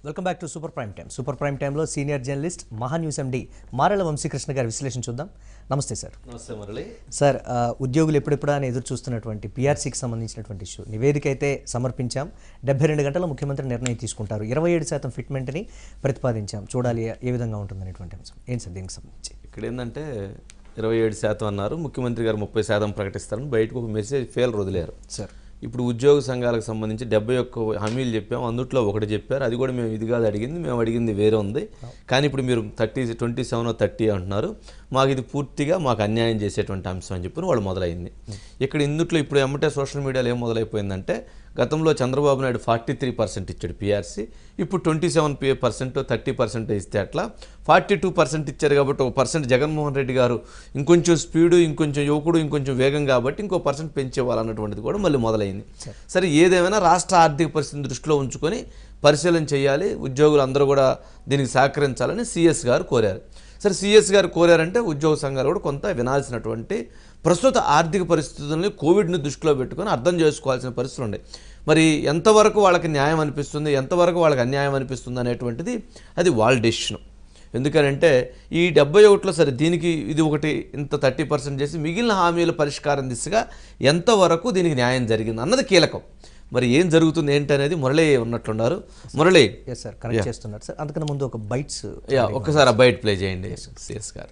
Welcome back to super prime time super prime టైంలో senior journalist Maha news MD Marela Vamsikrishna గారి విశ్లేషణ చూద్దాం నమస్తే సార్ నమస్తే మురళి సార్ ఆ, ఉద్యోగులు ఎప్పుడెప్పుడా అని ఎదురు చూస్తున్నటువంటి పీఆర్సీకి సంబంధించినటువంటి ఇష్యూ నివేదిక అయితే సమర్పించాం డెబ్బై రెండు గంటల ముఖ్యమంత్రి నిర్ణయం తీసుకుంటారు ఇరవై ఏడు శాతం ఫిట్మెంట్ని ప్రతిపాదించాం చూడాలి ఏ విధంగా ఉంటుందనేటువంటి అంశం ఏంటి సార్ దీనికి సంబంధించి ఇక్కడ ఏంటంటే ఇరవై ఏడు శాతం అన్నారు ముఖ్యమంత్రి గారు ముప్పై శాతం ప్రకటిస్తారని బయటకు ఒక మెసేజ్ ఫెయిల్ వదిలేరు సార్ ఇప్పుడు ఉద్యోగ సంఘాలకు సంబంధించి డెబ్బై ఒక్క హామీలు చెప్పాము అందుట్లో ఒకటి చెప్పారు అది కూడా మేము ఇది కాదు అడిగింది మేము అడిగింది వేరే ఉంది కానీ ఇప్పుడు మీరు థర్టీ ట్వంటీ సెవెన్ థర్టీ అంటున్నారు మాకు ఇది పూర్తిగా మాకు అన్యాయం చేసేటువంటి అంశం అని చెప్పి వాళ్ళు మొదలైంది ఇక్కడ ఇందుట్లో ఇప్పుడు ఎమ్మటే సోషల్ మీడియాలో ఏం మొదలైపోయిందంటే గతంలో Chandrababu Naidu forty three percent ఇచ్చాడు పీఆర్సీ ఇప్పుడు twenty seven P percent thirty percent ఇస్తే అట్లా ఫార్టీ టూ పర్సెంట్ ఇచ్చారు కాబట్టి ఒక పర్సెంట్ జగన్మోహన్ రెడ్డి గారు ఇంకొంచెం స్పీడు ఇంకొంచెం యువకుడు ఇంకొంచెం వేగం కాబట్టి ఇంకో పర్సెంట్ పెంచేవాలన్నటువంటిది కూడా మళ్ళీ మొదలైంది సరే ఏదేమైనా రాష్ట్ర ఆర్థిక పరిస్థితిని దృష్టిలో ఉంచుకొని పరిశీలన చేయాలి ఉద్యోగులు అందరూ కూడా దీనికి సహకరించాలని సిఎస్ గారు కోరారు సరే సిఎస్ గారు కోరారంటే ఉద్యోగ సంఘాలు కూడా కొంత వినాల్సినటువంటి ప్రస్తుత ఆర్థిక పరిస్థితుల్ని కోవిడ్ని దృష్టిలో పెట్టుకొని అర్థం చేసుకోవాల్సిన పరిస్థితులు ఉన్నాయి మరి ఎంతవరకు వాళ్ళకి న్యాయం అనిపిస్తుంది ఎంతవరకు వాళ్ళకి అన్యాయం అనిపిస్తుంది అనేటువంటిది అది వాళ్ళ డెసిషన్ ఎందుకనంటే ఈ డెబ్బై ఒకటిలో సరే దీనికి ఇది ఒకటి ఇంత థర్టీ పర్సెంట్ చేసి మిగిలిన హామీల పరిష్కారం దిశగా ఎంతవరకు దీనికి న్యాయం జరిగింది అన్నది కీలకం మరి ఏం జరుగుతుంది ఏంటనేది మురళి ఉన్నట్లున్నారు మురళి ఎస్ సార్ కనెక్ట్ చేస్తున్నారు సార్ అంతకన్నా ముందు ఒక బైట్స్ యా ఒక్కసారి ఆ బయట ప్లే చేయండి సిఎస్ గారు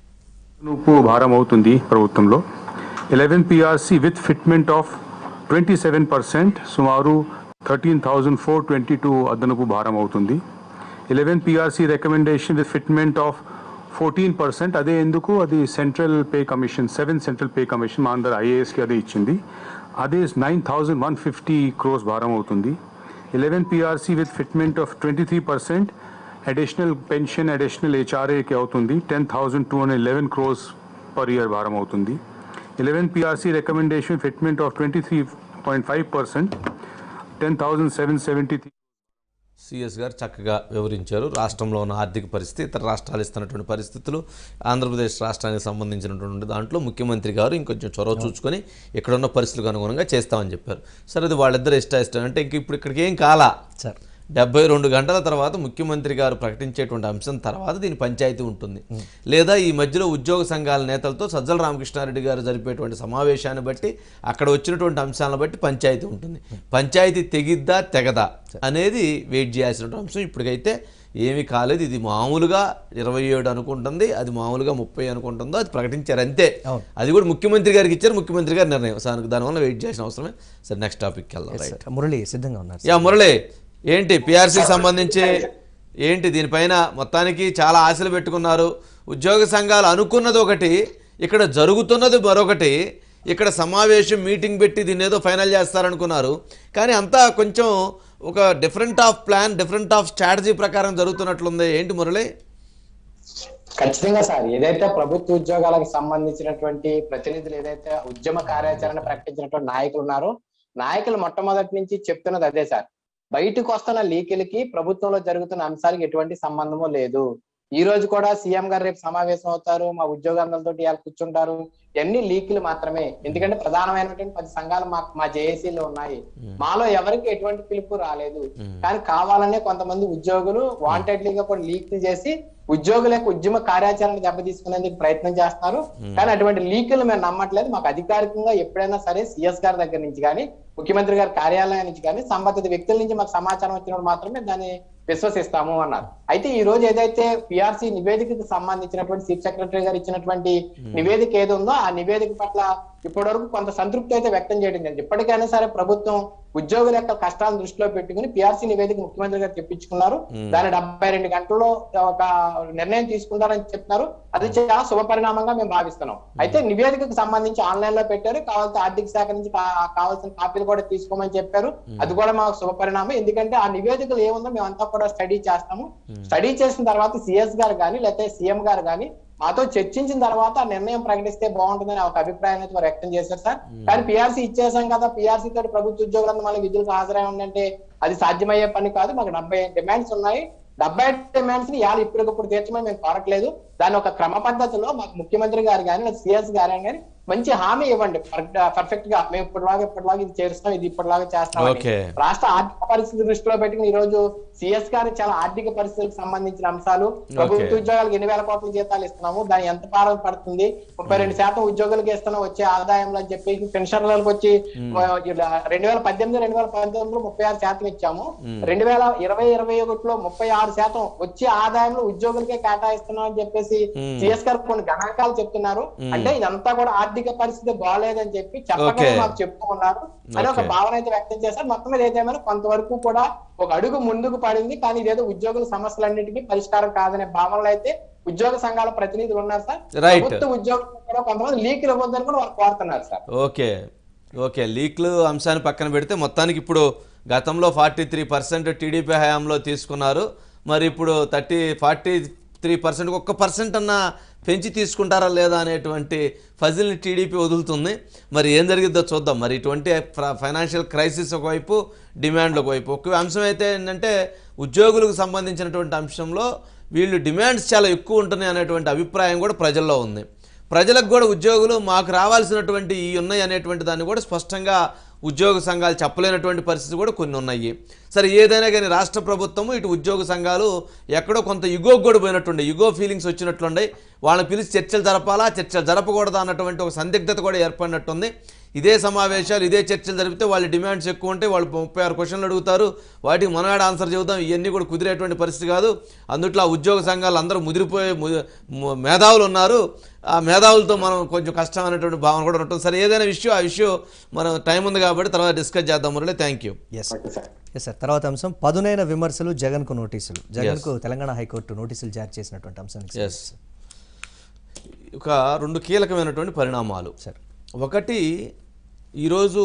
అదనపు భారం అవుతుంది ప్రభుత్వంలో eleven PRC with fitment of twenty seven percent సుమారు thirteen thousand four twenty two అదనపు భారం అవుతుంది eleven PRC recommendation with fitment of fourteen percent అదే ఎందుకు అది central pay commission seven central pay commission మా అందరు ఐఏఎస్కి అదే ఇచ్చింది అదే nine thousand one fifty crores భారం అవుతుంది eleven PRC with fitment of twenty three percent additional pension additional హెచ్ఆర్ఏకి అవుతుంది ten thousand two hundred eleven crores per year భారం అవుతుంది eleven PRC recommendation fitment of twenty three point five percent ten thousand seven seventy three CS గారు చక్కగా వివరించారు రాష్ట్రంలో ఉన్న ఆర్థిక పరిస్థితి ఇతర రాష్ట్రాలు ఇస్తున్నటువంటి పరిస్థితులు ఆంధ్రప్రదేశ్ రాష్ట్రానికి సంబంధించినటువంటి దాంట్లో ముఖ్యమంత్రి గారు ఇంకొంచెం చొరవ చూసుకొని ఇక్కడ ఉన్న పరిస్థితులకు అనుగుణంగా చేస్తామని చెప్పారు సరే అది వాళ్ళిద్దరు ఇష్ట ఇష్టం అంటే ఇంక ఇప్పుడు ఇక్కడికి ఏం కాలా సార్ డెబ్బై రెండు గంటల తర్వాత ముఖ్యమంత్రి గారు ప్రకటించేటువంటి అంశం తర్వాత దీని పంచాయతీ ఉంటుంది లేదా ఈ మధ్యలో ఉద్యోగ సంఘాల నేతలతో సజ్జల రామకృష్ణారెడ్డి గారు జరిపేటువంటి సమావేశాన్ని బట్టి అక్కడ వచ్చినటువంటి అంశాలను బట్టి పంచాయతీ ఉంటుంది పంచాయతీ తెగిద్దా తెగదా అనేది వెయిట్ చేయాల్సినటువంటి అంశం ఇప్పటికైతే ఏమీ కాలేదు ఇది మామూలుగా ఇరవై ఏడు అనుకుంటుంది అది మామూలుగా ముప్పై అనుకుంటుందో అది ప్రకటించారు అంతే అవును. అది కూడా ముఖ్యమంత్రి గారికి ఇచ్చారు ముఖ్యమంత్రి గారి నిర్ణయం సార్ దానివల్ల వెయిట్ చేసిన అవసరమే సరే నెక్స్ట్ టాపిక్కి వెళ్దాం రైట్ సార్ మురళి సిద్ధంగా ఉన్నారు యా మురళి ఏంటి పిఆర్సీకి సంబంధించి ఏంటి దీనిపైన మొత్తానికి చాలా ఆశలు పెట్టుకున్నారు ఉద్యోగ సంఘాలు అనుకున్నది ఒకటి ఇక్కడ జరుగుతున్నది మరొకటి ఇక్కడ సమావేశం మీటింగ్ పెట్టి దీన్ని ఏదో ఫైనల్ చేస్తారనుకున్నారు కానీ అంతా కొంచెం ఒక different of plan different of strategy ప్రకారం జరుగుతున్నట్లుంది ఏంటి మురళి ఖచ్చితంగా సార్ ఏదైతే ప్రభుత్వ ఉద్యోగాలకు సంబంధించినటువంటి ప్రతినిధులు ఏదైతే ఉద్యమ కార్యాచరణ ప్రకటించినటువంటి నాయకులు ఉన్నారో నాయకులు మొట్టమొదటి నుంచి చెప్తున్నది అదే సార్ బయటకు వస్తున్న లీకులకి ప్రభుత్వంలో జరుగుతున్న అంశాలకి ఎటువంటి సంబంధము లేదు ఈ రోజు కూడా సీఎం గారు రేపు సమావేశం అవుతారు మా ఉద్యోగాలతో ఇవాళ కూర్చుంటారు ఇవన్నీ లీకులు మాత్రమే ఎందుకంటే ప్రధానమైనటువంటి పది సంఘాలు మా మా జేఏసీలో ఉన్నాయి మాలో ఎవరికి ఎటువంటి పిలుపు రాలేదు కానీ కావాలనే కొంతమంది ఉద్యోగులు వాంటెడ్లీగా కూడా లీక్లు చేసి ఉద్యోగుల యొక్క ఉద్యమ కార్యాచరణ దెబ్బతీసుకునేందుకు ప్రయత్నం చేస్తున్నారు కానీ అటువంటి లీకులు మేము నమ్మట్లేదు మాకు అధికారికంగా ఎప్పుడైనా సరే సిఎస్ గారి దగ్గర నుంచి కానీ ముఖ్యమంత్రి గారి కార్యాలయం నుంచి కానీ సంబంధిత వ్యక్తుల నుంచి మాకు సమాచారం వచ్చినప్పుడు మాత్రమే దాన్ని విశ్వసిస్తాము అన్నారు అయితే ఈ రోజు ఏదైతే పిఆర్సీ నివేదికకు సంబంధించినటువంటి చీఫ్ సెక్రటరీ గారు ఇచ్చినటువంటి నివేదిక ఏది ఉందో ఆ నివేదిక పట్ల ఇప్పటి వరకు కొంత సంతృప్తి అయితే వ్యక్తం చేయడం జరిగింది ఇప్పటికైనా సరే ప్రభుత్వం ఉద్యోగుల యొక్క కష్టాలను దృష్టిలో పెట్టుకుని పిఆర్సీ నివేదిక ముఖ్యమంత్రి గారు తెప్పించుకున్నారు దాని డెబ్బై రెండు గంటల్లో ఒక నిర్ణయం తీసుకుంటారని చెప్తున్నారు అది చాలా శుభ పరిణామంగా మేము భావిస్తున్నాం అయితే నివేదికకు సంబంధించి ఆన్లైన్ లో పెట్టారు కావాల్సిన ఆర్థిక శాఖ నుంచి కా- కావాల్సిన కాపీలు కూడా తీసుకోమని చెప్పారు అది కూడా మాకు శుభ పరిణామం ఎందుకంటే ఆ నివేదికలు ఏముందో మేమంతా కూడా స్టడీ చేస్తాము స్టడీ చేసిన తర్వాత సిఎస్ గారు కానీ లేకపోతే సీఎం గారు కానీ మాతో చర్చించిన తర్వాత ఆ నిర్ణయం ప్రకటిస్తే బాగుంటుందని ఒక అభిప్రాయం అయితే వారు వ్యక్తం చేశారు సార్ కానీ పిఆర్సీ ఇచ్చేసాం కదా పిఆర్సీ తోటి ప్రభుత్వ ఉద్యోగులంతా మళ్ళీ విధులకు హాజరై ఉందంటే అది సాధ్యమయ్యే పని కాదు మాకు డెబ్బై డిమాండ్స్ ఉన్నాయి డెబ్బై డిమాండ్స్ ని ఇవాళ ఇప్పటికప్పుడు తీర్చమని మేము కోరట్లేదు దాని ఒక క్రమ పద్ధతిలో మాకు ముఖ్యమంత్రి గారు కానీ సిఎస్ గారు కానీ మంచి హామీ ఇవ్వండి పర్ఫెక్ట్ గా మేము ఇప్పటిలాగా ఇప్పటిలాగా ఇది చేస్తాం ఇది ఇప్పటిలాగా చేస్తాం Okay. రాష్ట్ర ఆర్థిక పరిస్థితి దృష్టిలో పెట్టుకుని ఈ రోజు సిఎస్ గారు చాలా ఆర్థిక పరిస్థితులకు సంబంధించిన అంశాలు ప్రభుత్వ ఉద్యోగాలకు ఎన్ని వేల కోట్ల జీతాలు ఇస్తున్నాము దాని ఎంత భారం పడుతుంది ముప్పై రెండు శాతం ఉద్యోగులకు ఇస్తున్నాం వచ్చే ఆదాయంలో అని చెప్పేసి పెన్షన్లకు వచ్చి రెండు వేల పద్దెనిమిది రెండు వేల పంతొమ్మిదిలో ముప్పై ఆరు శాతం ఇచ్చాము రెండు వేల ఇరవై ఇరవై ఒకటిలో ముప్పై ఆరు శాతం వచ్చే ఆదాయంలో ఉద్యోగులకే కేటాయిస్తున్నాం అని చెప్పేసి సిఎస్ గారు కొన్ని గణాంకాలు చెప్తున్నారు అంటే ఇదంతా కూడా ఆర్థిక పరిస్థితి బాగాలేదని చెప్పి చెప్పగానే Okay. మాకు చెప్తూ ఉన్నారు అని ఒక Okay. భావన అయితే వ్యక్తం చేశారు మొత్తం మీద ఏదేమైనా కొంతవరకు కూడా ఒక అడుగు ముందుకు పడింది కానీ ఇదేదో ఉద్యోగుల సమస్యలన్నిటికీ పరిష్కారం కాదనే భావనలో అయితే ఉద్యోగ సంఘాల ప్రతినిధులు ఉన్నారు సార్ Right. ప్రభుత్వ ఉద్యోగులు కూడా కొంతమంది లీకులు ఇవ్వద్దని కూడా వారు కోరుతున్నారు సార్ ఓకే ఓకే లీక్లు అంశాన్ని పక్కన పెడితే మొత్తానికి ఇప్పుడు గతంలో ఫార్టీ త్రీ పర్సెంట్ టీడీపీ హయాంలో తీసుకున్నారు మరి ఇప్పుడు థర్టీ ఫార్టీ త్రీ పర్సెంట్ ఒక్క పర్సెంట్ అన్న పెంచి తీసుకుంటారా లేదా అనేటువంటి ఫజిల్ని టీడీపీ వదులుతుంది మరి ఏం జరిగిద్దో చూద్దాం మరి ఇటువంటి ఫైనాన్షియల్ క్రైసిస్ ఒకవైపు డిమాండ్లు ఒకవైపు ఒక అంశం అయితే ఏంటంటే ఉద్యోగులకు సంబంధించినటువంటి అంశంలో వీళ్ళు డిమాండ్స్ చాలా ఎక్కువ ఉంటున్నాయి అనేటువంటి అభిప్రాయం కూడా ప్రజల్లో ఉంది ప్రజలకు కూడా ఉద్యోగులు మాకు రావాల్సినటువంటి ఈ ఉన్నాయి అనేటువంటి దాన్ని కూడా స్పష్టంగా ఉద్యోగ సంఘాలు చెప్పలేనటువంటి పరిస్థితి కూడా కొన్ని ఉన్నాయి సరే ఏదైనా కానీ రాష్ట్ర ప్రభుత్వము ఇటు ఉద్యోగ సంఘాలు ఎక్కడో కొంత యుగో కూడా పోయినట్టుండే యుగో ఫీలింగ్స్ వచ్చినట్లుండే వాళ్ళని పిలిచి చర్చలు జరపాలా చర్చలు జరపకూడదా అన్నటువంటి ఒక సందిగ్ధత కూడా ఏర్పడినట్టుంది ఇదే సమావేశాలు ఇదే చర్చలు జరిపితే వాళ్ళ డిమాండ్స్ ఎక్కువ ఉంటే వాళ్ళు ముప్పై ఆరు క్వశ్చన్లు అడుగుతారు వాటికి మనవాడ ఆన్సర్ చెబుతాం ఇవన్నీ కూడా కుదిరేటువంటి పరిస్థితి కాదు అందుట్లో ఆ ఉద్యోగ సంఘాలు అందరూ ముదిరిపోయే ము- ము- మేధావులు ఉన్నారు ఆ మేధావులతో మనం కొంచెం కష్టం అనేటువంటి భావన కూడా ఉంటుంది సరే ఏదైనా విషయం ఆ విషయం మనం టైం ఉంది కాబట్టి తర్వాత డిస్కస్ చేద్దాం Murali thank you yes okay sir yes sir తర్వాత అంశం పదునైన విమర్శలు జగన్కు నోటీసులు జగన్కు తెలంగాణ హైకోర్టు నోటీసులు జారీ చేసినటువంటి అంశానికి ఎస్ ఒక రెండు కీలకమైనటువంటి పరిణామాలు సార్ ఒకటి ఈరోజు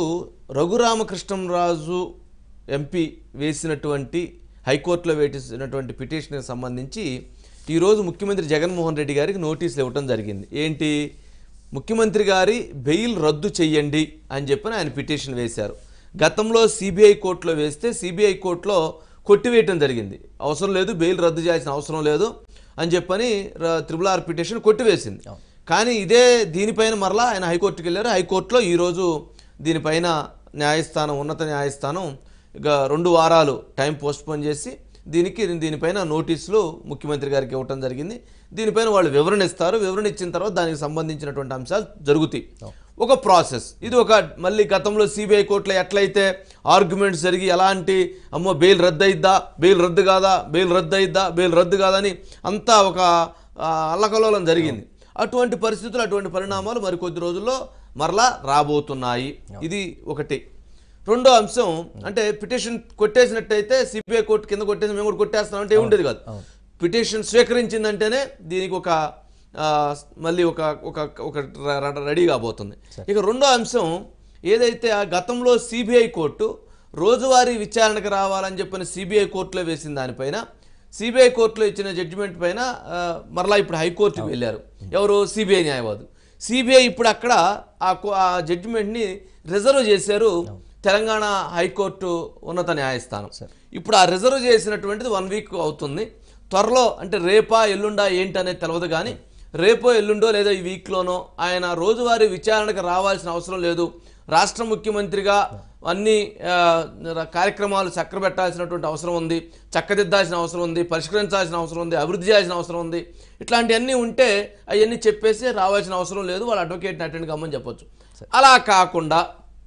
రఘురామకృష్ణంరాజు ఎంపీ వేసినటువంటి హైకోర్టులో వేసినటువంటి పిటిషన్కి సంబంధించి ఈరోజు ముఖ్యమంత్రి జగన్మోహన్ రెడ్డి గారికి నోటీసులు ఇవ్వటం జరిగింది ఏంటి ముఖ్యమంత్రి గారి బెయిల్ రద్దు చెయ్యండి అని చెప్పని ఆయన పిటిషన్ వేశారు గతంలో సిబిఐ కోర్టులో వేస్తే సిబిఐ కోర్టులో కొట్టివేయటం జరిగింది అవసరం లేదు బెయిల్ రద్దు చేయాల్సిన అవసరం లేదు అని చెప్పని ర- త్రిబుల్ ఆర్ పిటిషన్ కొట్టివేసింది కానీ ఇదే దీనిపైన మరలా ఆయన హైకోర్టుకి వెళ్ళారు హైకోర్టులో ఈరోజు దీనిపైన న్యాయస్థానం ఉన్నత న్యాయస్థానం ఇక రెండు వారాలు టైం పోస్ట్పోన్ చేసి దీనికి దీనిపైన నోటీసులు ముఖ్యమంత్రి గారికి ఇవ్వటం జరిగింది దీనిపైన వాళ్ళు వివరణ ఇస్తారు వివరణ ఇచ్చిన తర్వాత దానికి సంబంధించినటువంటి అంశాలు జరుగుతాయి ఒక ప్రాసెస్ ఇది ఒక మళ్ళీ గతంలో సిబిఐ కోర్టులో ఎట్లయితే ఆర్గ్యుమెంట్స్ జరిగి ఎలాంటి అమ్మో బెయిల్ రద్దు అయిద్దా బెయిల్ రద్దు కాదా బెయిల్ రద్దు అయిద్దా బెయిల్ రద్దు కాదా అని అంతా ఒక ఆ, అల్లకల్లోలం జరిగింది అటువంటి పరిస్థితులు అటువంటి పరిణామాలు మరి కొద్ది రోజుల్లో మరలా రాబోతున్నాయి ఇది ఒకటి రెండో అంశం అంటే పిటిషన్ కొట్టేసినట్టయితే సిబిఐ కోర్టు కింద కొట్టేసి మేము కూడా కొట్టేస్తాం అంటే ఉండేది కాదు పిటిషన్ స్వీకరించిందంటేనే దీనికి ఒక ఆ, మళ్ళీ ఒక ఒక ఒక ర- ర- రెడీ కాబోతుంది ఇక రెండో అంశం ఏదైతే ఆ గతంలో సిబిఐ కోర్టు రోజువారీ విచారణకు రావాలని చెప్పిన సిబిఐ కోర్టులో వేసిన దానిపైన సిబిఐ కోర్టులో ఇచ్చిన జడ్జిమెంట్ పైన ఆ, మరలా ఇప్పుడు హైకోర్టుకి వెళ్ళారు ఎవరు సిబిఐ న్యాయవాదులు సిబిఐ ఇప్పుడు అక్కడ ఆ కో- ఆ జడ్జిమెంట్ని రిజర్వ్ చేశారు తెలంగాణ హైకోర్టు ఉన్నత న్యాయస్థానం ఇప్పుడు ఆ రిజర్వ్ చేసినటువంటిది వన్ వీక్ అవుతుంది త్వరలో అంటే రేపా ఎల్లుండా ఏంటి అనేది తెలియదు కానీ రేపో ఎల్లుండో లేదా ఈ వీక్లోనో ఆయన రోజువారీ విచారణకు రావాల్సిన అవసరం లేదు రాష్ట్ర ముఖ్యమంత్రిగా అన్ని ఆ, ర- కార్యక్రమాలు చక్కబెట్టాల్సినటువంటి అవసరం ఉంది చక్కదిద్దాల్సిన అవసరం ఉంది పరిష్కరించాల్సిన అవసరం ఉంది అభివృద్ధి చేయాల్సిన అవసరం ఉంది ఇట్లాంటివన్నీ ఉంటే అవన్నీ చెప్పేసి రావాల్సిన అవసరం లేదు వాళ్ళ అడ్వకేట్ని అటెండ్ కమ్మని చెప్పొచ్చు అలా కాకుండా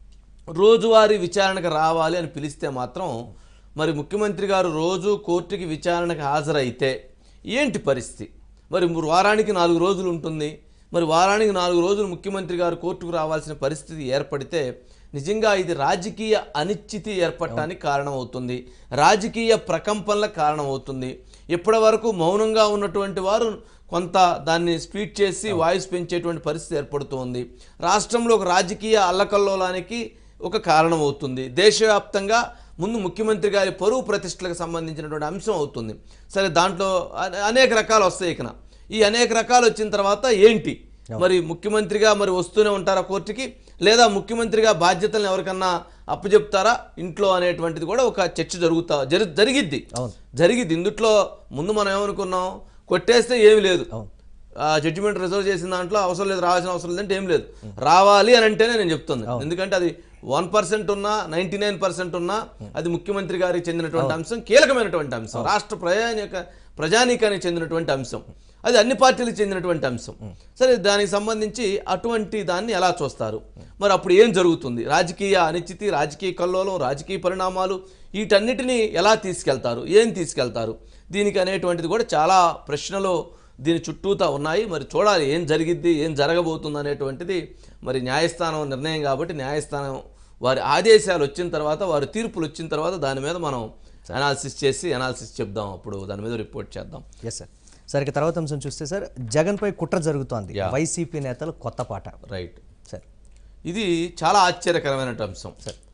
రోజువారీ విచారణకు రావాలి అని పిలిస్తే మాత్రం మరి ముఖ్యమంత్రి గారు రోజు కోర్టుకి విచారణకు హాజరైతే ఏంటి పరిస్థితి మరి ము- వారానికి నాలుగు రోజులు ఉంటుంది మరి వారానికి నాలుగు రోజులు ముఖ్యమంత్రి గారు కోర్టుకు రావాల్సిన పరిస్థితి ఏర్పడితే నిజంగా ఇది రాజకీయ అనిశ్చితి ఏర్పడటానికి కారణమవుతుంది రాజకీయ ప్రకంపనలకు కారణమవుతుంది ఇప్పటి వరకు మౌనంగా ఉన్నటువంటి వారు కొంత దాన్ని స్పీడ్ చేసి వాయిస్ పెంచేటువంటి పరిస్థితి ఏర్పడుతోంది రాష్ట్రంలో ఒక రాజకీయ అల్లకల్లోలానికి ఒక కారణం అవుతుంది దేశవ్యాప్తంగా ముందు ముఖ్యమంత్రి గారి పరువు ప్రతిష్టలకు సంబంధించినటువంటి అంశం అవుతుంది సరే దాంట్లో అ- అనేక రకాలు వస్తాయి ఇకన ఈ అనేక రకాలు వచ్చిన తర్వాత ఏంటి మరి ముఖ్యమంత్రిగా మరి వస్తూనే ఉంటారా కోర్టుకి లేదా ముఖ్యమంత్రిగా బాధ్యతలను ఎవరికన్నా అప్పచెప్తారా ఇంట్లో అనేటువంటిది కూడా ఒక చర్చ జరుగుతా జరి జరిగిద్ది అవును. జరిగిద్ది ఇందుట్లో ముందు మనం ఏమనుకున్నాం కొట్టేస్తే ఏమీ లేదు అవును. జడ్జిమెంట్ రిజర్వ్ చేసిన దాంట్లో అవసరం లేదు రావాల్సిన అవసరం లేదంటే ఏం లేదు రావాలి అని అంటేనే నేను చెప్తుంది ఎందుకంటే అది వన్ పర్సెంట్ ఉన్నా నైన్టీ నైన్ పర్సెంట్ ఉన్నా అది ముఖ్యమంత్రి గారికి చెందినటువంటి అంశం కీలకమైనటువంటి అంశం రాష్ట్ర ప్రజానిక ప్రజానీకానికి చెందినటువంటి అంశం అది అన్ని పార్టీలకు చెందినటువంటి అంశం సరే దానికి సంబంధించి అటువంటి దాన్ని ఎలా చూస్తారు మరి అప్పుడు ఏం జరుగుతుంది రాజకీయ అనిశ్చితి రాజకీయ కల్లోలం రాజకీయ పరిణామాలు వీటన్నిటిని ఎలా తీసుకెళ్తారు ఏం తీసుకెళ్తారు దీనికి అనేటువంటిది కూడా చాలా ప్రశ్నలు దీని చుట్టూతా ఉన్నాయి మరి చూడాలి ఏం జరిగిద్ది ఏం జరగబోతుంది అనేటువంటిది మరి న్యాయస్థానం నిర్ణయం కాబట్టి న్యాయస్థానం వారి ఆదేశాలు వచ్చిన తర్వాత వారి తీర్పులు వచ్చిన తర్వాత దాని మీద మనం అనాలిసిస్ చేసి అనాలిసిస్ చెప్దాం అప్పుడు దాని మీద రిపోర్ట్ చేద్దాం ఎస్ సార్ సార్ ఇక తర్వాత అంశం చూస్తే సార్ జగన్పై కుట్ర జరుగుతోంది వైసీపీ నేతలు కొత్త పాట రైట్ సార్ ఇది చాలా ఆశ్చర్యకరమైన అంశం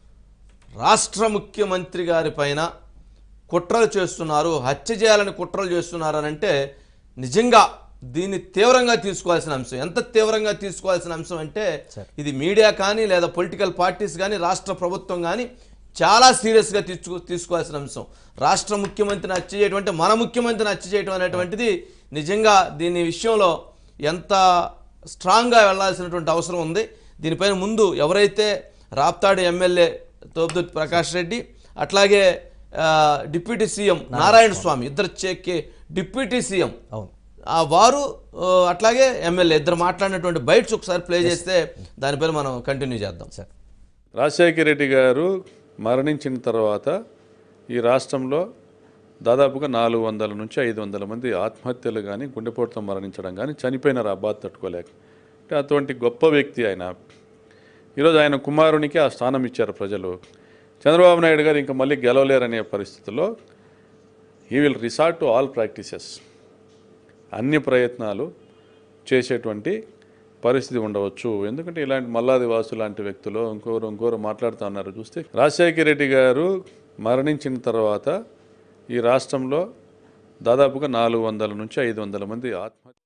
రాష్ట్ర ముఖ్యమంత్రి గారి పైన కుట్రలు చేస్తున్నారు హత్య చేయాలని కుట్రలు చేస్తున్నారు అని అంటే నిజంగా దీన్ని తీవ్రంగా తీసుకోవాల్సిన అంశం ఎంత తీవ్రంగా తీసుకోవాల్సిన అంశం అంటే ఇది మీడియా కానీ లేదా పొలిటికల్ పార్టీస్ కానీ రాష్ట్ర ప్రభుత్వం కానీ చాలా సీరియస్గా తీసుకో తీసుకోవాల్సిన అంశం రాష్ట్ర ముఖ్యమంత్రిని హత్య చేయడం అంటే మన ముఖ్యమంత్రిని హత్య చేయడం అనేటువంటిది నిజంగా దీని విషయంలో ఎంత స్ట్రాంగ్గా వెళ్ళాల్సినటువంటి అవసరం ఉంది దీనిపైన ముందు ఎవరైతే రాప్తాడు ఎమ్మెల్యే తోపుదుర్తి ప్రకాష్ రెడ్డి అట్లాగే ఆ, డిప్యూటీ సీఎం నారాయణ స్వామి ఇద్దరు చెక్కి డిప్యూటీ సీఎం అవును ఆ వారు ఆ, అట్లాగే ఎమ్మెల్యే ఇద్దరు మాట్లాడినటువంటి బైట్స్ ఒకసారి ప్లే చేస్తే దానిపైన మనం కంటిన్యూ చేద్దాం సార్ రాజశేఖర రెడ్డి గారు మరణించిన తర్వాత ఈ రాష్ట్రంలో దాదాపుగా నాలుగు వందల నుంచి ఐదు వందల మంది ఆత్మహత్యలు కానీ గుండెపోటుతో మరణించడం కానీ చనిపోయినారు ఆ బాధ తట్టుకోలేక అంటే అటువంటి గొప్ప వ్యక్తి ఆయన ఈరోజు ఆయన కుమారునికి ఆ స్థానం ఇచ్చారు ప్రజలు చంద్రబాబు నాయుడు గారు ఇంకా మళ్ళీ గెలవలేరనే పరిస్థితుల్లో he will resort to all practices అన్ని ప్రయత్నాలు చేసేటువంటి పరిస్థితి ఉండవచ్చు ఎందుకంటే ఇలాంటి మల్లాది వాసు లాంటి వ్యక్తులు ఇంకోరు ఇంకోరు మాట్లాడుతూ ఉన్నారు చూస్తే రాజశేఖర రెడ్డి గారు మరణించిన తర్వాత ఈ రాష్ట్రంలో దాదాపుగా నాలుగు వందల నుంచి ఐదు వందల మంది ఆత్మహత్య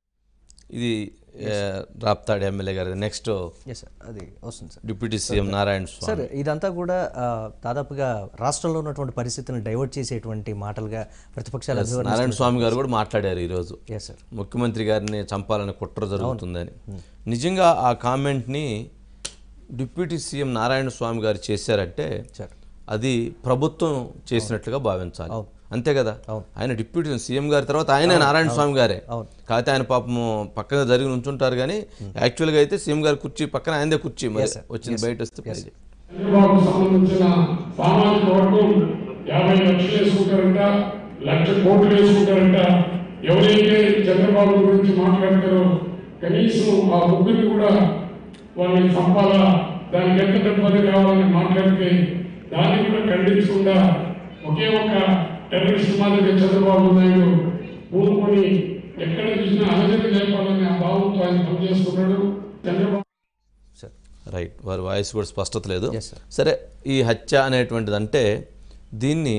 ఇది ఆ, రాప్తాడు ఎమ్మెల్యే గారి నెక్స్ట్ ఎస్ సార్ అది వస్తుంది sir deputy CM Narayana Swamy sir ఇదంతా కూడా ఆ, దాదాపుగా రాష్ట్రంలో ఉన్నటువంటి పరిస్థితులను డైవర్ట్ చేసేటువంటి మాటలుగా ప్రతిపక్షాలు అభివర్ణిస్తున్నాయి నారాయణ స్వామి గారు కూడా మాట్లాడారు ఈరోజు ఎస్ సార్ ముఖ్యమంత్రి గారిని చంపాలని కుట్ర జరుగుతుందని నిజంగా ఆ కామెంట్ని డిప్యూటీ సీఎం నారాయణ స్వామి గారు చేశారంటే సార్ అది ప్రభుత్వం చేసినట్లుగా భావించాలి అంతే కదా ఆయన డిప్యూటీ సీఎం గారి తర్వాత ఆయనే నారాయణ స్వామి గారే కాకపోతే ఆయన పాపం పక్కన జరిగి ఉంచుంటారు కానీ యాక్చువల్గా అయితే సీఎం గారి కుర్చీ పక్కన ఆయనదే కుర్చీ మరి వచ్చింది బయట వస్తే play చేయి. చంద్రబాబు సంబంధించిన సామాజిక వర్గం యాభై లక్షలు వేసుకుంటారంట లక్ష కోట్లు వేసుకుంటారంట ఎవరైతే చంద్రబాబు గురించి మాట్లాడతారో కనీసం ఆ ముగ్గురిని కూడా వాళ్ళని చంపాలా దానికి ఎంత డబ్బు కావాలని మాట్లాడితే దాన్ని కూడా ఖండించకుండా ఒకే ఒక టెర్రరిస్ట్ మాదిరిగా చంద్రబాబు నాయుడు పూనుకొని ఎక్కడ చూసినా అలజడి లేపాలని ఆ భావంతో ఆయన పనిచేస్తున్నాడు చంద్రబాబు సార్ రైట్ వారి వాయిస్ కూడా స్పష్టత లేదు Yes, sir. సరే ఈ హత్య అనేటువంటిది అంటే దీన్ని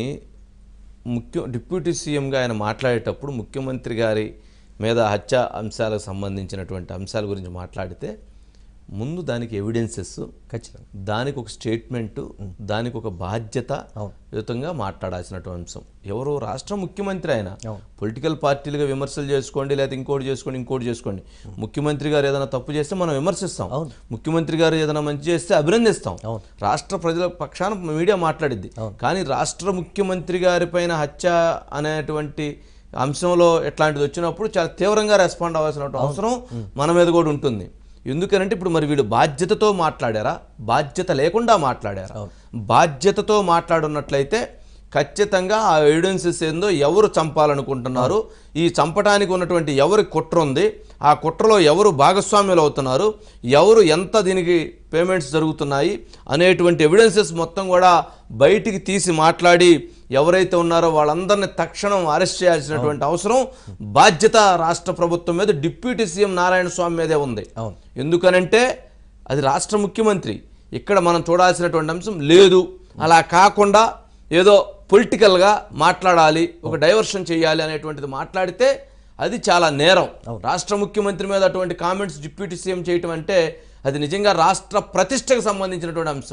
ముఖ్య డిప్యూటీ సీఎంగా ఆయన మాట్లాడేటప్పుడు ముఖ్యమంత్రి గారి మీద హత్య అంశాలకు సంబంధించినటువంటి అంశాల గురించి మాట్లాడితే ముందు దానికి ఎవిడెన్సెస్ ఖచ్చితంగా దానికి ఒక స్టేట్మెంట్ దానికి ఒక బాధ్యత యుతంగా మాట్లాడాల్సినటువంటి అంశం ఎవరో రాష్ట్ర ముఖ్యమంత్రి ఆయన పొలిటికల్ పార్టీలుగా విమర్శలు చేసుకోండి లేదా ఇంకోటి చేసుకోండి ఇంకోటి చేసుకోండి ముఖ్యమంత్రి గారు ఏదైనా తప్పు చేస్తే మనం విమర్శిస్తాం ముఖ్యమంత్రి గారు ఏదైనా మంచి చేస్తే అభినందిస్తాం రాష్ట్ర ప్రజల పక్షాన మీడియా మాట్లాడిద్ది కానీ రాష్ట్ర ముఖ్యమంత్రి గారి పైన హత్య అనేటువంటి అంశంలో ఎట్లాంటిది వచ్చినప్పుడు చాలా తీవ్రంగా రెస్పాండ్ అవ్వాల్సిన అవసరం మన మీద కూడా ఉంటుంది ఎందుకనంటే ఇప్పుడు మరి వీళ్ళు బాధ్యతతో మాట్లాడారా బాధ్యత లేకుండా మాట్లాడారా బాధ్యతతో మాట్లాడున్నట్లయితే ఖచ్చితంగా ఆ ఎవిడెన్సెస్ ఏందో ఎవరు చంపాలనుకుంటున్నారు ఈ చంపడానికి ఉన్నటువంటి ఎవరి కుట్ర ఉంది ఆ కుట్రలో ఎవరు భాగస్వామ్యులు అవుతున్నారు ఎవరు ఎంత దీనికి పేమెంట్స్ జరుగుతున్నాయి అనేటువంటి ఎవిడెన్సెస్ మొత్తం కూడా బయటికి తీసి మాట్లాడి ఎవరైతే ఉన్నారో వాళ్ళందరినీ తక్షణం అరెస్ట్ చేయాల్సినటువంటి అవసరం బాధ్యత రాష్ట్ర ప్రభుత్వం మీద డిప్యూటీ సీఎం నారాయణ స్వామి మీదే ఉంది అవును. ఎందుకనంటే అది రాష్ట్ర ముఖ్యమంత్రి ఇక్కడ మనం చూడాల్సినటువంటి అంశం లేదు అలా కాకుండా ఏదో పొలిటికల్గా మాట్లాడాలి ఒక డైవర్షన్ చేయాలి అనేటువంటిది మాట్లాడితే అది చాలా నేరం రాష్ట్ర ముఖ్యమంత్రి మీద అటువంటి కామెంట్స్ డిప్యూటీ సీఎం చేయటం అంటే అది నిజంగా రాష్ట్ర ప్రతిష్టకు సంబంధించినటువంటి అంశం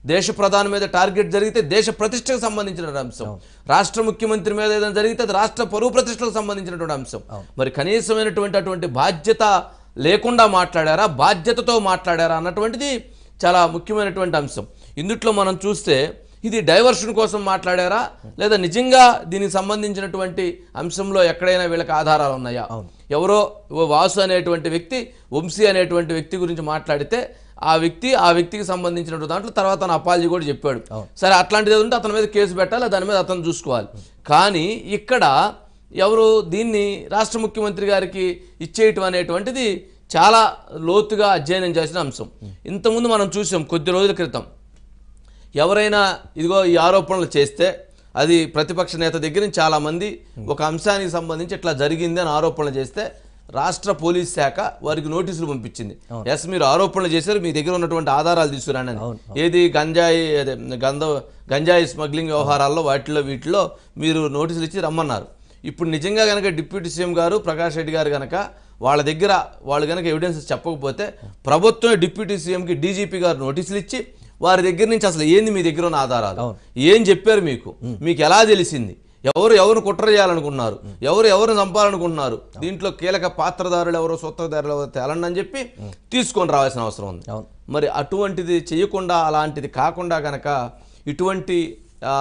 దేశ ప్రధాని మీద టార్గెట్ జరిగితే దేశ ప్రతిష్టకు సంబంధించిన అంశం రాష్ట్ర ముఖ్యమంత్రి మీద ఏదైనా జరిగితే అది రాష్ట్ర పరువు ప్రతిష్టలకు సంబంధించినటువంటి అంశం మరి కనీసమైనటువంటి అటువంటి బాధ్యత లేకుండా మాట్లాడారా బాధ్యతతో మాట్లాడారా అన్నటువంటిది చాలా ముఖ్యమైనటువంటి అంశం ఇందుట్లో మనం చూస్తే ఇది డైవర్షన్ కోసం మాట్లాడారా లేదా నిజంగా దీనికి సంబంధించినటువంటి అంశంలో ఎక్కడైనా వీళ్ళకి ఆధారాలు ఉన్నాయా ఎవరో ఓ వాసు అనేటువంటి వ్యక్తి వంశీ అనేటువంటి వ్యక్తి గురించి మాట్లాడితే ఆ వ్యక్తి ఆ వ్యక్తికి సంబంధించినటువంటి దాంట్లో తర్వాత తన అపాలజీ కూడా చెప్పాడు సరే అట్లాంటిది ఏది ఉంటే అతని మీద కేసు పెట్టాలి దాని మీద అతను చూసుకోవాలి కానీ ఇక్కడ ఎవరు దీన్ని రాష్ట్ర ముఖ్యమంత్రి గారికి ఇచ్చేయటం అనేటువంటిది చాలా లోతుగా అధ్యయనం చేసిన అంశం ఇంతకుముందు మనం చూసాం కొద్ది రోజుల క్రితం ఎవరైనా ఇదిగో ఈ ఆరోపణలు చేస్తే అది ప్రతిపక్ష నేత దగ్గర నుంచి చాలామంది ఒక అంశానికి సంబంధించి ఇట్లా జరిగింది అని ఆరోపణలు చేస్తే రాష్ట్ర పోలీస్ శాఖ వారికి నోటీసులు పంపించింది ఎస్ మీరు ఆరోపణలు చేశారు మీ దగ్గర ఉన్నటువంటి ఆధారాలు తీసుకురండి అని ఏది గంజాయి అదే గంధ గంజాయి స్మగ్లింగ్ వ్యవహారాల్లో వాటిలో వీటిలో మీరు నోటీసులు ఇచ్చి రమ్మన్నారు ఇప్పుడు నిజంగా కనుక డిప్యూటీ సీఎం గారు ప్రకాష్ రెడ్డి గారు కనుక వాళ్ళ దగ్గర వాళ్ళు కనుక ఎవిడెన్స్ చెప్పకపోతే ప్రభుత్వం డిప్యూటీ సీఎంకి డీజీపీ గారు నోటీసులు ఇచ్చి వారి దగ్గర నుంచి అసలు ఏంది మీ దగ్గర ఉన్న ఆధారాలు ఏం చెప్పారు మీకు మీకు ఎలా తెలిసింది ఎవరు ఎవరు కుట్ర చేయాలనుకున్నారు ఎవరు ఎవరు చంపాలనుకుంటున్నారు దీంట్లో కీలక పాత్రదారులు ఎవరో సూత్రధారులు ఎవరో తేలండి అని చెప్పి తీసుకొని రావాల్సిన అవసరం ఉంది అవును. మరి అటువంటిది చేయకుండా అలాంటిది కాకుండా గనక ఇటువంటి ఆ,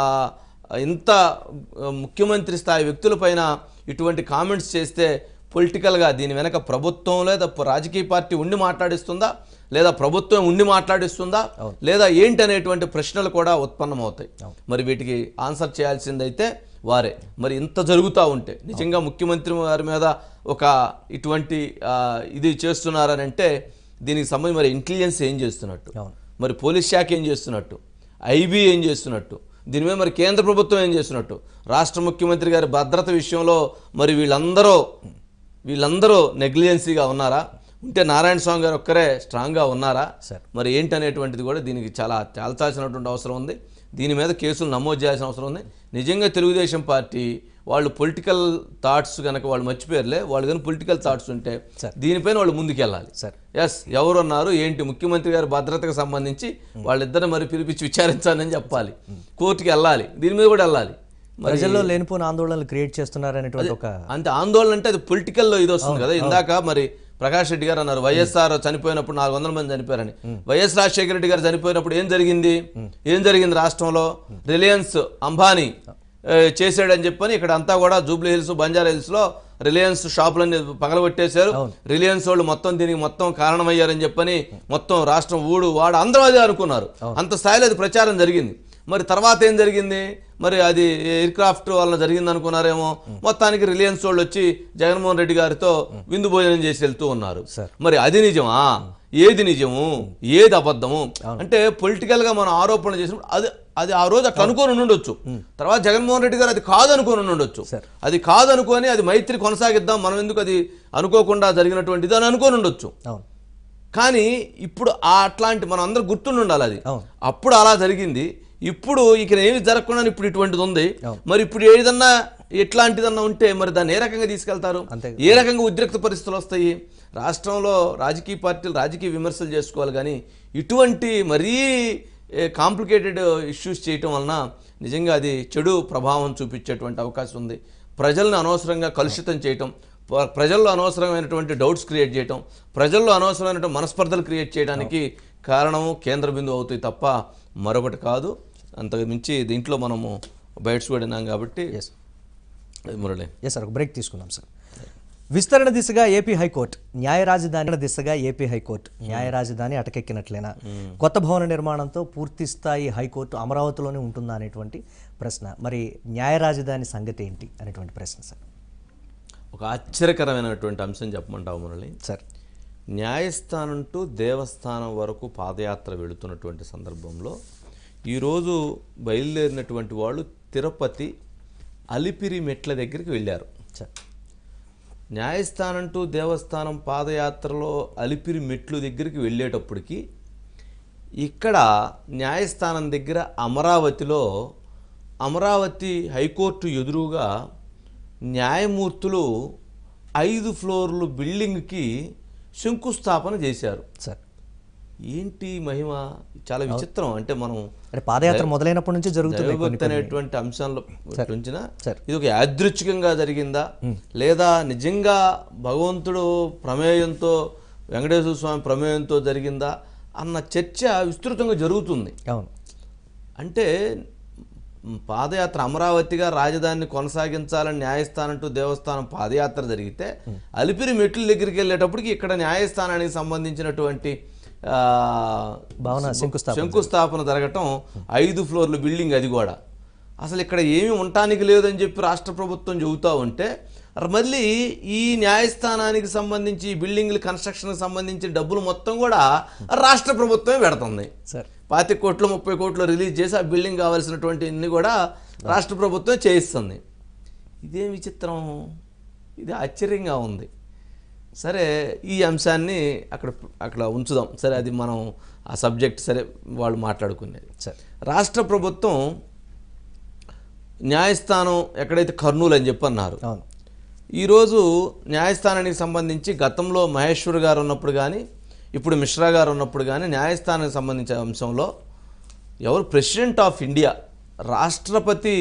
ఇంత ఆ, ముఖ్యమంత్రి స్థాయి వ్యక్తులపైన ఇటువంటి కామెంట్స్ చేస్తే పొలిటికల్గా దీని వెనక ప్రభుత్వం లేదా ప- రాజకీయ పార్టీ ఉండి మాట్లాడిస్తుందా లేదా ప్రభుత్వం ఉండి మాట్లాడిస్తుందా లేదా ఏంటి అనేటువంటి ప్రశ్నలు కూడా ఉత్పన్నమవుతాయి మరి వీటికి ఆన్సర్ చేయాల్సిందైతే వారే మరి ఇంత జరుగుతూ ఉంటే నిజంగా ముఖ్యమంత్రి వారి మీద ఒక ఇటువంటి ఆ, ఇది చేస్తున్నారని అంటే దీనికి సంబంధించి మరి ఇంటెలిజెన్స్ ఏం చేస్తున్నట్టు అవును. మరి పోలీస్ శాఖ ఏం చేస్తున్నట్టు ఐబీ ఏం చేస్తున్నట్టు దీని మీద మరి కేంద్ర ప్రభుత్వం ఏం చేస్తున్నట్టు రాష్ట్ర ముఖ్యమంత్రి గారి భద్రత విషయంలో మరి వీళ్ళందరూ వీళ్ళందరూ నెగ్లిజెన్సీగా ఉన్నారా ఉంటే నారాయణ స్వామి గారు ఒక్కరే స్ట్రాంగ్గా ఉన్నారా సార్. మరి ఏంటనేటువంటిది కూడా దీనికి చాలా తేల్చాల్సినటువంటి అవసరం ఉంది దీని మీద కేసులు నమోదు చేయాల్సిన అవసరం ఉంది నిజంగా తెలుగుదేశం పార్టీ వాళ్ళు పొలిటికల్ థాట్స్ కనుక వాళ్ళు మర్చిపోయారులే వాళ్ళు కానీ పొలిటికల్ థాట్స్ ఉంటే సార్. దీనిపైన వాళ్ళు ముందుకెళ్ళాలి సార్. ఎస్ ఎవరు అన్నారు ఏంటి ముఖ్యమంత్రి గారి భద్రతకు సంబంధించి వాళ్ళిద్దరిని మరి పిలిపించి విచారించాలని చెప్పాలి కోర్టుకి వెళ్ళాలి దీని మీద కూడా వెళ్ళాలి మరి ప్రజల్లో లేనిపోయిన ఆందోళనలు క్రియేట్ చేస్తున్నారనేటువంటి ఒక అంతే ఆందోళన అంటే అది పొలిటికల్లో ఇది వస్తుంది కదా ఇందాక మరి ప్రకాష్ రెడ్డి గారు అన్నారు వైఎస్ఆర్ చనిపోయినప్పుడు నాలుగు వందల మంది చనిపోయారని వైఎస్ రాజశేఖర రెడ్డి గారు చనిపోయినప్పుడు ఏం జరిగింది ఏం జరిగింది రాష్ట్రంలో రిలయన్స్ అంబానీ ఏ, చేశాడని చెప్పని ఇక్కడ అంతా కూడా జూబ్లీ హిల్స్ బంజారా హిల్స్ లో రిలయన్స్ షాపులన్నీ పగలగొట్టేశారు రిలయన్స్ వాళ్ళు మొత్తం దీనికి మొత్తం కారణమయ్యారని చెప్పని మొత్తం రాష్ట్రం ఊడు వాడు అందరూ అదే అనుకున్నారు అంత స్థాయిలో అది ప్రచారం జరిగింది మరి తర్వాత ఏం జరిగింది మరి అది ఎయిర్ క్రాఫ్ట్ వల్ల జరిగింది అనుకున్నారేమో మొత్తానికి రిలయన్స్ వాళ్ళు వచ్చి జగన్మోహన్ రెడ్డి గారితో విందు భోజనం చేసి వెళ్తూ ఉన్నారు మరి అది నిజమా ఏది నిజము ఏది అబద్ధము అంటే పొలిటికల్ గా మనం ఆరోపణ చేసినప్పుడు అది అది ఆ రోజు అట్లా అనుకోని ఉండొచ్చు తర్వాత జగన్మోహన్ రెడ్డి గారు అది కాదు అనుకోని ఉండొచ్చు సరే. అది కాదు అనుకొని అది మైత్రి కొనసాగిద్దాం మనం ఎందుకు అది అనుకోకుండా జరిగినటువంటిది అని అనుకోని ఉండొచ్చు అవును కానీ ఇప్పుడు ఆ అట్లాంటి మనం అందరూ గుర్తుండి ఉండాలి అది అవును. అప్పుడు అలా జరిగింది ఇప్పుడు ఇక్కడ ఏమి జరగకుండా ఇప్పుడు ఇటువంటిది ఉంది అవును. మరి ఇప్పుడు ఏదన్నా ఎట్లాంటిదన్నా ఉంటే మరి దాన్ని ఏ రకంగా తీసుకెళ్తారు అంతే. ఏ రకంగా ఉద్రిక్త పరిస్థితులు వస్తాయి రాష్ట్రంలో రాజకీయ పార్టీలు రాజకీయ విమర్శలు చేసుకోవాలి కానీ ఇటువంటి మరీ కాంప్లికేటెడ్ ఇష్యూస్ చేయటం వలన నిజంగా అది చెడు ప్రభావం చూపించేటువంటి అవకాశం ఉంది ప్రజలను అనవసరంగా కలుషితం చేయటం ప- ప్రజల్లో అనవసరమైనటువంటి డౌట్స్ క్రియేట్ చేయటం ప్రజల్లో అనవసరమైనటువంటి మనస్పర్ధలు క్రియేట్ చేయడానికి కారణము కేంద్ర బిందువు అవుతాయి తప్ప మరొకటి కాదు అంతకు మించి దీంట్లో మనము బయట్స్ పడినాం కాబట్టి ఎస్ అది మురళి ఎస్ సార్ ఒక బ్రేక్ తీసుకుందాం సార్ విస్తరణ దిశగా ఏపీ హైకోర్టు న్యాయ రాజధాని దిశగా ఏపీ హైకోర్టు న్యాయ రాజధాని అటకెక్కినట్లేనా కొత్త భవన నిర్మాణంతో పూర్తి స్థాయి హైకోర్టు అమరావతిలోనే ఉంటుందా అనేటువంటి ప్రశ్న మరి న్యాయ రాజధాని సంగతి ఏంటి అనేటువంటి ప్రశ్న సార్ ఒక ఆశ్చర్యకరమైనటువంటి అంశం చెప్పమంటావు మురళి సార్ న్యాయస్థానం టు దేవస్థానం వరకు పాదయాత్ర వెళుతున్నటువంటి సందర్భంలో ఈరోజు బయలుదేరినటువంటి వాళ్ళు తిరుపతి అలిపిరి మెట్ల దగ్గరికి వెళ్ళారు సార్ న్యాయస్థానం టు దేవస్థానం పాదయాత్రలో అలిపిరి మెట్లు దగ్గరికి వెళ్ళేటప్పటికి ఇక్కడ న్యాయస్థానం దగ్గర అమరావతిలో అమరావతి హైకోర్టు ఎదురుగా న్యాయమూర్తులు ఐదు ఫ్లోర్లు బిల్డింగ్కి శంకుస్థాపన చేశారు సార్ ఏంటి మహిమ చాలా విచిత్రం అంటే మనం అంటే పాదయాత్ర మొదలైనప్పటి నుంచి జరుగుతుంది కొన్ని దైవభక్తి అనేటువంటి అంశంలో ఉంచిన సార్. ఇది ఒక యాదృచ్ఛికంగా జరిగిందా లేదా నిజంగా భగవంతుడు ప్రమేయంతో వెంకటేశ్వర స్వామి ప్రమేయంతో జరిగిందా అన్న చర్చ విస్తృతంగా జరుగుతుంది అవును అంటే మ్, పాదయాత్ర అమరావతిగా రాజధానిని కొనసాగించాలని న్యాయస్థానం టు దేవస్థానం పాదయాత్ర జరిగితే అలిపిరి మెట్ల దగ్గరికి వెళ్ళేటప్పటికి ఇక్కడ న్యాయస్థానానికి సంబంధించినటువంటి ఆ, భవన శంకుస్థాపన శంకుస్థాపన జరగటం ఐదు ఫ్లోర్ల బిల్డింగ్ అది కూడా అసలు ఇక్కడ ఏమీ ఉండటానికి లేదని చెప్పి రాష్ట్ర ప్రభుత్వం చెబుతా ఉంటే ర- మళ్ళీ ఈ న్యాయస్థానానికి సంబంధించి ఈ బిల్డింగ్ల కన్స్ట్రక్షన్కి సంబంధించి డబ్బులు మొత్తం కూడా రాష్ట్ర ప్రభుత్వమే పెడుతుంది సార్ పాతి కోట్లు ముప్పై కోట్లు రిలీజ్ చేసి ఆ బిల్డింగ్ కావాల్సినటువంటి ఇన్ని కూడా రాష్ట్ర ప్రభుత్వం చేయిస్తుంది ఇదేం విచిత్రం ఇది ఆశ్చర్యంగా ఉంది సరే ఈ అంశాన్ని అక్కడ అక్కడ ఉంచుదాం సరే అది మనం ఆ సబ్జెక్ట్ సరే వాళ్ళు మాట్లాడుకునేది సార్ రాష్ట్ర ప్రభుత్వం న్యాయస్థానం ఎక్కడైతే కర్నూలు అని చెప్పి అన్నారు అవును ఈరోజు న్యాయస్థానానికి సంబంధించి గతంలో మహేశ్వర్ గారు ఉన్నప్పుడు కానీ ఇప్పుడు మిశ్రా గారు ఉన్నప్పుడు కానీ న్యాయస్థానానికి సంబంధించిన అంశంలో ఎవరు ప్రెసిడెంట్ ఆఫ్ ఇండియా రాష్ట్రపతి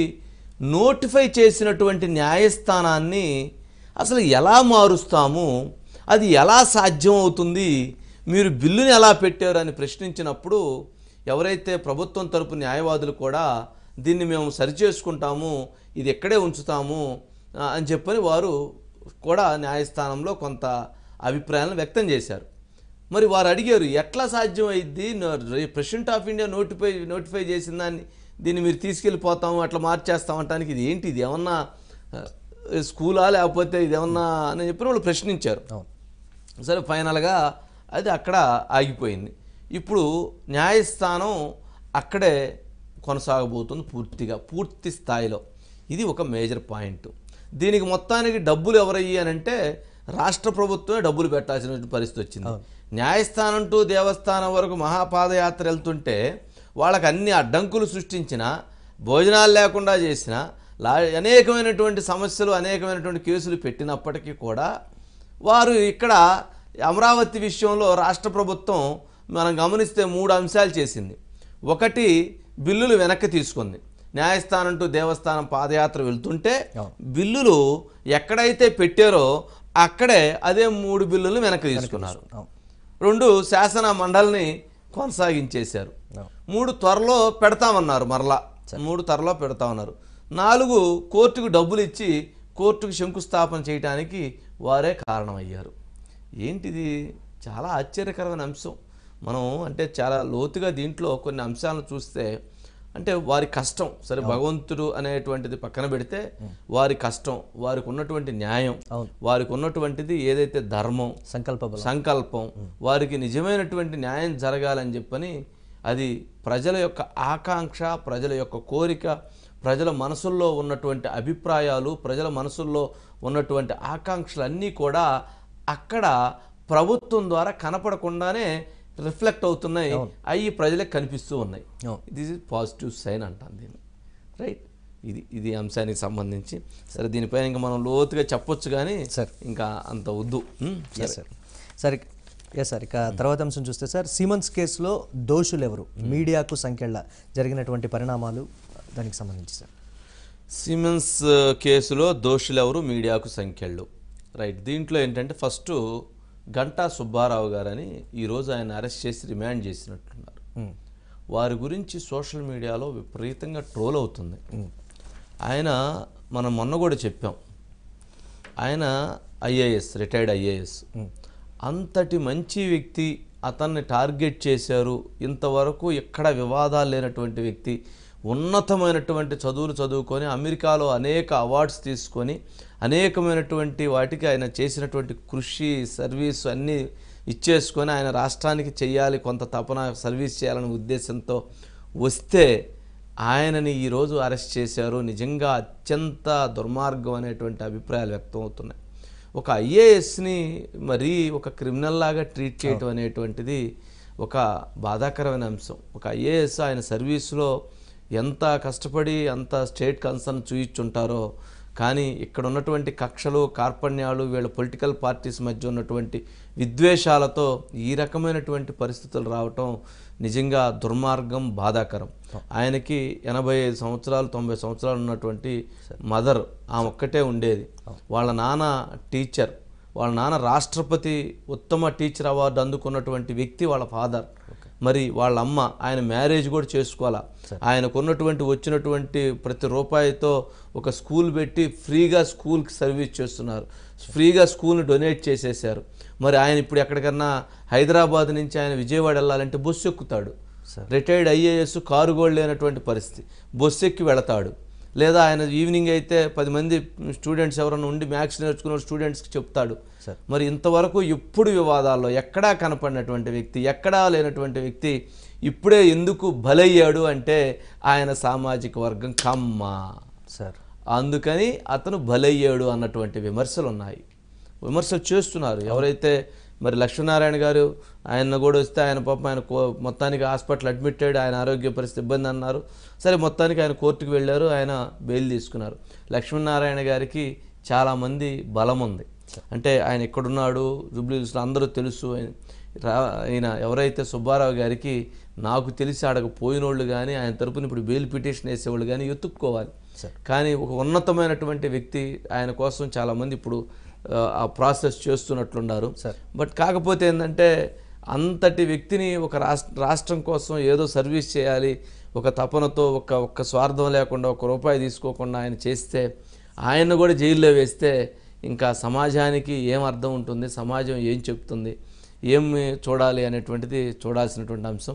నోటిఫై చేసినటువంటి న్యాయస్థానాన్ని అసలు ఎలా మారుస్తాము అది ఎలా సాధ్యం అవుతుంది మీరు బిల్లుని ఎలా పెట్టారు అని ప్రశ్నించినప్పుడు ఎవరైతే ప్రభుత్వం తరపు న్యాయవాదులు కూడా దీన్ని మేము సరిచేసుకుంటాము ఇది ఎక్కడే ఉంచుతాము ఆ, అని చెప్పని వారు కూడా న్యాయస్థానంలో కొంత అభిప్రాయాలను వ్యక్తం చేశారు మరి వారు అడిగారు ఎట్లా సాధ్యం అయింది president of India notify notify చేసిన దాన్ని దీన్ని మీరు తీసుకెళ్ళిపోతాము అట్లా మార్చేస్తాం అంటానికి ఇది ఏంటి ఇది ఏమన్నా ఆ, స్కూలా లేకపోతే ఇది ఏమన్నా అని చెప్పి వాళ్ళు ప్రశ్నించారు అవును సరే ఫైనల్గా అది అక్కడ ఆగిపోయింది ఇప్పుడు న్యాయస్థానం అక్కడే కొనసాగబోతుంది పూర్తిగా పూర్తి స్థాయిలో ఇది ఒక మేజర్ పాయింట్ దీనికి మొత్తానికి డబ్బులు ఎవరయ్యి అని అంటే రాష్ట్ర ప్రభుత్వమే డబ్బులు పెట్టాల్సిన పరిస్థితి వచ్చింది న్యాయస్థానం టు దేవస్థానం వరకు మహాపాదయాత్ర వెళ్తుంటే వాళ్ళకి అన్ని అడ్డంకులు సృష్టించిన భోజనాలు లేకుండా చేసిన లా అనేకమైనటువంటి సమస్యలు అనేకమైనటువంటి కేసులు పెట్టినప్పటికీ కూడా వారు ఇక్కడ అమరావతి విషయంలో రాష్ట్ర ప్రభుత్వం మనం గమనిస్తే మూడు అంశాలు చేసింది ఒకటి బిల్లులు వెనక్కి తీసుకుంది న్యాయస్థానం టు దేవస్థానం పాదయాత్ర వెళ్తుంటే బిల్లులు ఎక్కడైతే పెట్టారో అక్కడే అదే మూడు బిల్లులు వెనక్కి తీసుకున్నారు అవును రెండు శాసన మండలిని కొనసాగించేశారు అవును. మూడు త్వరలో పెడతామన్నారు మరలా మూడు త్వరలో పెడతామన్నారు నాలుగు కోర్టుకు డబ్బులు ఇచ్చి కోర్టుకు శంకుస్థాపన చేయడానికి వారే కారణమయ్యారు ఏంటిది చాలా ఆశ్చర్యకరమైన అంశం మనం అంటే చాలా లోతుగా దీంట్లో కొన్ని అంశాలను చూస్తే అంటే వారి కష్టం సరే భగవంతుడు అనేటువంటిది పక్కన పెడితే వారి కష్టం వారికి ఉన్నటువంటి న్యాయం అవును. వారికి ఉన్నటువంటిది ఏదైతే ధర్మం సంకల్ప బలం సంకల్పం వారికి నిజమైనటువంటి న్యాయం జరగాలని చెప్పని అది ప్రజల యొక్క ఆకాంక్ష ప్రజల యొక్క కోరిక ప్రజల మనసుల్లో ఉన్నటువంటి అభిప్రాయాలు ప్రజల మనసుల్లో ఉన్నటువంటి ఆకాంక్షలు అన్నీ కూడా అక్కడ ప్రభుత్వం ద్వారా కనపడకుండానే రిఫ్లెక్ట్ అవుతున్నాయి అవి ప్రజలకు కనిపిస్తూ ఉన్నాయి అవును. దిస్ ఇస్ పాజిటివ్ సైన్ అంటాను దీన్ని రైట్ ఇది ఇది అంశానికి సంబంధించి సరే దీనిపైన ఇంకా మనం లోతుగా చెప్పొచ్చు కానీ సార్. ఇంకా అంత వద్దు um, yes sir sir yes sir ఇక తర్వాత అంశం చూస్తే సార్ సిమన్స్ కేసులో దోషులు ఎవరు మీడియాకు సంఖ్యల జరిగినటువంటి పరిణామాలు దానికి సంబంధించి సార్ సిమెన్స్ కేసులో దోషులెవరు మీడియాకు సంఖ్యలు రైట్ దీంట్లో ఏంటంటే ఫస్ట్ గంటా సుబ్బారావు గారని ఈరోజు ఆయన అరెస్ట్ చేసి రిమాండ్ చేసినట్లున్నారు ఉమ్, వారి గురించి సోషల్ మీడియాలో విపరీతంగా ట్రోల్ అవుతుంది ఆయన మనం మొన్న కూడా చెప్పాం ఆయన ఐఏఎస్ రిటైర్డ్ ఐఏఎస్ అంతటి మంచి వ్యక్తి అతన్ని టార్గెట్ చేశారు ఇంతవరకు ఎక్కడ వివాదాలు లేనటువంటి వ్యక్తి ఉన్నతమైనటువంటి చదువులు చదువుకొని అమెరికాలో అనేక అవార్డ్స్ తీసుకొని అనేకమైనటువంటి వాటికి ఆయన చేసినటువంటి కృషి సర్వీస్ అన్నీ ఇచ్చేసుకొని ఆయన రాష్ట్రానికి చేయాలి కొంత తపన సర్వీస్ చేయాలనే ఉద్దేశంతో వస్తే ఆయనని ఈరోజు అరెస్ట్ చేశారు నిజంగా అత్యంత దుర్మార్గం అనేటువంటి అభిప్రాయాలు వ్యక్తం అవుతున్నాయి ఒక ఐఏఎస్ని మరీ ఒక క్రిమినల్ లాగా ట్రీట్ చేయటం అనేటువంటిది ఒక బాధాకరమైన అంశం ఒక ఐఏఎస్ ఆయన సర్వీస్లో ఎంత కష్టపడి అంత స్టేట్ కన్సర్న్ చూయించుంటారో కానీ ఇక్కడ ఉన్నటువంటి కక్షలు కార్పణ్యాలు వీళ్ళ పొలిటికల్ పార్టీస్ మధ్య ఉన్నటువంటి విద్వేషాలతో ఈ రకమైనటువంటి పరిస్థితులు రావటం నిజంగా దుర్మార్గం బాధాకరం ఆయనకి ఎనభై ఐదు సంవత్సరాలు తొంభై సంవత్సరాలు ఉన్నటువంటి మదర్ ఆమె ఒక్కటే ఉండేది వాళ్ళ నాన్న టీచర్ వాళ్ళ నాన్న రాష్ట్రపతి ఉత్తమ టీచర్ అవార్డు అందుకున్నటువంటి వ్యక్తి వాళ్ళ ఫాదర్ మరి వాళ్ళ అమ్మ ఆయన మ్యారేజ్ కూడా చేసుకోవాలా ఆయనకున్నటువంటి వచ్చినటువంటి ప్రతి రూపాయితో ఒక స్కూల్ పెట్టి ఫ్రీగా స్కూల్కి సర్వీస్ చేస్తున్నారు ఫ్రీగా స్కూల్ని డొనేట్ చేసేసారు మరి ఆయన ఇప్పుడు ఎక్కడికన్నా హైదరాబాద్ నుంచి ఆయన విజయవాడ వెళ్ళాలంటే బస్సు ఎక్కుతాడు రిటైర్డ్ ఐఏఎస్ కారు కూడా లేనటువంటి పరిస్థితి బస్సు ఎక్కి వెళతాడు లేదా ఆయన ఈవినింగ్ అయితే పది మంది స్టూడెంట్స్ ఎవరైనా ఉండి మ్యాథ్స్ నేర్చుకున్న స్టూడెంట్స్కి చెప్తాడు మరి ఇంతవరకు ఎప్పుడు వివాదాల్లో ఎక్కడా కనపడినటువంటి వ్యక్తి ఎక్కడా లేనటువంటి వ్యక్తి ఇప్పుడే ఎందుకు బలయ్యాడు అంటే ఆయన సామాజిక వర్గం కమ్మ సార్ అందుకని అతను బలయ్యాడు అన్నటువంటి విమర్శలు ఉన్నాయి విమర్శలు చేస్తున్నారు ఎవరైతే మరి లక్ష్మీనారాయణ గారు ఆయన కూడా వస్తే ఆయన పాపం ఆయన కో- మొత్తానికి హాస్పిటల్ అడ్మిట్ అయ్యాడు ఆయన ఆరోగ్య పరిస్థితి ఇబ్బంది అన్నారు సరే మొత్తానికి ఆయన కోర్టుకు వెళ్ళారు ఆయన బెయిల్ తీసుకున్నారు లక్ష్మీనారాయణ గారికి చాలామంది బలం ఉంది అంటే ఆయన ఎక్కడున్నాడు జూబ్లీహిల్స్లో అందరూ తెలుసు ఆయన- రా- ఆయన ఎవరైతే సుబ్బారావు గారికి నాకు తెలిసి ఆడకు పోయినోళ్ళు కానీ ఆయన తరపున ఇప్పుడు బెయిల్ పిటిషన్ వేసేవాళ్ళు కానీ ఎత్తుక్కోవాలి కానీ ఒక ఉన్నతమైనటువంటి వ్యక్తి ఆయన కోసం చాలామంది ఇప్పుడు ఆ, ఆ ప్రాసెస్ చేస్తున్నట్లున్నారు బట్ కాకపోతే ఏంటంటే అంతటి వ్యక్తిని ఒక రాష్ట్ర రాష్ట్రం కోసం ఏదో సర్వీస్ చేయాలి ఒక తపనతో ఒక ఒక్క స్వార్థం లేకుండా ఒక రూపాయి తీసుకోకుండా ఆయన చేస్తే ఆయన కూడా జైల్లో వేస్తే ఇంకా సమాజానికి ఏం అర్థం ఉంటుంది సమాజం ఏం చెప్తుంది ఏం చూడాలి అనేటువంటిది చూడాల్సినటువంటి అంశం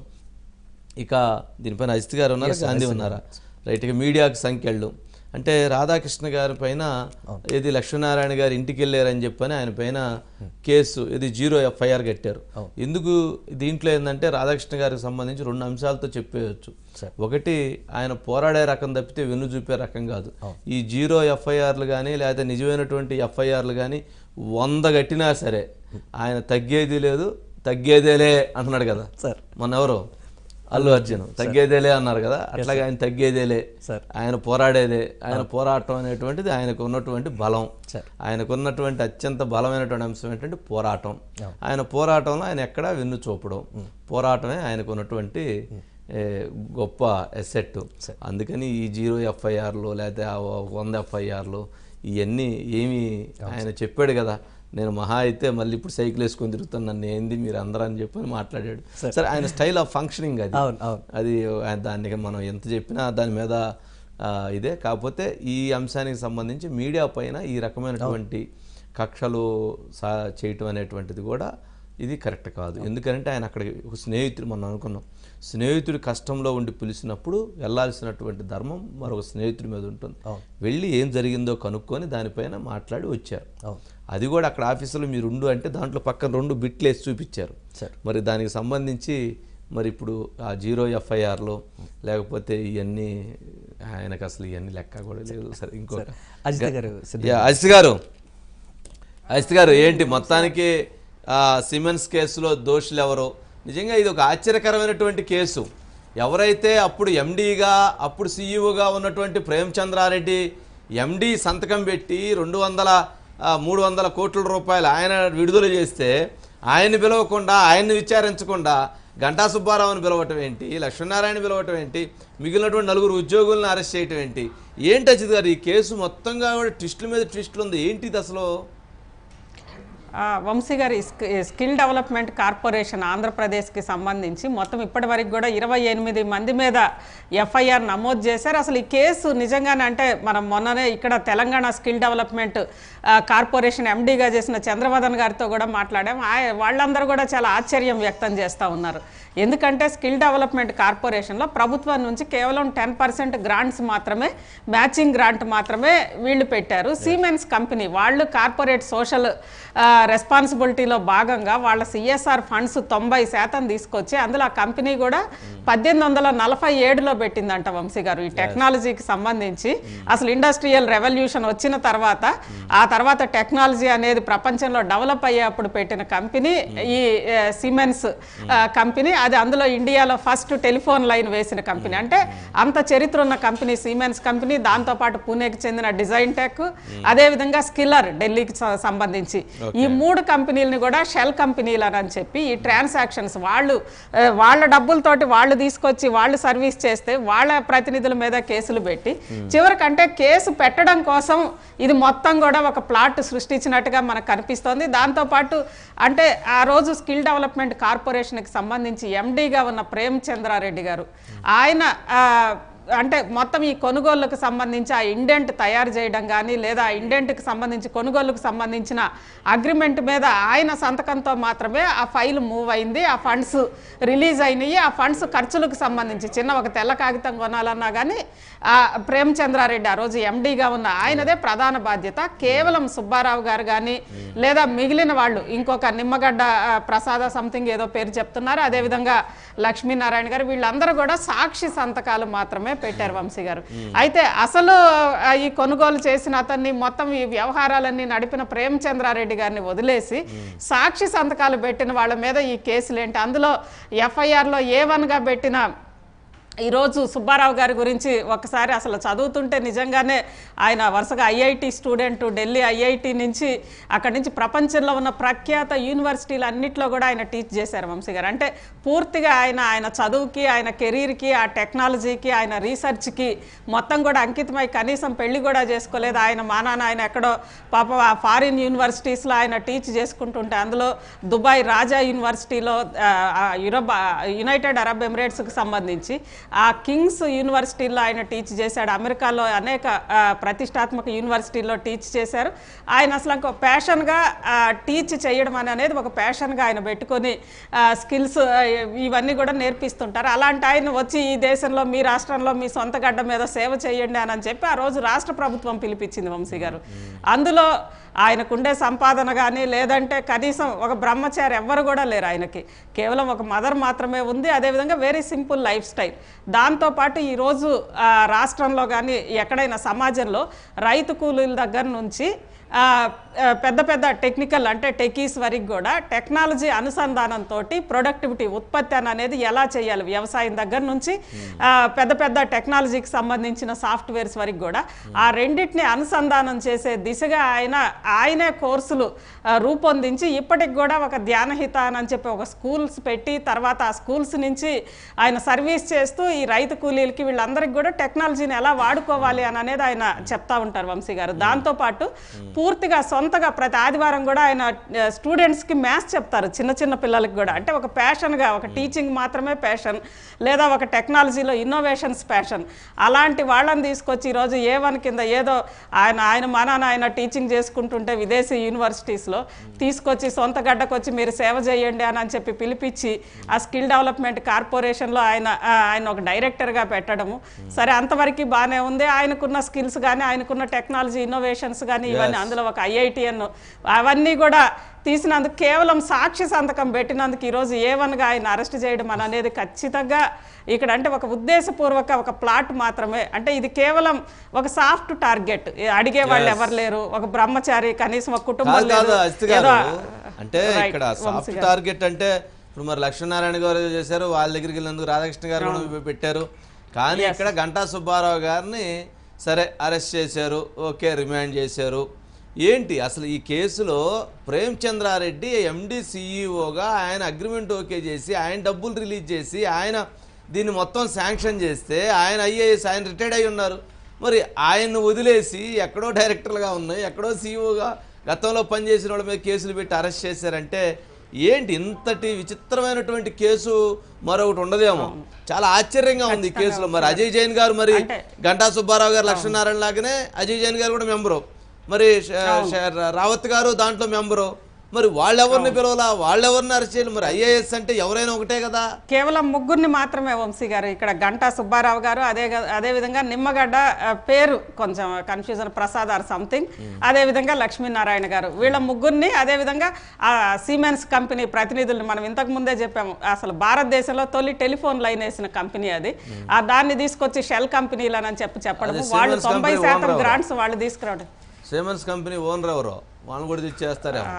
ఇక దీనిపైన అజిత్ గారు ఉన్నారా గాంధీ ఉన్నారా రైట్ ఇక మీడియాకు సంఖ్యలు అంటే రాధాకృష్ణ గారి పైన ఇది లక్ష్మీనారాయణ గారు ఇంటికి వెళ్ళారని చెప్పని ఆయన పైన కేసు ఇది జీరో ఎఫ్ఐఆర్ కట్టారు ఎందుకు దీంట్లో ఏంటంటే రాధాకృష్ణ గారికి సంబంధించి రెండు అంశాలతో చెప్పేయచ్చు ఒకటి ఆయన పోరాడే రకం తప్పితే వెన్ను చూపే రకం కాదు ఈ జీరో ఎఫ్ఐఆర్లు కానీ లేకపోతే నిజమైనటువంటి ఎఫ్ఐఆర్లు కానీ వంద కట్టినా సరే ఆయన తగ్గేది లేదు తగ్గేదేలే అంటున్నాడు కదా సార్. మొన్న ఎవరు అల్లు అర్జున్ తగ్గేదేలే అన్నారు కదా అట్లాగే ఆయన తగ్గేదేలే సార్. ఆయన పోరాడేదే ఆయన పోరాటం అనేటువంటిది ఆయనకు ఉన్నటువంటి బలం ఆయనకు ఉన్నటువంటి అత్యంత బలమైనటువంటి అంశం ఏంటంటే పోరాటం ఆయన పోరాటంలో ఆయన ఎక్కడా వెన్ను చూపడం పోరాటమే ఆయనకు ఉన్నటువంటి ఏ, గొప్ప ఎసెట్ అందుకని ఈ జీరో ఎఫ్ఐఆర్లు లేకపోతే ఆ వంద ఎఫ్ఐఆర్లు ఇవన్నీ ఏమి ఆయన చెప్పాడు కదా నేను మహా అయితే మళ్ళీ ఇప్పుడు సైకిల్ వేసుకొని తిరుగుతాను నన్ను ఏంది మీరు అందరూ అని చెప్పి మాట్లాడాడు సరే ఆయన స్టైల్ ఆఫ్ ఫంక్షనింగ్ అది అవును, అవును. అది ఆయన దానికి మనం ఎంత చెప్పినా దాని మీద ఆ, ఇదే కాకపోతే ఈ అంశానికి సంబంధించి మీడియా పైన ఈ రకమైనటువంటి కక్షలు సా చేయటం అనేటువంటిది కూడా ఇది కరెక్ట్ కాదు ఎందుకంటే ఆయన అక్కడికి ఒక స్నేహితుడు మనం అనుకున్నాం స్నేహితుడి కష్టంలో ఉండి పిలిచినప్పుడు వెళ్ళాల్సినటువంటి ధర్మం మరొక స్నేహితుడి మీద ఉంటుంది వెళ్ళి ఏం జరిగిందో కనుక్కొని దానిపైన మాట్లాడి వచ్చారు అది కూడా అక్కడ ఆఫీసులో మీరు ఉండు అంటే దాంట్లో పక్కన రెండు బిట్లు వేసి చూపించారు మరి దానికి సంబంధించి మరి ఇప్పుడు ఆ జీరో ఎఫ్ఐఆర్లో లేకపోతే ఇవన్నీ ఆయనకు అసలు ఇవన్నీ లెక్క కూడా లేదు సరే ఇంకొక అజిత్ గారు సిద్ధ- యా, అజిత్ గారు అజిత్ గారు ఏంటి మొత్తానికి ఆ, సిమెన్స్ కేసులో దోషులు ఎవరు నిజంగా ఇది ఒక ఆశ్చర్యకరమైనటువంటి కేసు ఎవరైతే అప్పుడు ఎండీగా అప్పుడు సీఈఓగా ఉన్నటువంటి ప్రేమచంద్రారెడ్డి ఎండీ సంతకం పెట్టి రెండు వందల ఆ, మూడు వందల కోట్ల రూపాయలు ఆయన విడుదల చేస్తే ఆయన్ని పిలవకుండా ఆయన్ని విచారించకుండా గంటా సుబ్బారావుని పిలవటం ఏంటి లక్ష్మీనారాయణ పిలవటం ఏంటి మిగిలినటువంటి నలుగురు ఉద్యోగులను అరెస్ట్ చేయటం ఏంటి ఏంటి అజిత్ గారు ఈ కేసు మొత్తంగా కూడా ట్విస్టుల మీద ట్విస్టులు ఉంది ఏంటి ఇది అసలు ఆ, వంశీ గారి స్కి- స్కిల్ డెవలప్మెంట్ కార్పొరేషన్ ఆంధ్రప్రదేశ్కి సంబంధించి మొత్తం ఇప్పటి వరకు కూడా ఇరవై ఎనిమిది మంది మీద ఎఫ్ఐఆర్ నమోదు చేశారు అసలు ఈ కేసు నిజంగానే అంటే మనం మొన్ననే ఇక్కడ తెలంగాణ స్కిల్ డెవలప్మెంట్ ఆ, కార్పొరేషన్ ఎండీగా చేసిన చంద్రవదన్ గారితో కూడా మాట్లాడాం ఆయ- వాళ్ళందరూ కూడా చాలా ఆశ్చర్యం వ్యక్తం చేస్తూ ఉన్నారు ఎందుకంటే స్కిల్ డెవలప్మెంట్ కార్పొరేషన్లో ప్రభుత్వం నుంచి కేవలం టెన్ పర్సెంట్ గ్రాంట్స్ మాత్రమే మ్యాచింగ్ గ్రాంట్ మాత్రమే వీళ్ళు పెట్టారు సీమెన్స్ కంపెనీ వాళ్ళు కార్పొరేట్ సోషల్ ఆ, రెస్పాన్సిబిలిటీలో భాగంగా వాళ్ళ సిఎస్ఆర్ ఫండ్స్ తొంభై శాతం తీసుకొచ్చి అందులో ఆ కంపెనీ కూడా పద్దెనిమిది వందల నలభై ఏడులో పెట్టిందంట వంశీ గారు ఈ టెక్నాలజీకి సంబంధించి అసలు ఇండస్ట్రియల్ రెవల్యూషన్ వచ్చిన తర్వాత ఆ తర్వాత టెక్నాలజీ అనేది ప్రపంచంలో డెవలప్ అయ్యేప్పుడు పెట్టిన కంపెనీ ఈ సిమెన్స్ కంపెనీ అది అందులో ఇండియాలో ఫస్ట్ టెలిఫోన్ లైన్ వేసిన కంపెనీ అంటే అంత చరిత్ర ఉన్న కంపెనీ సిమెన్స్ కంపెనీ దాంతోపాటు పూణేకి చెందిన డిజైన్ టెక్ అదేవిధంగా స్కిల్లర్ ఢిల్లీకి స- సంబంధించి ఈ మూడు కంపెనీలని కూడా షెల్ కంపెనీలు అని చెప్పి ఈ ట్రాన్సాక్షన్స్ వాళ్ళు ఆ, వాళ్ళ డబ్బులతోటి వాళ్ళు తీసుకొచ్చి వాళ్ళు సర్వీస్ చేస్తే వాళ్ళ ప్రతినిధుల మీద కేసులు పెట్టి చివరికంటే కేసు పెట్టడం కోసం ఇది మొత్తం కూడా ఒక ప్లాట్ సృష్టించినట్టుగా మనకు కనిపిస్తోంది దాంతోపాటు అంటే ఆ రోజు స్కిల్ డెవలప్మెంట్ కార్పొరేషన్కి సంబంధించి ఎండీగా ఉన్న ప్రేమ్ చంద్రారెడ్డి గారు ఆయన ఆ, అంటే మొత్తం ఈ కొనుగోళ్లకు సంబంధించి ఆ ఇండెంట్ తయారు చేయడం కానీ లేదా ఆ ఇండెంట్కి సంబంధించి కొనుగోలుకు సంబంధించిన అగ్రిమెంట్ మీద ఆయన సంతకంతో మాత్రమే ఆ ఫైల్ మూవ్ అయింది ఆ ఫండ్స్ రిలీజ్ అయినాయి ఆ ఫండ్స్ ఖర్చులకు సంబంధించి చిన్న ఒక తెల్ల కాగితం కొనాలన్నా కానీ ఆ ప్రేమ్ చంద్రారెడ్డి ఆ రోజు ఎండీగా ఉన్న ఆయనదే ప్రధాన బాధ్యత కేవలం సుబ్బారావు గారు కానీ లేదా మిగిలిన వాళ్ళు ఇంకొక నిమ్మగడ్డ ఆ, ప్రసాద సంథింగ్ ఏదో పేరు చెప్తున్నారు అదేవిధంగా లక్ష్మీనారాయణ గారు వీళ్ళందరూ కూడా సాక్షి సంతకాలు మాత్రమే పెట్టారు వంశీ గారు అయితే అసలు ఆ, ఈ కొనుగోలు చేసిన అతన్ని మొత్తం ఈ వ్యవహారాలన్నీ నడిపిన ప్రేమచంద్రారెడ్డి గారిని వదిలేసి సాక్షి సంతకాలు పెట్టిన వాళ్ళ మీద ఈ కేసులు ఏంటి అందులో ఎఫ్ఐఆర్లో ఏ వన్గా పెట్టిన ఈరోజు సుబ్బారావు గారి గురించి ఒకసారి అసలు చదువుతుంటే నిజంగానే ఆయన వరుసగా ఐఐటి స్టూడెంట్ ఢిల్లీ ఐఐటి నుంచి అక్కడి నుంచి ప్రపంచంలో ఉన్న ప్రఖ్యాత యూనివర్సిటీలు అన్నిట్లో కూడా ఆయన టీచ్ చేశారు వంశీ గారు అంటే పూర్తిగా ఆయన ఆయన చదువుకి ఆయన కెరీర్కి ఆ టెక్నాలజీకి ఆయన రీసెర్చ్కి మొత్తం కూడా అంకితమై కనీసం పెళ్లి కూడా చేసుకోలేదు ఆయన మానాన ఆయన ఎక్కడో పాప ఆ ఫారిన్ యూనివర్సిటీస్లో ఆయన టీచ్ చేసుకుంటుంటే అందులో దుబాయ్ రాజా యూనివర్సిటీలో ఆ, ఆ, యూరప్ ఆ, యునైటెడ్ అరబ్ ఎమిరేట్స్కి సంబంధించి ఆ కింగ్స్ యూనివర్సిటీలో ఆయన టీచ్ చేశాడు అమెరికాలో అనేక ఆ, ప్రతిష్టాత్మక యూనివర్సిటీల్లో టీచ్ చేశారు ఆయన అసలు ఒక ప్యాషన్గా టీచ్ చేయడం అని అనేది ఒక ప్యాషన్గా ఆయన పెట్టుకొని స్కిల్స్ ఇవన్నీ కూడా నేర్పిస్తుంటారు అలాంటి ఆయన వచ్చి ఈ దేశంలో మీ రాష్ట్రంలో మీ సొంత గడ్డ మీద సేవ చేయండి అని అని చెప్పి ఆ రోజు రాష్ట్ర ప్రభుత్వం పిలిపించింది వంశీ గారు అందులో ఆయనకుండే సంపాదన కానీ లేదంటే కనీసం ఒక బ్రహ్మచారి ఎవ్వరు కూడా లేరు ఆయనకి కేవలం ఒక మదర్ మాత్రమే ఉంది అదేవిధంగా వెరీ సింపుల్ లైఫ్ స్టైల్ దాంతోపాటు ఈరోజు ఆ, రాష్ట్రంలో కానీ ఎక్కడైనా సమాజంలో రైతు కూలీల దగ్గర నుంచి ఆ, ఆ, పెద్ద పెద్ద టెక్నికల్ అంటే టెకీస్ వరకు కూడా టెక్నాలజీ అనుసంధానంతో ప్రొడక్టివిటీ ఉత్పత్తి అని అనేది ఎలా చేయాలి వ్యవసాయం దగ్గర నుంచి ఆ, పెద్ద పెద్ద టెక్నాలజీకి సంబంధించిన సాఫ్ట్వేర్స్ వరకు కూడా ఆ రెండింటిని అనుసంధానం చేసే దిశగా ఆయన ఆయనే కోర్సులు ఆ, రూపొందించి ఇప్పటికి కూడా ఒక ధ్యానహిత అని చెప్పి ఒక స్కూల్స్ పెట్టి తర్వాత ఆ స్కూల్స్ నుంచి ఆయన సర్వీస్ చేస్తూ ఈ రైతు కూలీలకి వీళ్ళందరికీ కూడా టెక్నాలజీని ఎలా వాడుకోవాలి అని అనేది ఆయన చెప్తా ఉంటారు వంశీ గారు దాంతోపాటు పూర్తిగా సొంతగా ప్రతి ఆదివారం కూడా ఆయన ఆ, స్టూడెంట్స్కి మ్యాథ్స్ చెప్తారు చిన్న చిన్న పిల్లలకి కూడా అంటే ఒక ప్యాషన్గా ఒక టీచింగ్ మాత్రమే ప్యాషన్ లేదా ఒక టెక్నాలజీలో ఇన్నోవేషన్స్ ప్యాషన్ అలాంటి వాళ్ళని తీసుకొచ్చి ఈరోజు ఏ వన్ కింద ఏదో ఆయన ఆయన మానాన ఆయన టీచింగ్ చేసుకుంటుంటే విదేశీ యూనివర్సిటీస్లో తీసుకొచ్చి సొంత గడ్డకు వచ్చి మీరు సేవ చేయండి అని అని చెప్పి పిలిపించి ఆ స్కిల్ డెవలప్మెంట్ కార్పొరేషన్లో ఆయన ఆ, ఆయన ఒక డైరెక్టర్గా పెట్టడము సరే అంతవరకు బాగానే ఉంది ఆయనకున్న స్కిల్స్ కానీ ఆయనకున్న టెక్నాలజీ ఇన్నోవేషన్స్ కానీ ఇవన్నీ అందులో ఒక ఐఐటిఎన్ అవన్నీ కూడా తీసినందుకు కేవలం సాక్షి సంతకం పెట్టినందుకు ఈరోజు ఏ వన్గా ఆయన అరెస్ట్ చేయడం అని అనేది ఖచ్చితంగా ఇక్కడ అంటే ఒక ఉద్దేశపూర్వక ఒక ప్లాట్ మాత్రమే అంటే ఇది కేవలం ఒక సాఫ్ట్ టార్గెట్ అడిగే వాళ్ళు ఎవరు లేరు ఒక బ్రహ్మచారి కనీసం ఒక కుటుంబం కాదు కాదు లేదు అజిత్ గారు ఏదో- అంటే Right, ఇక్కడ వంశీ సాఫ్ట్ గారు. టార్గెట్ అంటే ఇప్పుడు మరి లక్ష్మీనారాయణ గారు చేశారు వాళ్ళ దగ్గరికి వెళ్ళినందుకు రాధాకృష్ణ గారు కూడా పెట్టారు కానీ ఇక్కడ గంటా సుబ్బారావు గారిని సరే అరెస్ట్ చేశారు ఓకే రిమాండ్ చేశారు ఏంటి అసలు ఈ కేసులో ప్రేమ్చంద్రారెడ్డి ఎండి సిఈఓగా ఆయన అగ్రిమెంట్ ఓకే చేసి ఆయన డబ్బులు రిలీజ్ చేసి ఆయన దీన్ని మొత్తం శాంక్షన్ చేస్తే ఆయన ఐఏఎస్ ఆయన రిటైర్డ్ అయి ఉన్నారు మరి ఆయన్ని వదిలేసి ఎక్కడో డైరెక్టర్గా ఉన్నాయి ఎక్కడో సీఈఓగా గతంలో పనిచేసిన వాళ్ళ మీద కేసులు పెట్టి అరెస్ట్ చేశారంటే ఏంటి ఇంతటి విచిత్రమైనటువంటి కేసు మరొకటి ఉండదేమో చాలా ఆశ్చర్యంగా ఉంది ఈ కేసులో మరి అజయ్ జైన్ గారు మరి అంటే- గంటా సుబ్బారావు గారు లక్ష్మీనారాయణ లాగానే అజయ్ జైన్ గారు కూడా మెంబరు మరి ష- ష- రావత్ గారు దాంట్లో మెంబరు మరి వాళ్ళెవరిని పిలవాలా వాళ్ళెవరిని అరెస్ట్ చేయాలి మరి ఐఏఎస్ అంటే ఎవరైనా ఒకటే కదా కేవలం ముగ్గురిని మాత్రమే వంశీ గారు ఇక్కడ గంటా సుబ్బారావు గారు అదే గ- అదే విధంగా నిమ్మగడ్డ ఆ, పేరు కొంచెం కన్ఫ్యూజన్ ప్రసాద్ ఆర్ సంథింగ్ అదే విధంగా లక్ష్మీనారాయణ గారు వీళ్ళ ముగ్గురిని అదే విధంగా ఆ సిమెన్స్ కంపెనీ ప్రతినిధులను మనం ఇంతకు ముందే చెప్పాము అసలు భారతదేశంలో తొలి టెలిఫోన్ లైన్ వేసిన కంపెనీ అది ఆ దాన్ని తీసుకొచ్చి షెల్ కంపెనీలని చెప్పి చెప్పడం అది వాళ్ళు Siemens తొంభై company శాతం owner గ్రాంట్స్ వాళ్ళు తీసుకురావడం సిమెంట్స్ కంపెనీ ఓనర్ ఎవరో వాళ్ళని కూడా తెచ్చేస్తారేమో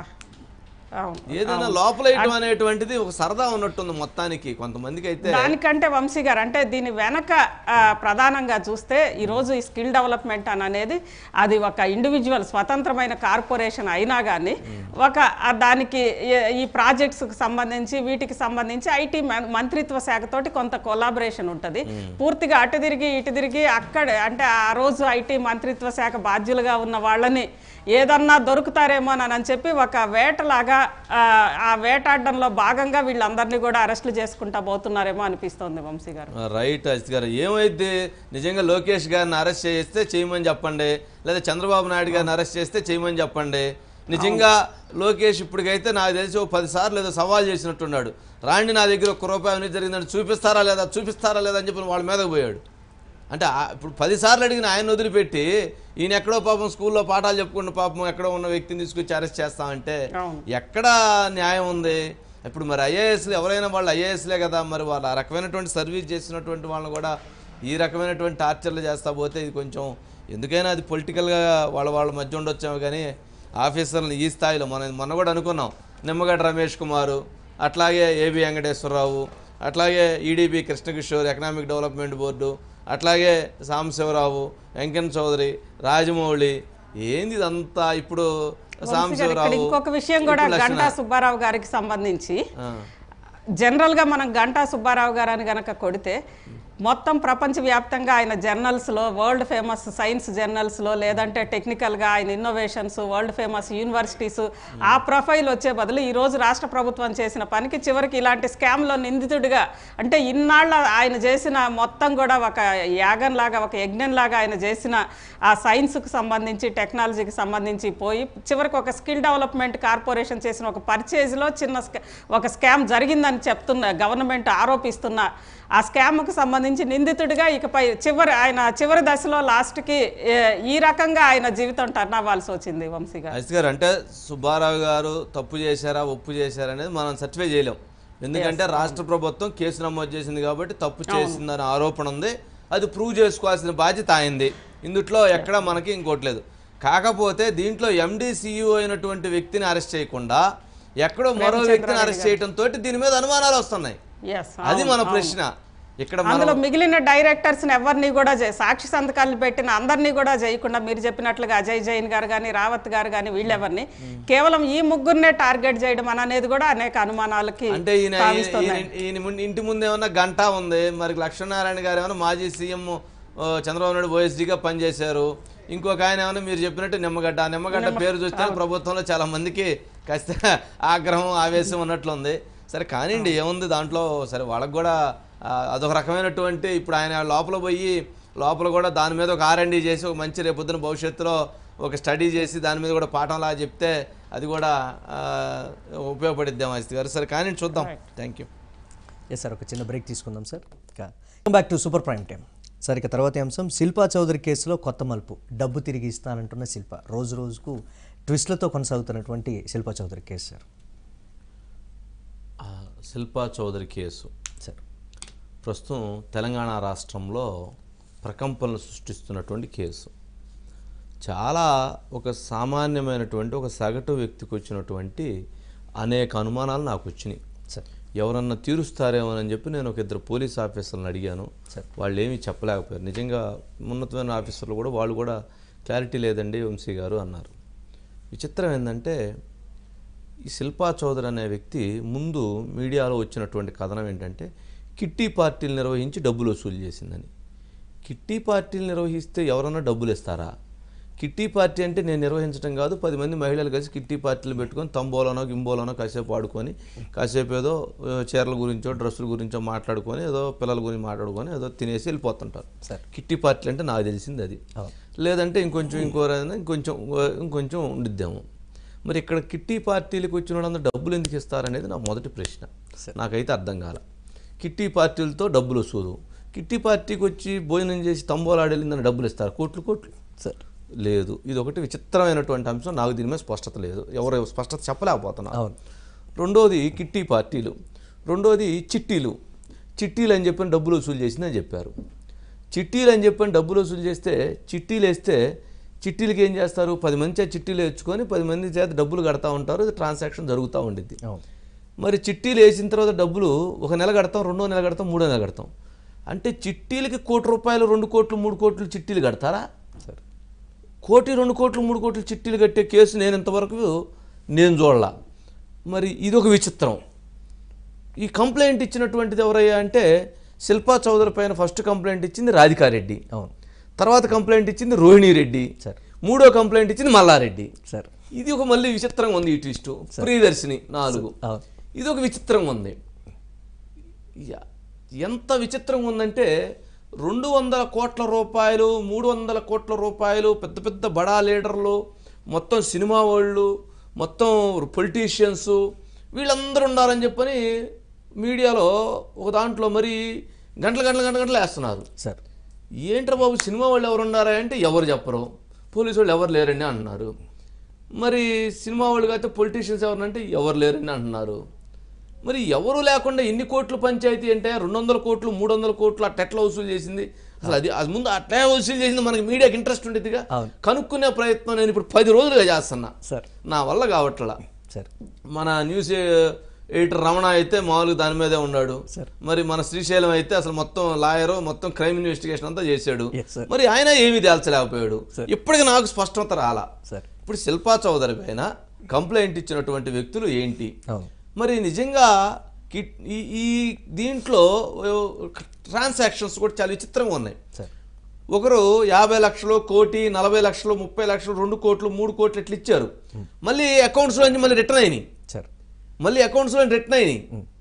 అవును ఏదైనా లోపల వేయటం అనేటువంటిది ఒక సరదా ఉన్నట్టుంది మొత్తానికి కొంతమందికి అయితే దానికంటే వంశీ గారు అంటే దీని వెనక ఆ, ప్రధానంగా చూస్తే ఈరోజు ఈ స్కిల్ డెవలప్మెంట్ అని అనేది అది ఒక ఇండివిజువల్ స్వతంత్రమైన కార్పొరేషన్ అయినా కానీ ఒక ఆ, దానికి ఏ- ఈ ప్రాజెక్ట్స్కి సంబంధించి వీటికి సంబంధించి ఐటీ మంత్రిత్వ శాఖతోటి కొంత కొలాబరేషన్ ఉంటుంది పూర్తిగా అటు తిరిగి ఇటు తిరిగి అక్కడే అంటే ఆ రోజు ఐటీ మంత్రిత్వ శాఖ బాధ్యులుగా ఉన్న వాళ్ళని ఏదన్నా దొరుకుతారేమో అని చెప్పి ఒక వేటలాగా ఆ, ఆ వేటాడడంలో భాగంగా వీళ్ళందరినీ కూడా అరెస్టులు చేసుకుంటా పోతున్నారేమో అనిపిస్తోంది వంశీ గారు రైట్ అజిత్ గారు ఏమైంది నిజంగా లోకేష్ గారిని అరెస్ట్ చేస్తే చేయమని చెప్పండి లేదా చంద్రబాబు నాయుడు గారిని అరెస్ట్ చేస్తే చేయమని చెప్పండి నిజంగా లోకేష్ ఇప్పటికైతే నాకు తెలిసి ఒక పది సార్లు ఏదో సవాల్ చేసినట్టున్నాడు రాండి నా దగ్గర ఒక్క రూపాయి అవినీతి జరిగిందని చూపిస్తారా లేదా చూపిస్తారా లేదా అని చెప్పి వాళ్ళ మీదకి పోయాడు అంటే ఆ- ఇప్పుడు పదిసార్లు అడిగిన ఆయన వదిలిపెట్టి ఈయన ఎక్కడో పాపం స్కూల్లో పాఠాలు చెప్పుకున్న పాపం ఎక్కడో ఉన్న వ్యక్తిని తీసుకొచ్చి అరెస్ట్ చేస్తామంటే అవును. ఎక్కడ న్యాయం ఉంది ఇప్పుడు మరి ఐఏఎస్లు ఎవరైనా వాళ్ళు ఐఏఎస్లే కదా మరి వాళ్ళు ఆ రకమైనటువంటి సర్వీస్ చేసినటువంటి వాళ్ళని కూడా ఈ రకమైనటువంటి టార్చర్లు చేస్తా పోతే ఇది కొంచెం ఎందుకైనా అది పొలిటికల్గా వాళ్ళ వాళ్ళ మధ్య ఉండొచ్చాము కానీ ఆఫీసర్లు ఈ స్థాయిలో మనం మొన్న కూడా అనుకున్నాం నిమ్మగడ్డ రమేష్ కుమారు అట్లాగే ఏబి వెంకటేశ్వరరావు అట్లాగే EDB Krishna Kishore economic development board అట్లాగే సాంబశివరావు వెంకన్న చౌదరి రాజమౌళి ఏంది ఇదంతా ఇప్పుడు వంశీ గారు, ఇక్కడ సాంబశివరావు ఇంకొక విషయం కూడా ఇప్పుడు లక్ష్మణ- గంటా సుబ్బారావు గారికి సంబంధించి ఆ. జనరల్గా మనం గంటా సుబ్బారావు గారు అని గనక కొడితే మొత్తం ప్రపంచవ్యాప్తంగా ఆయన జర్నల్స్లో వరల్డ్ ఫేమస్ సైన్స్ జర్నల్స్లో లేదంటే టెక్నికల్గా ఆయన ఇన్నోవేషన్స్ వరల్డ్ ఫేమస్ యూనివర్సిటీస్ ఆ ప్రొఫైల్ వచ్చే బదులు ఈరోజు రాష్ట్ర ప్రభుత్వం చేసిన పనికి చివరికి ఇలాంటి స్కామ్లో నిందితుడిగా అంటే ఇన్నాళ్ళ ఆయన చేసిన మొత్తం కూడా ఒక యాగంలాగా ఒక యజ్ఞంలాగా ఆయన చేసిన ఆ సైన్స్కి సంబంధించి టెక్నాలజీకి సంబంధించి పోయి చివరికి ఒక స్కిల్ డెవలప్మెంట్ కార్పొరేషన్ చేసిన ఒక పర్చేజ్లో చిన్న స్కా- ఒక స్కామ్ జరిగిందని చెప్తున్న గవర్నమెంట్ ఆరోపిస్తున్న ఆ స్కామ్కు సంబంధించి నిందితుడిగా ఇకపై చివరి ఆయన చివరి దశలో లాస్ట్కి ఏ- ఈ రకంగా ఆయన జీవితం టర్న్ అవ్వాల్సి వచ్చింది వంశీ గారు అజిత్ గారు అంటే సుబ్బారావు గారు తప్పు చేశారా ఒప్పు చేశారా అనేది మనం సర్టిఫై చేయలేం ఎందుకంటే రాష్ట్ర ప్రభుత్వం కేసు నమోదు చేసింది కాబట్టి తప్పు చేసిందనే ఆరోపణ ఉంది అది ప్రూవ్ చేసుకోవాల్సిన బాధ్యత అయింది ఇందుట్లో ఎక్కడ మనకి ఇంకోట్లేదు కాకపోతే దీంట్లో ఎండిసియు అయినటువంటి వ్యక్తిని అరెస్ట్ చేయకుండా ఎక్కడో మరో వ్యక్తిని అరెస్ట్ చేయడం తోటి దీని మీద అనుమానాలు వస్తున్నాయి ఎస్ అది మన ప్రశ్న ఇక్కడ మనం అందులో మిగిలిన డైరెక్టర్స్ ఎవరిని కూడా చేయ సాక్షి సంతకాలు పెట్టిన అందరినీ కూడా చేయకుండా మీరు చెప్పినట్లుగా అజయ్ జైన్ గారు కానీ రావత్ గారు కానీ వీళ్ళెవరిని కేవలం ఈ ముగ్గురినే టార్గెట్ చేయడం అని అనేది కూడా అనేక అనుమానాలకి అంటే ఈయన ఈయన- తావిస్తున్నాయి. ఈయన- ఈయన ముందు- ఇంటి ముందు ఏమన్నా గంట ఉంది మరి లక్ష్మీనారాయణ గారు ఏమన్నా మాజీ సీఎం ఆ, చంద్రబాబు నాయుడు ఓఎస్డీగా పనిచేశారు ఇంకొక ఆయన ఏమన్నా మీరు చెప్పినట్టు నిమ్మగడ్డ ఆ నిమ్మగడ్డ పేరు చూస్తే ప్రభుత్వంలో చాలా మందికి కాస్త ఆగ్రహం ఆవేశం ఉన్నట్లుంది సరే కానివ్వండి ఏముంది దాంట్లో సరే వాళ్ళకి కూడా ఆ, అదొక రకమైనటువంటి ఇప్పుడు ఆయన లోపల పోయి లోపల కూడా దాని మీద ఒక ఆర్ఎండి చేసి ఒక మంచి రేపొద్దున భవిష్యత్తులో ఒక స్టడీ చేసి దాని మీద కూడా పాఠంలా చెప్తే అది కూడా ఆ, ఉపయోగపడిద్దాం అజిత్ గారు సరే కానీ చూద్దాం థ్యాంక్ యూ ఎస్ సార్ ఒక చిన్న బ్రేక్ తీసుకుందాం సార్ ఇక back to super prime time sir ఇక తర్వాత అంశం శిల్పా చౌదరి కేసులో కొత్త మలుపు డబ్బు తిరిగి ఇస్తానంటున్న శిల్ప రోజు రోజుకు ట్విస్ట్లతో కొనసాగుతున్నటువంటి శిల్పా చౌదరి కేసు సార్ ఆ, శిల్పా చౌదరి కేసు సార్ ప్రస్తుతం తెలంగాణ రాష్ట్రంలో ప్రకంపనలు సృష్టిస్తున్నటువంటి కేసు చాలా ఒక సామాన్యమైనటువంటి ఒక సగటు వ్యక్తికి వచ్చినటువంటి అనేక అనుమానాలు నాకు వచ్చినాయి సార్ ఎవరన్నా తీరుస్తారేమోనని చెప్పి నేను ఒక ఇద్దరు పోలీస్ ఆఫీసర్లను అడిగాను వాళ్ళు ఏమీ చెప్పలేకపోయారు నిజంగా ఉన్నతమైన ఆఫీసర్లు కూడా వాళ్ళు కూడా క్లారిటీ లేదండి వంశీ గారు అన్నారు విచిత్రం ఏంటంటే ఈ శిల్పా చౌదరి అనే వ్యక్తి ముందు మీడియాలో వచ్చినటువంటి కథనం ఏంటంటే కిట్టి పార్టీలు నిర్వహించి డబ్బులు వసూలు చేసిందని కిట్టి పార్టీలు నిర్వహిస్తే ఎవరన్నా డబ్బులు ఇస్తారా కిట్టి పార్టీ అంటే నేను నిర్వహించడం కాదు పది మంది మహిళలు కలిసి కిట్టి పార్టీలు పెట్టుకొని తంబోలోనో గింబోలోనో కాసేపు ఆడుకొని కాసేపు ఏదో ఆ, చీరల గురించో డ్రెస్సుల గురించో మాట్లాడుకొని ఏదో పిల్లల గురించి మాట్లాడుకొని ఏదో తినేసి వెళ్ళిపోతుంటారు సరే. కిట్టి పార్టీలు అంటే నాకు తెలిసింది అది లేదంటే ఇంకొంచెం ఇంకో ఇంకొంచెం ఇంకొంచెం ఉండిద్దాము మరి ఇక్కడ కిట్టి పార్టీలకు వచ్చిన వాళ్ళందరూ డబ్బులు ఎందుకు ఇస్తారనేది నా మొదటి ప్రశ్న నాకైతే అర్థం కాల కిట్టి పార్టీలతో డబ్బులు వసూలు కిట్టి పార్టీకి వచ్చి భోజనం చేసి తంబోలాడి వెళ్ళిందని డబ్బులు ఇస్తారు కోట్లు కోట్లు సార్ లేదు ఇది ఒకటి విచిత్రమైనటువంటి అంశం నాకు దీని మీద స్పష్టత లేదు ఎవరు స్పష్టత చెప్పలేకపోతున్నారు అవును. రెండోది కిట్టి పార్టీలు రెండోది చిట్టీలు చిట్టీలు అని చెప్పని డబ్బులు వసూలు చేసిందని చెప్పారు చిట్టీలు అని చెప్పని డబ్బులు వసూలు చేస్తే చిట్టీలు వేస్తే చిట్టీలకి ఏం చేస్తారు పది మంది చేత చిట్టీలు వేసుకొని పది మంది చేత డబ్బులు కడతా ఉంటారు ట్రాన్సాక్షన్ జరుగుతూ ఉండిద్ది అవును మరి చిట్టీలు వేసిన తర్వాత డబ్బులు ఒక నెల కడతాం రెండో నెల కడతాం మూడో నెల కడతాం అంటే చిట్టీలకి కోటి రూపాయలు రెండు కోట్లు మూడు కోట్లు చిట్టీలు కడతారా సార్ కోటి రెండు కోట్లు మూడు కోట్లు చిట్టీలు కట్టే కేసు నేను ఇంతవరకు నేను చూడలా మరి ఇదొక విచిత్రం ఈ కంప్లైంట్ ఇచ్చినటువంటిది ఎవరయ్యా అంటే శిల్పా చౌదరి పైన ఫస్ట్ కంప్లైంట్ ఇచ్చింది రాధికారెడ్డి అవును తర్వాత కంప్లైంట్ ఇచ్చింది రోహిణి రెడ్డి సార్. మూడో కంప్లైంట్ ఇచ్చింది మల్లారెడ్డి సార్ ఇది ఒక మళ్ళీ విచిత్రంగా ఉంది ఈ ట్విస్ట్ ప్రియదర్శిని నాలుగు అవును. ఇది ఒక విచిత్రంగా ఉంది యా- ఎంత విచిత్రంగా ఉందంటే రెండు వందల కోట్ల రూపాయలు మూడు వందల కోట్ల రూపాయలు పెద్ద పెద్ద బడా లీడర్లు మొత్తం సినిమా వాళ్ళు మొత్తం పొలిటీషియన్స్ వీళ్ళందరూ ఉన్నారని చెప్పని మీడియాలో ఒక దాంట్లో మరి గంటల గంటల గంటల గంటలు వేస్తున్నారు సార్ ఏంట్రా బాబు సినిమా వాళ్ళు ఎవరు ఉన్నారా అంటే ఎవరు చెప్పరు పోలీసు వాళ్ళు ఎవరు లేరండి అంటున్నారు మరి సినిమా వాళ్ళు అయితే పొలిటీషియన్స్ ఎవరంటే ఎవరు లేరని అంటున్నారు మరి ఎవరు లేకుండా ఎన్ని కోట్లు పంచాయతీ అంటే రెండు వందల కోట్లు మూడు వందల కోట్లు అట్ట ఎట్లా వసూలు చేసింది అసలు అది అది ముందు అట్లే వసూలు చేసింది మనకి మీడియాకి ఇంట్రెస్ట్ ఉండేదిగా అవును. కనుక్కునే ప్రయత్నం నేను ఇప్పుడు పది రోజులుగా చేస్తున్నా సార్ నా వల్ల కావట్లా సార్ మన న్యూస్ ఎడిటర్ రమణ అయితే మామూలుగా దాని మీదే ఉన్నాడు సార్. మరి మన శ్రీశైలం అయితే అసలు మొత్తం లాయర్ మొత్తం క్రైమ్ ఇన్వెస్టిగేషన్ అంతా చేశాడు Yes, sir. మరి ఆయన ఏమీ తేల్చలేకపోయాడు Sir. ఇప్పటికి నాకు స్పష్టత రాలా సార్ ఇప్పుడు శిల్పా చౌదరి పైన కంప్లైంట్ ఇచ్చినటువంటి వ్యక్తులు ఏంటి అవును మరి నిజంగా కిట్ ఈ ఈ దీంట్లో ట్రాన్సాక్షన్స్ కూడా చాలా విచిత్రంగా ఉన్నాయి సార్ ఒకరు యాభై లక్షలు కోటి నలభై లక్షలు ముప్పై లక్షలు రెండు కోట్లు మూడు కోట్లు ఇట్లా ఇచ్చారు మళ్ళీ అకౌంట్స్లో నుంచి మళ్ళీ రిటర్న్ అయినాయి సార్ మళ్ళీ అకౌంట్స్లో రిటర్న్ అయినాయి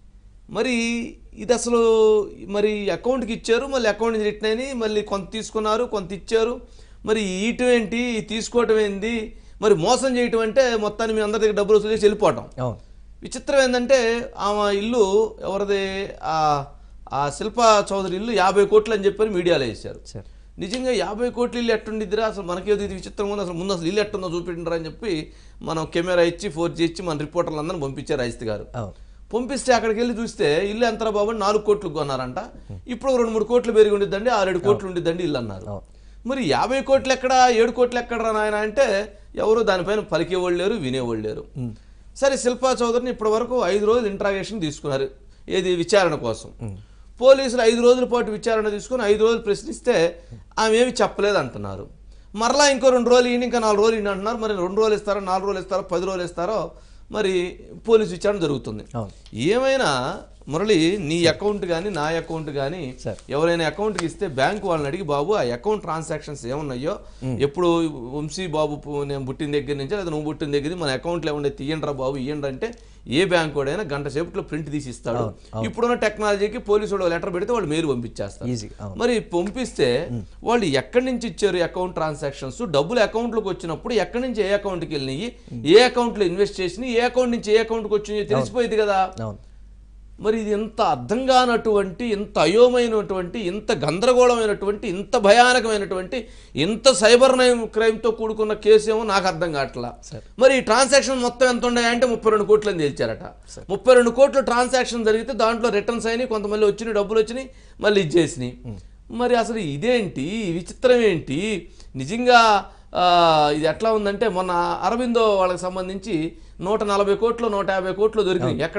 మరి ఇది అసలు మరి అకౌంట్కి ఇచ్చారు మళ్ళీ అకౌంట్ నుంచి రిటర్న్ అయినాయి మళ్ళీ కొంత తీసుకున్నారు కొంత ఇచ్చారు మరి ఇయటం ఏంటి తీసుకోవటం ఏంటి మరి మోసం చేయటం అంటే మొత్తాన్ని మీ అందరి దగ్గర డబ్బులు వసూలు చేసి వెళ్ళిపోవటం అవును విచిత్రం ఏంటంటే ఆమె ఇల్లు ఎవరిది ఆ ఆ శిల్పా చౌదరి ఇల్లు యాభై కోట్లు అని చెప్పని మీడియాలో వేశారు సార్ నిజంగా యాభై కోట్ల ఇల్లు ఎట్టుండిద్దిరా అసలు మనకేదో ఇది విచిత్రంగా ఉంది అసలు ముందు అసలు ఇల్లు ఎట్టుందో చూపించరా అని చెప్పి మనం కెమెరా ఇచ్చి ఫోర్ జీ ఇచ్చి మన రిపోర్టర్లు అందరిని పంపించారు రైస్తు గారు అవును పంపిస్తే అక్కడికి వెళ్ళి చూస్తే ఇల్లు ఎంత బాబు అని నాలుగు కోట్లు కొన్నారంట ఇప్పుడు ఒక రెండు మూడు కోట్లు పెరిగి ఉండిద్దండి ఆరేడు కోట్లు ఉండిద్దండి ఇల్లు అన్నారు అవును. మరి యాభై కోట్లు ఎక్కడ ఏడు కోట్లు ఎక్కడరా నాయన అంటే ఎవరు దానిపైన పలికేవాళ్ళు లేరు వినేవాళ్ళు లేరు సరే శిల్పా చౌదరిని ఇప్పటి వరకు ఐదు రోజులు ఇంట్రాగేషన్ తీసుకున్నారు ఏది విచారణ కోసం పోలీసులు ఐదు రోజుల పాటు విచారణ తీసుకుని ఐదు రోజులు ప్రశ్నిస్తే ఆమె ఏమి చెప్పలేదు అంటున్నారు మరలా ఇంకో రెండు రోజులు ఈయన ఇంకా నాలుగు రోజులు ఈయన అంటున్నారు మరి రెండు రోజులు ఇస్తారో నాలుగు రోజులు ఇస్తారో పది రోజులు ఇస్తారో మరి పోలీసు విచారణ జరుగుతుంది అవును. ఏమైనా మురళి నీ అకౌంట్ కానీ నా అకౌంట్ కానీ సార్. ఎవరైనా అకౌంట్కి ఇస్తే బ్యాంక్ వాళ్ళని అడిగి బాబు ఆ అకౌంట్ ట్రాన్సాక్షన్స్ ఏమున్నాయో ఎప్పుడు వంశీ బాబు పు- నేను పుట్టిన దగ్గర నుంచి లేదా నువ్వు పుట్టిన దగ్గర నుంచి మన అకౌంట్లో ఏముండే తీయండి రా బాబు ఇయ్యండి అంటే ఏ బ్యాంక్ వాడైనా గంట సేపట్లో ప్రింట్ తీసి ఇస్తాడు ఇప్పుడున్న టెక్నాలజీకి పోలీసు వాళ్ళు లెటర్ పెడితే వాళ్ళు మెయిల్ పంపించేస్తారు Easy, అవును. మరి పంపిస్తే వాళ్ళు ఎక్కడి నుంచి ఇచ్చారు అకౌంట్ ట్రాన్సాక్షన్స్ డబ్బులు అకౌంట్లోకి వచ్చినప్పుడు ఎక్కడి నుంచి ఏ అకౌంట్కి వెళ్ళినాయి ఏ అకౌంట్లో ఇన్వెస్ట్ చేసినాయి ఏ అకౌంట్ నుంచి ఏ అకౌంట్కి వచ్చినాయో తెలిసిపోయింది కదా అవును మరి ఇది ఎంత అర్థం కానటువంటి ఇంత అయోమైనటువంటి ఇంత గందరగోళమైనటువంటి ఇంత భయానకమైనటువంటి ఇంత సైబర్ నైమ్ క్రైమ్తో కూడుకున్న కేసు ఏమో నాకు అర్థం కావట్లా మరి ఈ ట్రాన్సాక్షన్ మొత్తం ఎంత ఉన్నాయంటే ముప్పై రెండు కోట్లు అని తేల్చారట ముప్పై రెండు కోట్లు ట్రాన్సాక్షన్ జరిగితే దాంట్లో రిటర్న్స్ అయినాయి కొంతమంది వచ్చినాయి డబ్బులు వచ్చినాయి మళ్ళీ ఇచ్చేసినాయి మరి అసలు ఇదేంటి ఈ విచిత్రం ఏంటి నిజంగా ఆ, ఇది ఎట్లా ఉందంటే మొన్న అరవిందో వాళ్ళకి సంబంధించి నూట నలభై కోట్లు నూట యాభై కోట్లు దొరికినాయి ఎక్కడ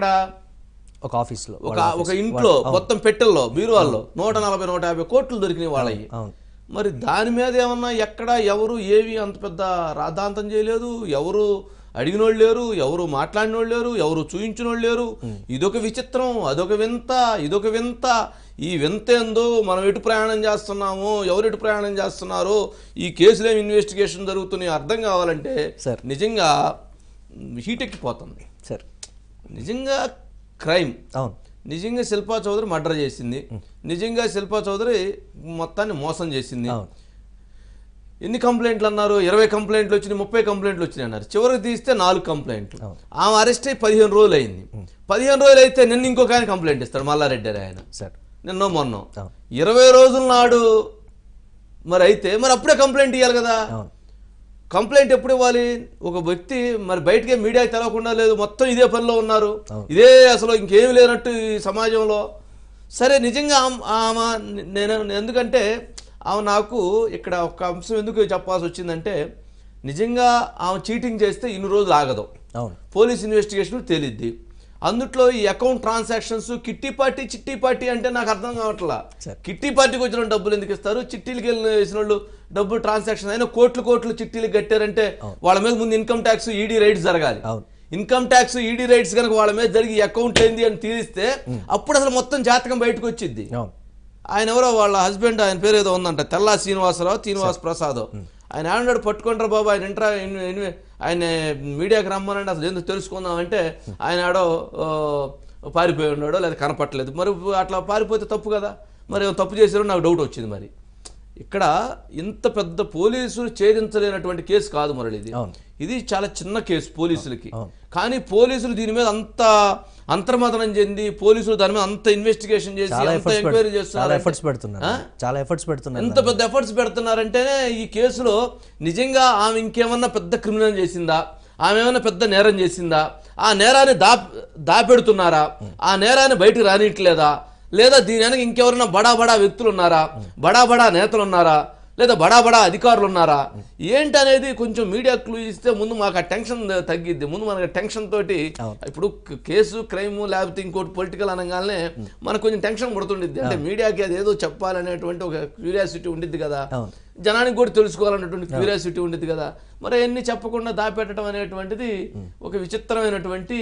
ఒక ఆఫీస్లో ఒక ఒక ఇంట్లో మొత్తం పెట్టెల్లో బీరువాల్లో నూట నలభై నూట యాభై కోట్లు దొరికినాయి వాళ్ళవి అవును మరి దాని మీద ఏమన్నా ఎక్కడ ఎవరు ఏవి అంత పెద్ద రాద్ధాంతం చేయలేదు ఎవరు అడిగినోళ్ళు లేరు ఎవరు మాట్లాడినోళ్ళు లేరు ఎవరు చూయించినోళ్ళు లేరు ఇదొక విచిత్రం అదొక వింత ఇదొక వింత ఈ వింత ఏందో మనం ఎటు ప్రయాణం చేస్తున్నాము ఎవరు ఎటు ప్రయాణం చేస్తున్నారో ఈ కేసులో ఇన్వెస్టిగేషన్ జరుగుతున్నాయి అర్థం కావాలంటే సార్. నిజంగా హీట్ ఎక్కిపోతుంది సార్ నిజంగా క్రైమ్ అవును నిజంగా శిల్పా చౌదరి మర్డర్ చేసింది నిజంగా శిల్పా చౌదరి మొత్తాన్ని మోసం చేసింది అవును ఎన్ని కంప్లైంట్లు అన్నారు ఇరవై కంప్లైంట్లు వచ్చినాయి ముప్పై కంప్లైంట్లు వచ్చినాయి అన్నారు చివరికి తీస్తే నాలుగు కంప్లైంట్లు ఆమె అరెస్ట్ అయ్యి పదిహేను రోజులు అయింది పదిహేను రోజులు అయితే నిన్న ఇంకొక ఆయన కంప్లైంట్ ఇస్తాడు మల్లారెడ్డి అని ఆయన సార్ నిన్న మొన్న అవును. ఇరవై రోజుల నాడు మరి అయితే మరి అప్పుడే కంప్లైంట్ ఇవ్వాలి కదా అవును కంప్లైంట్ ఎప్పుడు ఇవ్వాలి ఒక వ్యక్తి మరి బయటకే మీడియాకి తెలవకుండా లేదు మొత్తం ఇదే పనిలో ఉన్నారు అవును. ఇదే అసలు ఇంకేమి లేనట్టు ఈ సమాజంలో సరే నిజంగా ఆమె- ఆమె నేను ఎందుకంటే ఆమె నాకు ఇక్కడ ఒక అంశం ఎందుకు చెప్పాల్సి వచ్చిందంటే నిజంగా ఆమె చీటింగ్ చేస్తే ఇన్ని రోజులు ఆగదు అవును పోలీస్ ఇన్వెస్టిగేషన్ తేలిద్ది అందుట్లో ఈ అకౌంట్ ట్రాన్సాక్షన్స్ కిట్టి పార్టీ చిట్టి పార్టీ అంటే నాకు అర్థం కావట్లా సరే. కిట్టి పార్టీకి వచ్చిన వాళ్ళు డబ్బులు ఎందుకు ఇస్తారు చిట్టీలకి వెళ్ళిన వేసిన వాళ్ళు డబ్బులు ట్రాన్సాక్షన్ అయినా కోట్లు కోట్లు చిట్టీలు కట్టారంటే వాళ్ళ మీద ముందు ఇన్కమ్ ట్యాక్స్ ఈడీ రైడ్స్ జరగాలి అవును. ఇన్కమ్ ట్యాక్స్ ఈడీ రైడ్స్ కనుక వాళ్ళ మీద జరిగి అకౌంట్ ఏంది అని తీరిస్తే అప్పుడు అసలు మొత్తం జాతకం బయటకు వచ్చింది అవును ఆయన ఎవరో వాళ్ళ హస్బెండ్ ఆయన పేరు ఏదో ఉందంట తెల్లా శ్రీనివాసరావు శ్రీనివాస్ ప్రసాద్ ఆయన ఏమన్నాడు పట్టుకుంటారు బాబు ఆయన ఇంట్రా ఇన్- ఇన్- ఆయన మీడియాకి రమ్మనండి అసలు ఎందుకు తెలుసుకుందాం అంటే ఆయన ఆడో ఆ, పారిపోయి ఉన్నాడో లేదా కనపట్టలేదు మరి అట్లా పారిపోతే తప్పు కదా మరి ఏమో తప్పు చేశారో నాకు డౌట్ వచ్చింది మరి ఇక్కడ ఇంత పెద్ద పోలీసులు ఛేదించలేనటువంటి కేసు కాదు మురళి ఇది అవును. ఇది చాలా చిన్న కేసు పోలీసులకి అవును. కానీ పోలీసులు దీని మీద అంత అంతర్మదనం చెంది పోలీసులు దాని మీద అంత ఇన్వెస్టిగేషన్ చేసి చాలా అంత ఎఫర్ట్స్ ఎంక్వైరీ చాలా చేస్తున్నారు ఎఫర్ట్స్ పెడుతున్నారు ఆ? చాలా ఎఫర్ట్స్ పెడుతున్నారు ఎంత పెద్ద ఎఫర్ట్స్ పెడుతున్నారంటేనే ఈ కేసులో నిజంగా ఆమె ఇంకేమన్నా పెద్ద క్రిమినల్ చేసిందా ఆమె ఏమైనా పెద్ద నేరం చేసిందా ఆ నేరాన్ని దా దాపెడుతున్నారా ఆ నేరాన్ని బయటకు రానియట్లేదా లేదా దీని వెనక ఇంకెవరైనా బడా బడా వ్యక్తులు ఉన్నారా బడా బడా నేతలు ఉన్నారా లేదా బడా బడా అధికారులు ఉన్నారా ఏంటి అనేది కొంచెం మీడియా క్లూ ఇస్తే ముందు మాకు ఆ టెన్షన్ తగ్గిద్ది ముందు మనకి టెన్షన్ తోటి ఇప్పుడు క- కేసు క్రైమ్ లేకపోతే ఇంకోటి పొలిటికల్ అనగానే మనకు కొంచెం టెన్షన్ పడుతుండిద్ది అంటే మీడియాకి అది ఏదో చెప్పాలనేటువంటి ఒక క్యూరియాసిటీ ఉండిద్ది కదా అవును. జనానికి కూడా తెలుసుకోవాలనేటువంటి క్యూరియాసిటీ ఉండిద్ది కదా మరి అన్ని చెప్పకుండా దాపెట్టడం అనేటువంటిది ఒక విచిత్రమైనటువంటి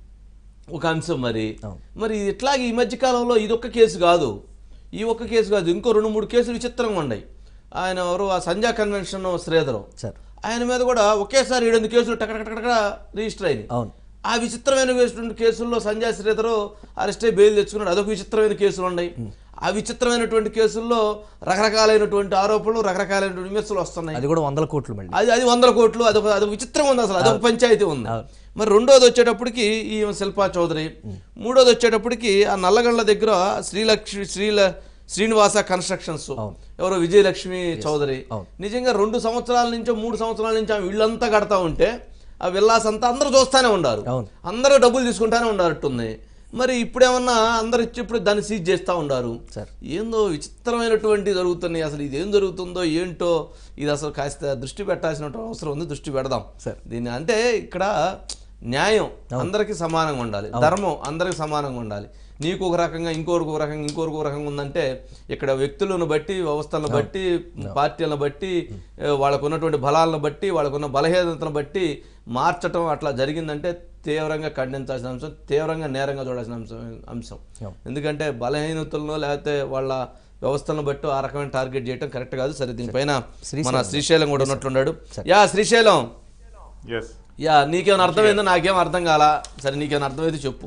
ఒక అంశం మరి మరి ఇట్లాగే ఈ మధ్య కాలంలో ఇది ఒక్క కేసు కాదు ఈ ఒక్క కేసు కాదు ఇంకో రెండు మూడు కేసులు విచిత్రంగా ఉన్నాయి ఆయన ఎవరు ఆ సంధ్యా కన్వెన్షన్ శ్రీధరం సార్ ఆయన మీద కూడా ఒకేసారి ఏడెనిమిది కేసులు టకటకటక రిజిస్టర్ అయినాయి అవును ఆ విచిత్రమైన వేసినటువంటి కేసుల్లో సంజయ్ శ్రీధరు అరెస్ట్ అయ్యి బెయిల్ తెచ్చుకున్నాడు అదొక విచిత్రమైన కేసులు ఉన్నాయి ఆ విచిత్రమైనటువంటి కేసుల్లో రకరకాలైనటువంటి ఆరోపణలు రకరకాలైనటువంటి విమర్శలు వస్తున్నాయి అది కూడా వందల కోట్లు మళ్ళీ అది అది వందల కోట్లు అదొక అదొక విచిత్రం ఉంది అసలు అదొక పంచాయతీ ఉంది మరి రెండోది వచ్చేటప్పటికి ఈ శిల్పా చౌదరి మూడోది వచ్చేటప్పటికి ఆ నల్లగండ్ల దగ్గర శ్రీలక్ష్మి శ్రీల శ్రీనివాస కన్స్ట్రక్షన్స్ ఎవరో విజయలక్ష్మి చౌదరి అవును. నిజంగా రెండు సంవత్సరాల నుంచో మూడు సంవత్సరాల నుంచి ఆమె ఇళ్ళంతా కడతా ఉంటే ఆ విల్లాస్ అంతా అందరూ చూస్తానే ఉండారు అవును. అందరూ డబ్బులు తీసుకుంటానే ఉండారట్టుంది మరి ఇప్పుడేమన్నా అందరు ఇచ్చి ఇప్పుడు దాన్ని సీజ్ చేస్తూ ఉండారు సార్. ఏందో విచిత్రమైనటువంటి జరుగుతున్నాయి అసలు ఇది ఏం జరుగుతుందో ఏంటో ఇది అసలు కాస్త దృష్టి పెట్టాల్సిన అవసరం ఉంది దృష్టి పెడదాం సార్. దీన్ని అంటే ఇక్కడ న్యాయం అందరికీ సమానంగా ఉండాలి ధర్మం అందరికీ సమానంగా ఉండాలి నీకు ఒక రకంగా ఇంకోరికి ఒక రకంగా ఇంకోరికి ఒక రకంగా ఉందంటే ఇక్కడ వ్యక్తులను బట్టి వ్యవస్థలను బట్టి పార్టీలను బట్టి ఏ, వాళ్ళకు ఉన్నటువంటి బలాలను బట్టి వాళ్ళకున్న బలహీనతను బట్టి మార్చటం అట్లా జరిగిందంటే తీవ్రంగా ఖండించాల్సిన అంశం తీవ్రంగా నేరంగా చూడాల్సిన అంశం అంశం ఎందుకంటే బలహీనతలను లేకపోతే వాళ్ళ వ్యవస్థలను బట్టి ఆ రకమైన టార్గెట్ చేయడం కరెక్ట్ కాదు సరే దీనిపైన మన శ్రీశైలం కూడా ఉన్నట్లున్నాడు యా శ్రీశైలం ఎస్ యా నీకేమైనా అర్థమైందో నాకేం అర్థం కాలా సరే నీకేమైనా అర్థమైతే చెప్పు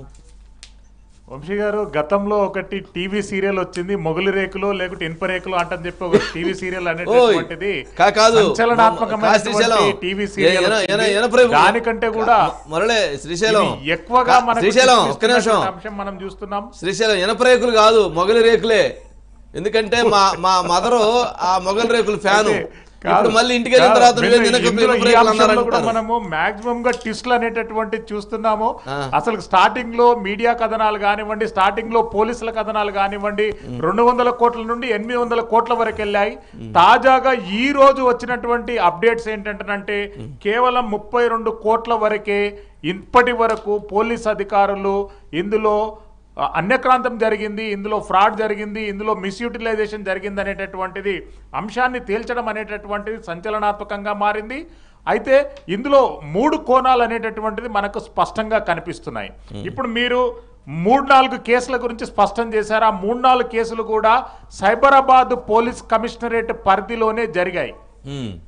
వంశీ గారు గతంలో ఒకటి టీవీ సీరియల్ వచ్చింది మొగలి రేకులు లేకుంటే ఇనుప రేకులు అంటని చెప్పి ఒక టీవీ సీరియల్ అనేటటువంటిది కా- కాదు సంచలనాత్మకమైన శ్రీశైలం టీవీ ఏ- సీరియల్ ఎన- ఎన- వచ్చింది. ఎనప్రేమ- దానికంటే కూడా మురళే శ్రీశైలం ఇది ఎక్కువగా కా- మనకు శ్రీశైలం ఒక్క నిమిషం చూపిస్తున్నటువంటి అంశం మనం చూస్తున్నాం శ్రీశైలం ఇనప రేకులు కాదు మొగలి రేకులే ఎందుకంటే మా మా మదరు ఆ మొగలి రేకులు ఫ్యాను కాదు. ఇప్పుడు మళ్ళీ ఇంటికి వెళ్ళిన కాదు. తర్వాత వీళ్ళు నువ్వేం ఇనప- ఇందులో ఇనప ఈ రేకులు అంశంలో అన్నారు కూడా అంటారు. మనము మాక్సిమం గా టిస్టులు అనేటటువంటి చూస్తున్నాము అసలు స్టార్టింగ్ లో మీడియా కథనాలు కానివ్వండి స్టార్టింగ్ లో పోలీసుల కథనాలు కానివ్వండి రెండు వందల కోట్ల నుండి ఎనిమిది వందల కోట్ల వరకు వెళ్ళాయి తాజాగా ఈ రోజు వచ్చినటువంటి అప్డేట్స్ ఏంటంటే కేవలం ముప్పై రెండు కోట్ల వరకే ఇప్పటి వరకు పోలీస్ అధికారులు ఇందులో ఆ, అన్యక్రాంతం జరిగింది ఇందులో ఫ్రాడ్ జరిగింది ఇందులో మిస్యూటిలైజేషన్ జరిగింది అనేటటువంటిది అంశాన్ని తేల్చడం అనేటటువంటిది సంచలనాత్మకంగా మారింది అయితే ఇందులో మూడు కోణాలు అనేటటువంటిది మనకు స్పష్టంగా కనిపిస్తున్నాయి ఇప్పుడు మీరు మూడు నాలుగు కేసుల గురించి స్పష్టం చేశారు ఆ మూడు నాలుగు కేసులు కూడా సైబరాబాద్ పోలీస్ కమిషనరేట్ పరిధిలోనే జరిగాయి ఉమ్.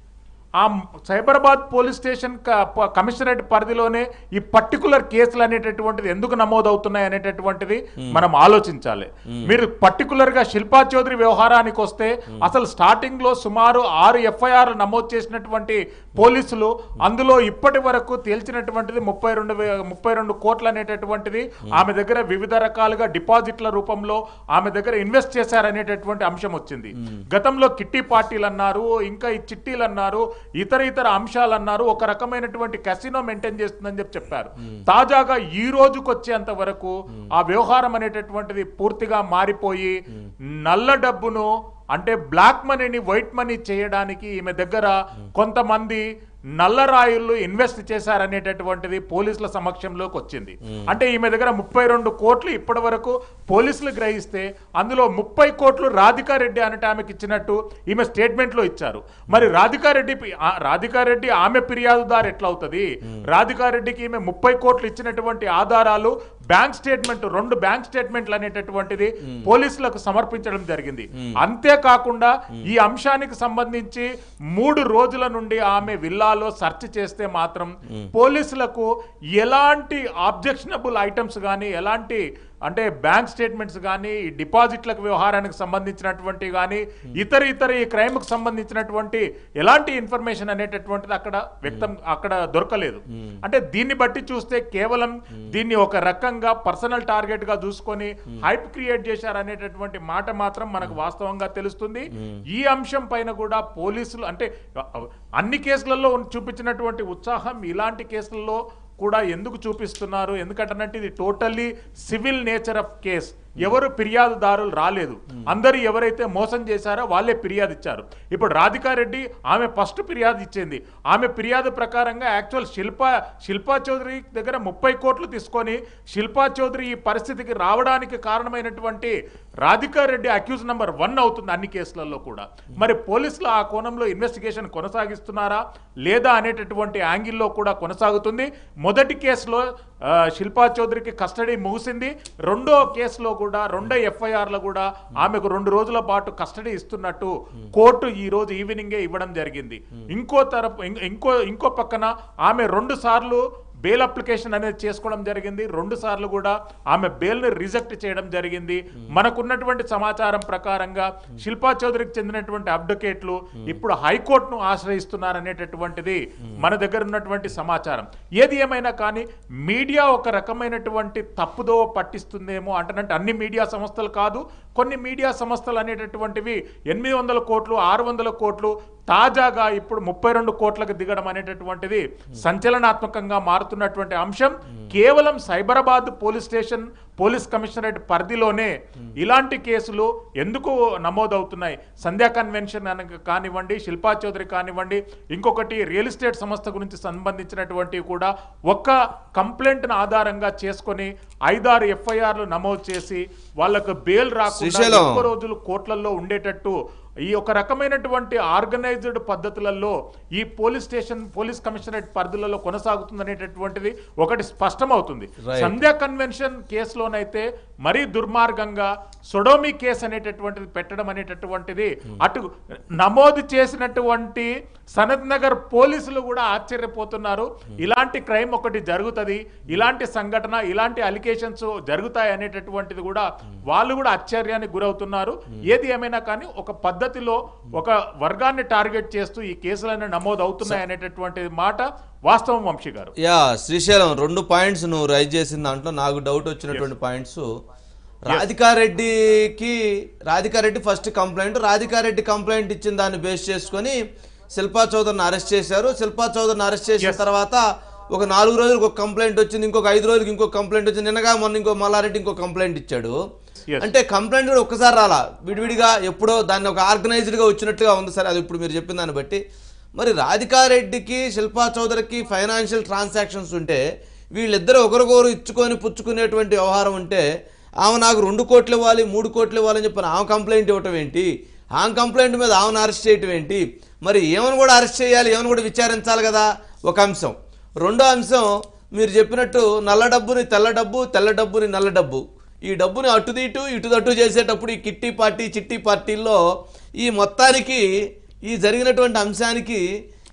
ఆ సైబరాబాద్ పోలీస్ స్టేషన్ క- ప- కమిషనరేట్ పరిధిలోనే ఈ పర్టికులర్ కేసులు అనేటటువంటిది ఎందుకు నమోదవుతున్నాయి అనేటటువంటిది మనం ఆలోచించాలి మీరు పర్టికులర్ గా శిల్పా చౌదరి వ్యవహారానికి వస్తే అసలు స్టార్టింగ్ లో సుమారు ఆరు ఎఫ్ఐఆర్ నమోదు చేసినటువంటి పోలీసులు అందులో ఇప్పటి వరకు తేల్చినటువంటిది ముప్పై రెండు వే- ముప్పై రెండు కోట్లు అనేటటువంటిది ఆమె దగ్గర వివిధ రకాలుగా డిపాజిట్ల రూపంలో ఆమె దగ్గర ఇన్వెస్ట్ చేశారనేటటువంటి అంశం వచ్చింది గతంలో కిట్టి పార్టీలు అన్నారు ఇంకా ఈ చిట్టీలు అన్నారు ఇతర ఇతర అంశాలు అన్నారు ఒక రకమైనటువంటి కసినో మెయింటైన్ చేస్తుందని చెప్పి చెప్పారు తాజాగా ఈ రోజుకి వచ్చేంత వరకు ఆ వ్యవహారం అనేటటువంటిది పూర్తిగా మారిపోయి నల్ల డబ్బును అంటే బ్లాక్ మనీని వైట్ మనీ చేయడానికి ఈమె దగ్గర కొంతమంది నల్ల రాయుళ్ళు ఇన్వెస్ట్ చేశారనేటటువంటిది పోలీసుల సమక్షంలోకి వచ్చింది అంటే ఈమె దగ్గర ముప్పై రెండు కోట్లు ఇప్పటి వరకు పోలీసులు గ్రహిస్తే అందులో ముప్పై కోట్లు రాధికారెడ్డి అనట ఆమెకి ఇచ్చినట్టు ఈమె స్టేట్మెంట్లో ఇచ్చారు మరి రాధికారెడ్డి పి- ఆ రాధికారెడ్డి ఆమె ఫిర్యాదుదారు ఎట్లా అవుతుంది రాధికారెడ్డికి ఈమె ముప్పై కోట్లు ఇచ్చినటువంటి ఆధారాలు బ్యాంక్ స్టేట్మెంట్ రెండు బ్యాంక్ స్టేట్మెంట్లు అనేటటువంటిది పోలీసులకు సమర్పించడం జరిగింది అంతేకాకుండా ఈ అంశానికి సంబంధించి మూడు రోజుల నుండి ఆమె విల్లాలో సెర్చ్ చేస్తే మాత్రం పోలీసులకు ఎలాంటి ఆబ్జెక్షనబుల్ ఐటమ్స్ కానీ ఎలాంటి అంటే బ్యాంక్ స్టేట్మెంట్స్ కానీ ఈ డిపాజిట్లకు వ్యవహారానికి సంబంధించినటువంటి కానీ ఇతర ఇతర ఈ క్రైమ్కి సంబంధించినటువంటి ఎలాంటి ఇన్ఫర్మేషన్ అనేటటువంటిది అక్కడ వ్యక్తం అక్కడ దొరకలేదు అంటే దీన్ని బట్టి చూస్తే కేవలం దీన్ని ఒక రకంగా పర్సనల్ టార్గెట్ గా చూసుకొని హైప్ క్రియేట్ చేశారనేటటువంటి మాట మాత్రం మనకు వాస్తవంగా తెలుస్తుంది ఈ అంశం పైన కూడా పోలీసులు అంటే అన్ని కేసులలో చూపించినటువంటి ఉత్సాహం ఇలాంటి కేసులలో కూడా ఎందుకు చూపిస్తున్నారు ఎందుకంటే ఇది totally civil nature of case ఎవరు ఫిర్యాదుదారులు రాలేదు అందరూ ఎవరైతే మోసం చేశారో వాళ్ళే ఫిర్యాదు ఇచ్చారు ఇప్పుడు రాధికారెడ్డి ఆమె ఫస్ట్ ఫిర్యాదు ఇచ్చింది ఆమె ఫిర్యాదు ప్రకారంగా యాక్చువల్ శిల్పా శిల్పా చౌదరి దగ్గర ముప్పై కోట్లు తీసుకొని శిల్పా చౌదరి ఈ పరిస్థితికి రావడానికి కారణమైనటువంటి రాధికారెడ్డి అక్యూజ్ నంబర్ వన్ అవుతుంది అన్ని కేసులలో కూడా మరి పోలీసులు ఆ కోణంలో ఇన్వెస్టిగేషన్ కొనసాగిస్తున్నారా లేదా అనేటటువంటి యాంగిల్లో కూడా కొనసాగుతుంది మొదటి కేసులో ఆ, శిల్పా చౌదరికి కస్టడీ ముగిసింది రెండో కేసులో కూడా రెండో ఎఫ్ఐఆర్లో కూడా ఆమెకు రెండు రోజుల పాటు కస్టడీ ఇస్తున్నట్టు కోర్టు ఈ రోజు ఈవినింగే ఇవ్వడం జరిగింది ఇంకో తరపు ఇం- ఇంకో ఇంకో పక్కన ఆమె రెండు సార్లు బెయిల్ అప్లికేషన్ అనేది చేసుకోవడం జరిగింది రెండు సార్లు కూడా ఆమె బెయిల్ని రిజెక్ట్ చేయడం జరిగింది మనకున్నటువంటి సమాచారం ప్రకారంగా శిల్పా చౌదరికి చెందినటువంటి అడ్వకేట్లు ఇప్పుడు హైకోర్టును ఆశ్రయిస్తున్నారనేటటువంటిది మన దగ్గర ఉన్నటువంటి సమాచారం ఏది ఏమైనా కానీ మీడియా ఒక రకమైనటువంటి తప్పుదో పట్టిస్తుందేమో అంటనంటే అన్ని మీడియా సంస్థలు కాదు కొన్ని మీడియా సంస్థలు అనేటటువంటివి ఎనిమిది వందల కోట్లు ఆరు వందల కోట్లు తాజాగా ఇప్పుడు ముప్పై రెండు కోట్లకు దిగడం అనేటటువంటిది సంచలనాత్మకంగా మారుతున్నటువంటి అంశం కేవలం Cyberabad police station police commissionerate పరిధిలోనే ఇలాంటి కేసులు ఎందుకు నమోదవుతున్నాయి సంధ్యా కన్వెన్షన్ అనగా కానివ్వండి శిల్పా చౌదరి కానివ్వండి ఇంకొకటి రియల్ ఎస్టేట్ సంస్థ గురించి సంబంధించినటువంటి కూడా ఒక్క కంప్లైంట్ను ఆధారంగా చేసుకొని ఐదారు ఎఫ్ఐఆర్లు నమోదు చేసి వాళ్ళకు బెయిల్ రాకుండా శ్రీశైలం. ఎక్కువ రోజులు కోర్టులలో ఉండేటట్టు ఈ ఒక రకమైనటువంటి ఆర్గనైజ్డ్ పద్ధతులలో ఈ పోలీస్ స్టేషన్ పోలీస్ కమిషనరేట్ పరిధులలో కొనసాగుతుందనేటటువంటిది ఒకటి స్పష్టమవుతుంది Right. సంధ్యా కన్వెన్షన్ కేసులోనైతే మరీ దుర్మార్గంగా సొడోమి కేసు అనేటటువంటిది పెట్టడం అనేటటువంటిది అటు నమోదు చేసినటువంటి సనత్ నగర్ పోలీసులు కూడా ఆశ్చర్యపోతున్నారు ఇలాంటి క్రైమ్ ఒకటి జరుగుతుంది ఇలాంటి సంఘటన ఇలాంటి అలిగేషన్స్ జరుగుతాయి అనేటటువంటిది కూడా వాళ్ళు కూడా ఆశ్చర్యానికి గురవుతున్నారు ఏది ఏమైనా కానీ ఒక పద్ధతిలో ఒక వర్గాన్ని టార్గెట్ చేస్తూ ఈ కేసులన్నీ నమోదు అవుతున్నాయి అనేటటువంటి మాట వాస్తవం వంశీ గారు యా శ్రీశైలం రెండు పాయింట్స్ నువ్వు రైజ్ చేసిన దాంట్లో నాకు డౌట్ వచ్చినటువంటి పాయింట్స్ రాధికారెడ్డికి Radhika Reddy first complaint Radhika Reddy complaint ఇచ్చిన దాన్ని బేస్ చేసుకొని శిల్పా చౌదరిని అరెస్ట్ చేశారు శిల్పా చౌదరిని అరెస్ట్ చేసిన తర్వాత ఒక నాలుగు రోజులకు ఒక కంప్లైంట్ వచ్చింది ఇంకొక ఐదు రోజులకి ఇంకో కంప్లైంట్ వచ్చింది నిన్నగా మొన్న ఇంకో మల్లారెడ్డి ఇంకో కంప్లైంట్ ఇచ్చాడు Yes. అంటే కంప్లైంట్ కూడా ఒక్కసారి రాలా విడివిడిగా ఎప్పుడో దాన్ని ఒక ఆర్గనైజ్డ్గా వచ్చినట్టుగా ఉంది సరే అది ఇప్పుడు మీరు చెప్పిన దాన్ని బట్టి మరి రాధికారెడ్డికి శిల్పా చౌదరికి ఫైనాన్షియల్ ట్రాన్సాక్షన్స్ ఉంటే వీళ్ళిద్దరూ ఒకరికొకరు ఇచ్చుకొని పుచ్చుకునేటువంటి వ్యవహారం ఉంటే ఆమె నాకు రెండు కోట్లు ఇవ్వాలి మూడు కోట్లు ఇవ్వాలని చెప్పిన ఆమె కంప్లైంట్ ఇవ్వటం ఏంటి ఆమె కంప్లైంట్ మీద ఆమెను అరెస్ట్ చేయటం ఏంటి మరి ఏమని కూడా అరెస్ట్ చేయాలి ఏమని కూడా విచారించాలి కదా ఒక అంశం రెండో అంశం మీరు చెప్పినట్టు నల్ల డబ్బుని తెల్ల డబ్బు తెల్ల డబ్బుని నల్ల డబ్బు ఈ డబ్బుని అటుది ఇటు ఇటుదటు చేసేటప్పుడు ఈ కిట్టి పార్టీ చిట్టి పార్టీల్లో ఈ మొత్తానికి ఈ జరిగినటువంటి అంశానికి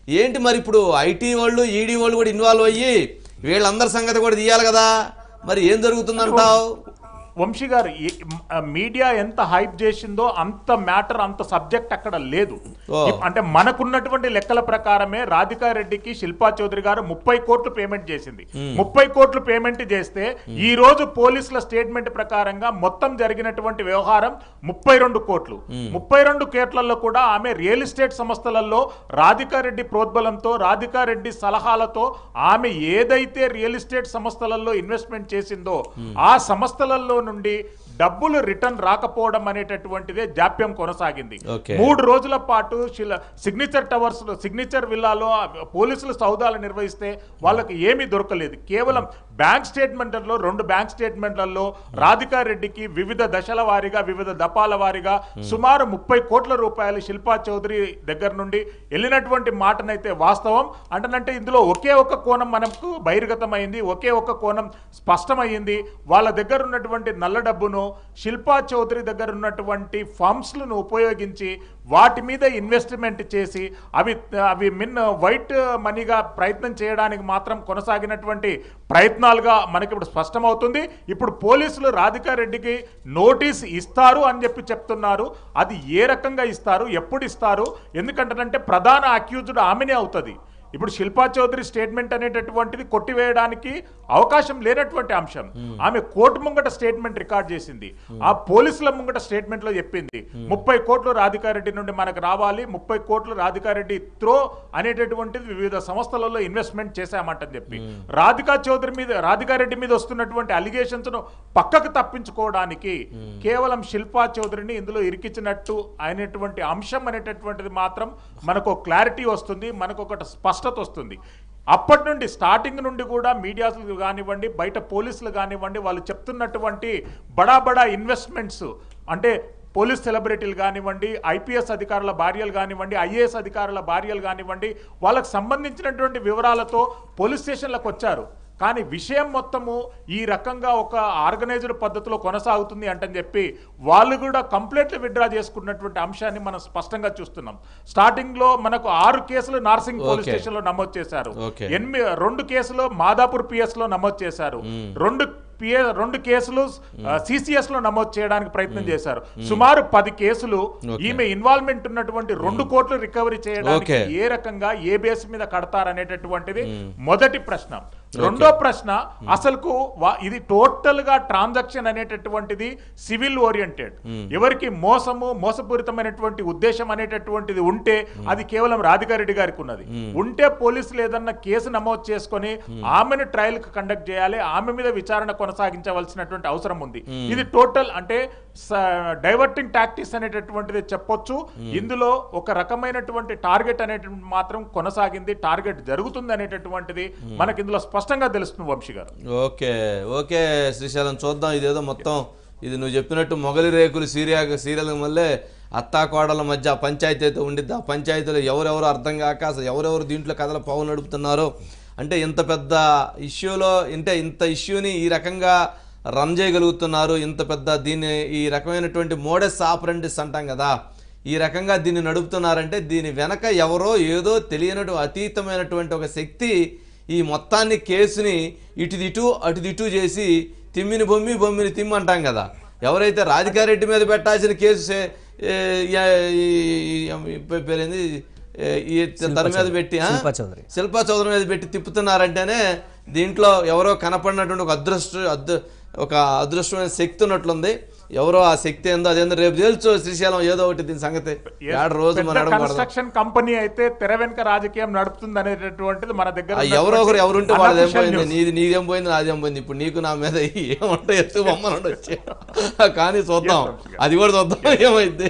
ఏంటి మరి ఇప్పుడు ఐటీ వాళ్ళు ఈడీ వాళ్ళు కూడా ఇన్వాల్వ్ అయ్యి వీళ్ళందరి సంగతి కూడా తీయాలి కదా మరి ఏం జరుగుతుందంటావు వంశీ గారు ఈ- మ- మీడియా ఎంత హైప్ చేసిందో అంత మ్యాటర్ అంత సబ్జెక్ట్ అక్కడ లేదు ఓ. ఇప్- అంటే మనకున్నటువంటి లెక్కల ప్రకారమే రాధికా రెడ్డికి శిల్పా చౌదరి గారు ముప్పై కోట్లు పేమెంట్ చేసింది ముప్పై కోట్లు పేమెంట్ చేస్తే ఈ రోజు పోలీసుల స్టేట్మెంట్ ప్రకారంగా మొత్తం జరిగినటువంటి వ్యవహారం ముప్పై రెండు కోట్లు ముప్పై రెండు కోట్లలో కూడా ఆమె రియల్ ఎస్టేట్ సంస్థలలో రాధికా రెడ్డి ప్రోద్బలంతో రాధికా రెడ్డి సలహాలతో ఆమె ఏదైతే రియల్ ఎస్టేట్ సంస్థలలో ఇన్వెస్ట్మెంట్ చేసిందో ఆ సంస్థలలో నుండి డబ్బులు రిటర్న్ రాకపోవడం అనేటటువంటిదే జాప్యం కొనసాగింది Okay. మూడు రోజుల పాటు శిల- సిగ్నేచర్ టవర్స్ లో సిగ్నేచర్ విల్లాలో ఆ పోలీసులు సౌదాలు నిర్వహిస్తే వాళ్ళకి ఏమీ దొరకలేదు కేవలం బ్యాంక్ స్టేట్మెంట్లలో రెండు బ్యాంక్ స్టేట్మెంట్లలో రాధికా రెడ్డికి వివిధ దశల వారీగా వివిధ దపాల వారీగా సుమారు ముప్పై కోట్ల రూపాయలు శిల్పా చౌదరి దగ్గర నుండి వెళ్ళినటువంటి మాటనైతే వాస్తవం అంటనంటే ఇందులో ఒకే ఒక కోణం మనకు బహిర్గతమైంది ఒకే ఒక కోణం స్పష్టమైంది వాళ్ళ దగ్గర ఉన్నటువంటి నల్ల డబ్బును శిల్పా చౌదరి దగ్గర ఉన్నటువంటి ఫండ్స్లను ఉపయోగించి వాటి మీద ఇన్వెస్ట్మెంట్ చేసి అవి అవి మిన్ వైట్ మనీగా ప్రయత్నం చేయడానికి మాత్రం కొనసాగినటువంటి ప్రయత్నాలుగా మనకి ఇప్పుడు స్పష్టమవుతుంది ఇప్పుడు పోలీసులు రాధికా రెడ్డికి నోటీస్ ఇస్తారు అని చెప్పి చెప్తున్నారు అది ఏ రకంగా ఇస్తారు ఎప్పుడు ఇస్తారు ఎందుకంటేనంటే ప్రధాన అక్యూజ్డ్ ఆమెనే అవుతుంది ఇప్పుడు శిల్పా చౌదరి స్టేట్మెంట్ అనేటటువంటిది కొట్టివేయడానికి అవకాశం లేనటువంటి అంశం ఆమె కోర్టు ముంగట స్టేట్మెంట్ రికార్డ్ చేసింది ఆ పోలీసుల ముంగట స్టేట్మెంట్ లో చెప్పింది ముప్పై కోట్లు రాధికారెడ్డి నుండి మనకు రావాలి ముప్పై కోట్లు రాధికారెడ్డి త్రో అనేటటువంటిది వివిధ సంస్థలలో ఇన్వెస్ట్మెంట్ చేశామంటని చెప్పి రాధికా చౌదరి మీద రాధికారెడ్డి మీద వస్తున్నటువంటి అలిగేషన్స్ ను పక్కకు తప్పించుకోవడానికి కేవలం శిల్పా చౌదరిని ఇందులో ఇరికించినట్టు అయినటువంటి అంశం అనేటటువంటిది మాత్రం మనకు క్లారిటీ వస్తుంది మనకు ఒక స్పష్టత వస్తుంది అప్పటి నుండి స్టార్టింగ్ నుండి కూడా మీడియాలు కానివ్వండి బయట పోలీసులు కానివ్వండి వాళ్ళు చెప్తున్నటువంటి బడా బడా ఇన్వెస్ట్మెంట్స్ అంటే పోలీస్ సెలబ్రిటీలు కానివ్వండి ఐపీఎస్ అధికారుల భార్యలు కానివ్వండి ఐఏఎస్ అధికారుల భార్యలు కానివ్వండి వాళ్ళకు సంబంధించినటువంటి వివరాలతో పోలీస్ స్టేషన్లకు వచ్చారు కానీ విషయం మొత్తము ఈ రకంగా ఒక ఆర్గనైజ్డ్ పద్ధతిలో కొనసాగుతుంది అంటని చెప్పి వాళ్ళు కూడా కంప్లీట్లీ విత్డ్రా చేసుకున్నటువంటి అంశాన్ని మనం స్పష్టంగా చూస్తున్నాం స్టార్టింగ్ లో మనకు ఆరు కేసులు నార్సింగ్ పోలీస్ Okay. స్టేషన్ లో నమోదు చేశారు Okay. ఎనిమిది రెండు కేసులు మాదాపూర్ పిఎస్ లో నమోదు చేశారు రెండు పిఏ రెండు కేసులు సిసిఎస్ లో నమోదు చేయడానికి ప్రయత్నం చేశారు సుమారు పది కేసులు ఈమె ఇన్వాల్వ్మెంట్ ఉన్నటువంటి రెండు కోట్లు రికవరీ చేయడానికి Okay. ఏ రకంగా ఏ బేస్ మీద కడతారనేటటువంటిది మొదటి ప్రశ్న రెండో ప్రశ్న అసలుకు వా- ఇది టోటల్ గా ట్రాన్సాక్షన్ అనేటటువంటిది సివిల్ ఓరియంటెడ్ ఎవరికి మోసము మోసపూరితమైనటువంటి ఉద్దేశం అనేటటువంటిది ఉంటే అది కేవలం రాధికారెడ్డి గారికి ఉన్నది ఉంటే పోలీసులు ఏదన్నా కేసు నమోదు చేసుకొని ఆమెను ట్రయల్ కు కండక్ట్ చేయాలి ఆమె మీద విచారణ కొనసాగించవలసినటువంటి అవసరం ఉంది ఇది టోటల్ అంటే డైవర్టింగ్ టాక్టిక్స్ అనేటటువంటిది చెప్పొచ్చు ఇందులో ఒక రకమైనటువంటి టార్గెట్ అనేటువంటి మాత్రం కొనసాగింది టార్గెట్ జరుగుతుంది అనేటటువంటిది మనకి ఇందులో స్పష్టంగా తెలుస్తుంది వంశీ గారు ఓకే ఓకే శ్రీశైలం చూద్దాం ఇదేదో మొత్తం ఇది నువ్వు చెప్పినట్టు మొగలి రేకులు సీరియా సీరియల్ మళ్ళీ అత్తా కోడల మధ్య ఆ పంచాయతీ అయితే ఉండిద్ది ఆ పంచాయతీలో ఎవరెవరు అర్థం కాక అసలు ఎవరెవరు దీంట్లో కథల పావు నడుపుతున్నారో అంటే ఇంత పెద్ద ఇష్యూలో అంటే ఇంత ఇష్యూని ఈ రకంగా రన్ చేయగలుగుతున్నారు ఇంత పెద్ద దీన్ని ఈ రకమైనటువంటి మోడెస్ ఆపరెంటిస్ అంటాం కదా ఈ రకంగా దీన్ని నడుపుతున్నారంటే దీని వెనక ఎవరో ఏదో తెలియనటు అతీతమైనటువంటి ఒక శక్తి ఈ మొత్తాన్ని కేసుని ఇటుదిటు అటుదిటు చేసి తిమ్మిని బొమ్మి బొమ్మిని తిమ్మి అంటాం కదా ఎవరైతే రాధికారెడ్డి మీద పెట్టాల్సిన కేసు సే- ఏ, ఏ- ఈ- ఈ పేరేంది ఏ, ఈ తన మీద పెట్టి ఆ? శిల్పా చౌదరి. శిల్పా చౌదరి మీద పెట్టి తిప్పుతున్నారంటేనే దీంట్లో ఎవరో కనపడినటువంటి ఒక అదృష్ట అదృ ఒక అదృష్టమైన శక్తి ఉన్నట్లుంది ఎవరో ఆ శక్తి ఏందో అదేందో రేపు తెలుసు శ్రీశైలం ఏదో ఒకటి దీని సంగతి ఏడు రోజు మన అడగకూడదు. కన్స్ట్రక్షన్ కంపెనీ అయితే తెర వెనుక రాజకీయం నడుపుతుంది అనేటటువంటిది మన దగ్గర ఆ ఎవరో ఒకరు ఎవరుంటే వాళ్ళదేం unofficial పోయింది news. నీది నీదేం పోయింది నాదేం పోయింది ఇప్పుడు నీకు నా మీద ఏమంటే ఎత్తు బొమ్మలు వచ్చే కానీ చూద్దాం అది కూడా చూద్దాం ఏమైంది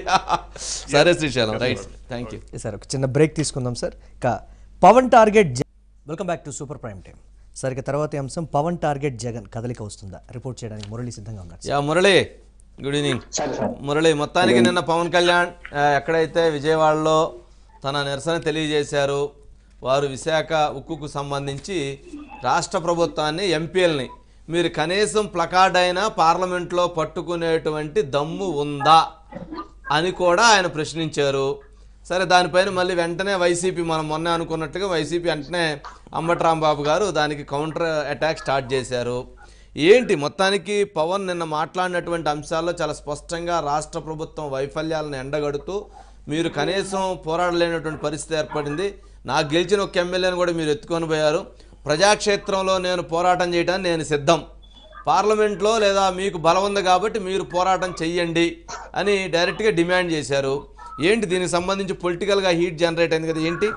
సరే Srisailam right thank you sir ఒక చిన్న బ్రేక్ తీసుకుందాం సార్ ఇక పవన్ టార్గెట్ జ- welcome back to super prime time sir ఇక తర్వాత అంశం పవన్ టార్గెట్ జగన్ కదలిక వస్తుందా రిపోర్ట్ చేయడానికి మురళి సిద్ధంగా ఉన్నారు యా మురళి గుడ్ ఈవినింగ్ సరే సార్ మురళి మొత్తానికి నిన్న పవన్ కళ్యాణ్ ఆ, ఎక్కడైతే విజయవాడలో తన నిరసన తెలియజేశారు వారు విశాఖ ఉక్కుకు సంబంధించి రాష్ట్ర ప్రభుత్వాన్ని ఎంపీలని మీరు కనీసం ప్లకార్డ్ అయినా పార్లమెంట్లో పట్టుకునేటువంటి దమ్ము ఉందా అని కూడా ఆయన ప్రశ్నించారు సరే దానిపైన మళ్ళీ వెంటనే వైసీపీ మనం మొన్న అనుకున్నట్టుగా వైసీపీ వెంటనే అంబటి రాంబాబు గారు దానికి కౌంటర్ అటాక్ స్టార్ట్ చేశారు ఏంటి మొత్తానికి పవన్ నిన్న మాట్లాడినటువంటి అంశాల్లో చాలా స్పష్టంగా రాష్ట్ర ప్రభుత్వం వైఫల్యాలను ఎండగడుతూ మీరు కనీసం పోరాడలేనటువంటి పరిస్థితి ఏర్పడింది నాకు గెలిచిన ఒక ఎమ్మెల్యేని కూడా మీరు ఎత్తుకొని పోయారు ప్రజాక్షేత్రంలో నేను పోరాటం చేయడానికి నేను సిద్ధం పార్లమెంట్లో లేదా మీకు బలం ఉంది కాబట్టి మీరు పోరాటం చెయ్యండి అని డైరెక్ట్గా డిమాండ్ చేశారు ఏంటి దీనికి సంబంధించి పొలిటికల్గా హీట్ జనరేట్ అయింది కదా ఏంటి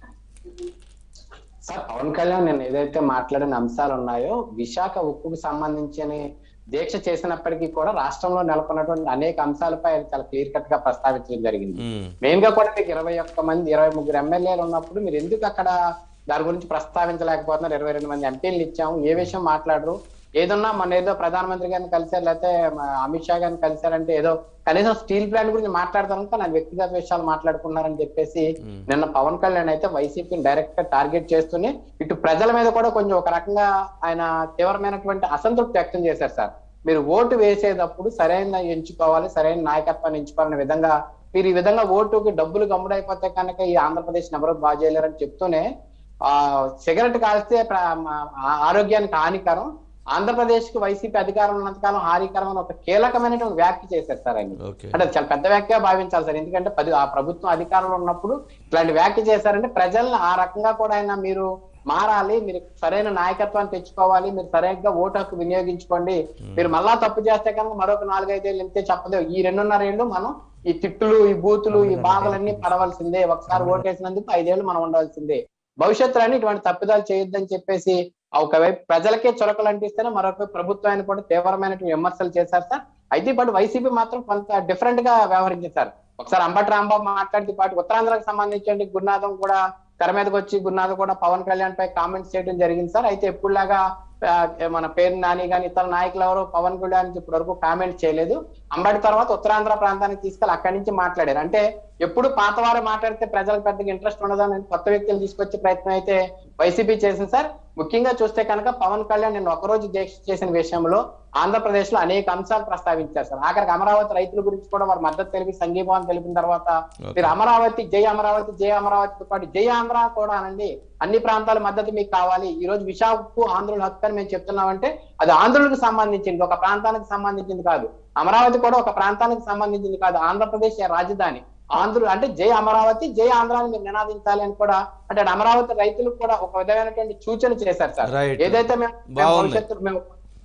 సార్ పవన్ కళ్యాణ్ నేను ఏదైతే మాట్లాడిన అంశాలు ఉన్నాయో విశాఖ ఉక్కుకు సంబంధించిన దీక్ష చేసినప్పటికీ కూడా రాష్ట్రంలో నెలకొన్నటువంటి అనేక అంశాలపై ఆయన చాలా క్లియర్ కట్ గా ప్రస్తావించడం జరిగింది మ్మ్. మెయిన్ గా కూడా మీకు ఇరవై ఒక్క మంది ఇరవై ముగ్గురు ఎమ్మెల్యేలు ఉన్నప్పుడు మీరు ఎందుకు అక్కడ దాని గురించి ప్రస్తావించలేకపోతున్నారు ఇరవై రెండు మంది ఎంపీలు ఇచ్చాము ఏ విషయం మాట్లాడరు ఏదన్నా మన ఏదో ప్రధానమంత్రి గారిని కలిసారు లేకపోతే మా అమిత్ షా గారిని కలిసారంటే ఏదో కనీసం స్టీల్ ప్లాంట్ గురించి మాట్లాడతాను కానీ వ్యక్తిగత విషయాలు మాట్లాడుకున్నారని చెప్పేసి నిన్న పవన్ కళ్యాణ్ అయితే వైసీపీని డైరెక్ట్ గా టార్గెట్ చేస్తూనే ఇటు ప్రజల మీద కూడా కొంచెం ఒక రకంగా ఆయన తీవ్రమైనటువంటి అసంతృప్తి వ్యక్తం చేశారు సార్ మీరు ఓటు వేసేటప్పుడు సరైన ఎంచుకోవాలి సరైన నాయకత్వాన్ని ఎంచుకోవాలనే విధంగా మీరు ఈ విధంగా ఓటుకి డబ్బులు గమ్ముడైపోతే కనుక ఈ ఆంధ్రప్రదేశ్ ఎవరు బాగా చేయలేరని చెప్తూనే ఆ సిగరెట్ కాల్స్తే ప్ర- మా- ఆ- ఆరోగ్యానికి హానికరం ఆంధ్రప్రదేశ్ కి వైసీపీ అధికారం ఉన్నంతకాలం హానికరం అని ఒక కీలకమైనటువంటి వ్యాఖ్య చేశారు సార్ ఆయన ఓకే అంటే అది చాలా పెద్ద వ్యాఖ్య భావించాలి సార్ ఎందుకంటే పది ఆ ప్రభుత్వం అధికారంలో ఉన్నప్పుడు ఇట్లాంటి వ్యాఖ్య చేశారంటే ప్రజల్ని ఆ రకంగా కూడా ఆయన మీరు మారాలి మీరు సరైన నాయకత్వాన్ని తెచ్చుకోవాలి మీరు సరైనగా ఓటు హక్కు వినియోగించుకోండి మీరు మళ్ళా తప్పు చేస్తే కనుక మరొక నాలుగైదేళ్ళు వెళ్తే చెప్పదు ఈ రెండున్నర ఏళ్ళు మనం ఈ తిట్టులు ఈ బూతులు ఈ బాధలన్నీ పడవలసిందే ఒకసారి ఓటేసినందుకు ఐదేళ్లు మనం ఉండవలసిందే భవిష్యత్తులో ఇటువంటి తప్పిదాలు చేయొద్దని చెప్పేసి ఒకవైపు ప్రజలకే చురకలు అంటిస్తేనే మరొక వైపు ప్రభుత్వాన్ని కూడా తీవ్రమైనటువంటి విమర్శలు చేశారు సార్ అయితే బట్ వైసీపీ మాత్రం కొంత డిఫరెంట్ గా వ్యవహరించింది సార్ ఒకసారి అంబటి రాంబాబు మాట్లాడితే పాటు ఉత్తరాంధ్రకు సంబంధించి గురునాథం కూడా తెర మీదకి వచ్చి గురునాథం కూడా పవన్ కళ్యాణ్ పై కామెంట్స్ చేయడం జరిగింది సార్ అయితే ఎప్పుడులాగా ఆ, మన పేరు నాని కానీ ఇతర నాయకులు ఎవరు పవన్ కళ్యాణ్ ఇప్పటి వరకు కామెంట్ చేయలేదు అంబటి తర్వాత ఉత్తరాంధ్ర ప్రాంతానికి తీసుకెళ్ళి అక్కడి నుంచి మాట్లాడారు అంటే ఎప్పుడు పాతవారు మాట్లాడితే ప్రజలకు పెద్దగా ఇంట్రెస్ట్ ఉండదని కొత్త వ్యక్తులు తీసుకొచ్చే ప్రయత్నం అయితే వైసీపీ చేసింది సార్ ముఖ్యంగా చూస్తే కనుక పవన్ కళ్యాణ్ నేను ఒకరోజు దీక్ష చేసిన విషయంలో ఆంధ్రప్రదేశ్ లో అనేక అంశాలు ప్రస్తావించారు సార్ ఆఖరికి అమరావతి రైతుల గురించి కూడా వారు మద్దతు తెలిపి సంఘీభావం తెలిపిన తర్వాత మీరు అమరావతి జై అమరావతి జై అమరావతితో పాటు జై ఆంధ్ర కూడా అనండి అన్ని ప్రాంతాల మద్దతు మీకు కావాలి ఈ రోజు విశాఖకు ఆంధ్రుల హక్కు అని మేము చెప్తున్నామంటే అది ఆంధ్రులకు సంబంధించింది ఒక ప్రాంతానికి సంబంధించింది కాదు అమరావతి కూడా ఒక ప్రాంతానికి సంబంధించింది కాదు ఆంధ్రప్రదేశ్ రాజధాని ఆంధ్రులు అంటే జై అమరావతి జై ఆంధ్ర అని మీరు నినాదించాలి అని కూడా అంటే అమరావతి రైతులకు కూడా ఒక విధమైనటువంటి సూచన చేశారు సార్ Right. ఏదైతే మేము మేము బాగుంది. భవిష్యత్తులో మేము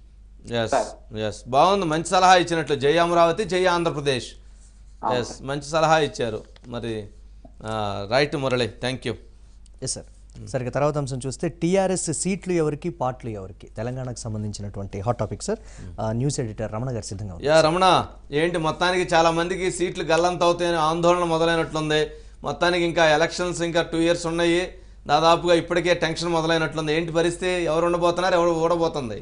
ఎస్ ఎస్ బాగుంది మంచి సలహా ఇచ్చినట్లు జై అమరావతి జై ఆంధ్రప్రదేశ్ ఎస్ మంచి సలహా ఇచ్చారు మరి right Murali thank you yes sir sir ఇక తర్వాత అంశం చూస్తే టీఆర్ఎస్ సీట్లు ఎవరికి పార్ట్లు ఎవరికి తెలంగాణకు సంబంధించినటువంటి హాట్ టాపిక్ సార్ ఆ, న్యూస్ ఎడిటర్ రమణ గారు సిద్ధంగా ఉన్నారు యా రమణ ఏంటి మొత్తానికి చాలా మందికి సీట్లు గల్లంత అవుతాయని ఆందోళన మొదలైనట్లుంది మొత్తానికి ఇంకా ఎలక్షన్స్ ఇంకా టూ ఇయర్స్ ఉన్నాయి దాదాపుగా ఇప్పటికే టెన్షన్ మొదలైనట్లుంది ఏంటి పరిస్థితి ఎవరు ఉండబోతున్నారు ఎవరు ఓడబోతుంది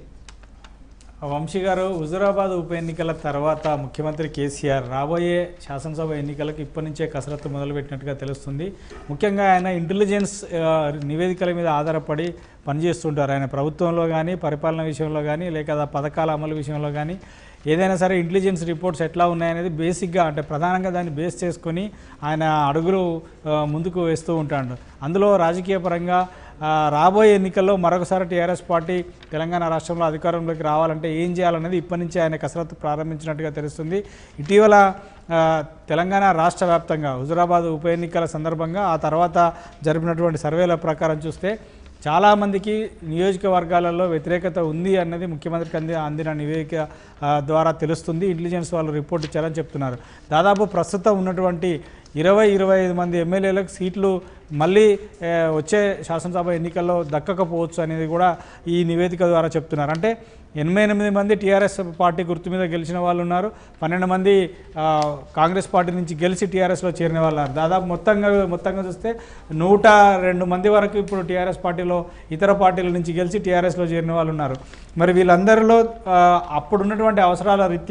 వంశీ గారు హుజురాబాద్ ఉప ఎన్నికల తర్వాత ముఖ్యమంత్రి కేసీఆర్ రాబోయే శాసనసభ ఎన్నికలకు ఇప్పటి నుంచే కసరత్తు మొదలుపెట్టినట్టుగా తెలుస్తుంది ముఖ్యంగా ఆయన ఇంటెలిజెన్స్ ఆ, నివేదికల మీద ఆధారపడి పనిచేస్తుంటారు ఆయన ప్రభుత్వంలో కానీ పరిపాలన విషయంలో కానీ లేక ఆ పథకాల అమలు విషయంలో కానీ ఏదైనా సరే ఇంటెలిజెన్స్ రిపోర్ట్స్ ఎట్లా ఉన్నాయనేది బేసిక్గా అంటే ప్రధానంగా దాన్ని బేస్ చేసుకొని ఆయన అడుగులు ఆ, ముందుకు వేస్తూ ఉంటాడు అందులో రాజకీయ పరంగా ఆ, రాబోయే ఎన్నికల్లో మరొకసారి టీఆర్ఎస్ పార్టీ తెలంగాణ రాష్ట్రంలో అధికారంలోకి రావాలంటే ఏం చేయాలనేది ఇప్పటి నుంచి ఆయన కసరత్తు ప్రారంభించినట్టుగా తెలుస్తుంది ఇటీవల ఆ, తెలంగాణ రాష్ట్ర వ్యాప్తంగా హుజురాబాద్ ఉప ఎన్నికల సందర్భంగా ఆ తర్వాత జరిపినటువంటి సర్వేల ప్రకారం చూస్తే చాలామందికి నియోజకవర్గాలలో వ్యతిరేకత ఉంది అన్నది ముఖ్యమంత్రికి అంది అందిన నివేదిక ఆ, ద్వారా తెలుస్తుంది ఇంటెలిజెన్స్ వాళ్ళు రిపోర్ట్ ఇచ్చారని చెప్తున్నారు దాదాపు ప్రస్తుతం ఉన్నటువంటి ఇరవై ఇరవై ఐదు మంది ఎమ్మెల్యేలకు సీట్లు మళ్ళీ ఏ, వచ్చే శాసనసభ ఎన్నికల్లో దక్కకపోవచ్చు అనేది కూడా ఈ నివేదిక ద్వారా చెప్తున్నారు అంటే ఎనభై ఎనిమిది మంది టీఆర్ఎస్ పార్టీ గుర్తు మీద గెలిచిన వాళ్ళు ఉన్నారు పన్నెండు మంది ఆ, కాంగ్రెస్ పార్టీ నుంచి గెలిచి టీఆర్ఎస్లో చేరిన వాళ్ళు ఉన్నారు దాదాపు మొత్తంగా మొత్తంగా చూస్తే నూట రెండు మంది వరకు ఇప్పుడు టీఆర్ఎస్ పార్టీలో ఇతర పార్టీల నుంచి గెలిచి టీఆర్ఎస్లో చేరిన వాళ్ళు ఉన్నారు మరి వీళ్ళందరిలో ఆ, అప్పుడున్నటువంటి అవసరాల రీత్యా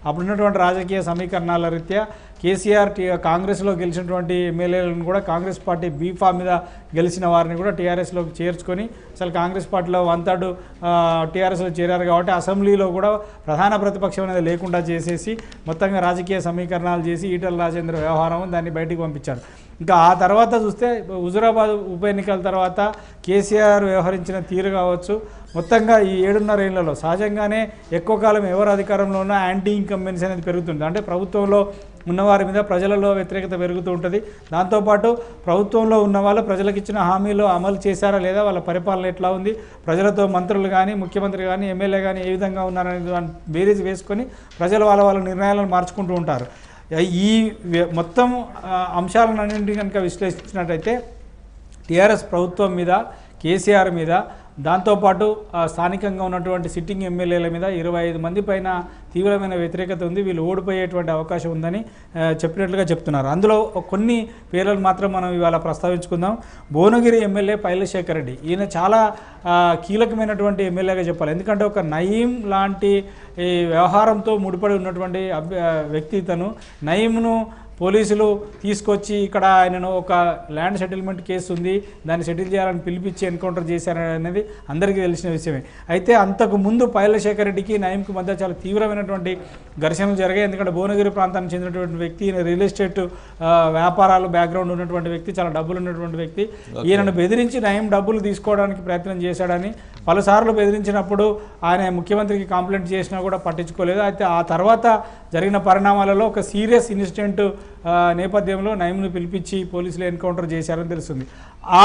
అప్పుడున్నటువంటి రాజకీయ సమీకరణాల రీత్యా కేసీఆర్ టీ కాంగ్రెస్లో గెలిచినటువంటి ఎమ్మెల్యేలను కూడా కాంగ్రెస్ పార్టీ బీఫా మీద గెలిచిన వారిని కూడా టీఆర్ఎస్లోకి చేర్చుకొని అసలు కాంగ్రెస్ పార్టీలో వన్ థర్డ్ టీఆర్ఎస్లో చేరారు కాబట్టి అసెంబ్లీలో కూడా ప్రధాన ప్రతిపక్షం అనేది లేకుండా చేసేసి మొత్తంగా రాజకీయ సమీకరణాలు చేసి ఈటల రాజేంద్ర వ్యవహారం దాన్ని బయటికి పంపించారు ఇంకా ఆ తర్వాత చూస్తే హుజురాబాద్ ఉప ఎన్నికల తర్వాత కేసీఆర్ వ్యవహరించిన తీరు కావచ్చు మొత్తంగా ఈ ఏడున్నర ఏళ్లలో సహజంగానే ఎక్కువ కాలం ఎవరు అధికారంలో ఉన్నా యాంటీ ఇన్కంబెన్సీ అనేది పెరుగుతుంది అంటే ప్రభుత్వంలో ఉన్నవారి మీద ప్రజలలో వ్యతిరేకత పెరుగుతూ ఉంటుంది దాంతోపాటు ప్రభుత్వంలో ఉన్న వాళ్ళు ప్రజలకు ఇచ్చిన హామీలు అమలు చేశారా లేదా వాళ్ళ పరిపాలన ఎట్లా ఉంది ప్రజలతో మంత్రులు కానీ ముఖ్యమంత్రి కానీ ఎమ్మెల్యే కానీ ఏ విధంగా ఉన్నారనే దాన్ని బేరీజ్ వేసుకొని ప్రజలు వాళ్ళ వాళ్ళ నిర్ణయాలను మార్చుకుంటూ ఉంటారు ఈ వ్య- మొత్తం ఆ, అంశాలన్నింటినీ కనుక విశ్లేషించినట్టయితే టీఆర్ఎస్ ప్రభుత్వం మీద కేసీఆర్ మీద దాంతోపాటు ఆ, స్థానికంగా ఉన్నటువంటి సిట్టింగ్ ఎమ్మెల్యేల మీద ఇరవై ఐదు మంది పైన తీవ్రమైన వ్యతిరేకత ఉంది వీళ్ళు ఓడిపోయేటువంటి అవకాశం ఉందని ఆ, చెప్పినట్లుగా చెప్తున్నారు అందులో కొన్ని పేర్లను మాత్రం మనం ఇవాళ ప్రస్తావించుకుందాం భువనగిరి ఎమ్మెల్యే పైలశేఖర్ రెడ్డి ఈయన చాలా ఆ, కీలకమైనటువంటి ఎమ్మెల్యేగా చెప్పాలి ఎందుకంటే ఒక నయీం లాంటి ఈ వ్యవహారంతో ముడిపడి ఉన్నటువంటి అభ్య వ్యక్తి ఇతను నయీంను పోలీసులు తీసుకొచ్చి ఇక్కడ ఆయనను ఒక ల్యాండ్ సెటిల్మెంట్ కేసు ఉంది దాన్ని సెటిల్ చేయాలని పిలిపించి ఎన్కౌంటర్ చేశారనేది అందరికీ తెలిసిన విషయమే అయితే అంతకు ముందు పైలశేఖర్ రెడ్డికి నయంకి మధ్య చాలా తీవ్రమైనటువంటి ఘర్షణలు జరిగాయి ఎందుకంటే భువనగిరి ప్రాంతానికి చెందినటువంటి వ్యక్తి ఈయన రియల్ ఎస్టేట్ ఆ, వ్యాపారాలు బ్యాక్గ్రౌండ్ ఉన్నటువంటి వ్యక్తి చాలా డబ్బులు ఉన్నటువంటి వ్యక్తి ఈయనను బెదిరించి నయం డబ్బులు తీసుకోవడానికి ప్రయత్నం చేశాడని పలుసార్లు బెదిరించినప్పుడు ఆయన ముఖ్యమంత్రికి కంప్లైంట్ చేసినా కూడా పట్టించుకోలేదు అయితే ఆ తర్వాత జరిగిన పరిణామాలలో ఒక సీరియస్ ఇన్సిడెంట్ ఆ, నేపథ్యంలో నయంను పిలిపించి పోలీసులు ఎన్కౌంటర్ చేశారని తెలుస్తుంది ఆ